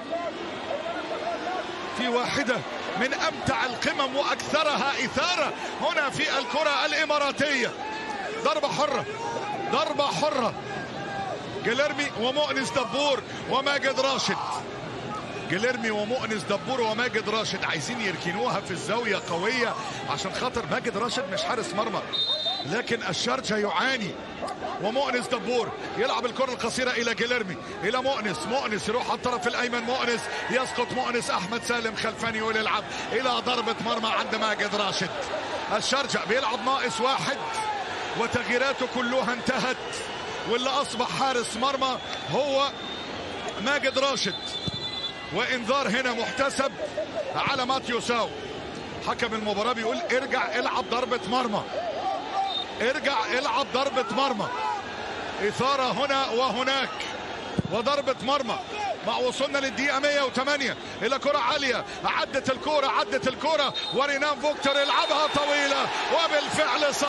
S1: في واحدة من أمتع القمم وأكثرها إثارة هنا في الكرة الإماراتية ضربة حرة ضربة حرة جيليرمي ومؤنس دبور وماجد راشد جيليرمي ومؤنس دبور وماجد راشد عايزين يركنوها في الزاوية قوية عشان خاطر ماجد راشد مش حارس مرمى لكن الشارجة يعاني ومؤنس دبور يلعب الكرة القصيرة إلى جيليرمي إلى مؤنس مؤنس يروح على الطرف الأيمن مؤنس يسقط مؤنس أحمد سالم خلفاني ويلعب إلى ضربة مرمى عند ماجد راشد الشارجة بيلعب ناقص واحد وتغييراته كلها انتهت واللي اصبح حارس مرمى هو ماجد راشد وانذار هنا محتسب على ماتيو ساو حكم المباراه بيقول ارجع العب ضربه مرمى ارجع العب ضربه مرمى اثاره هنا وهناك وضربه مرمى مع وصلنا للدقيقة 108 إلى كرة عالية عدت الكرة عدت الكرة ورينام فوكتر يلعبها طويلة وبالفعل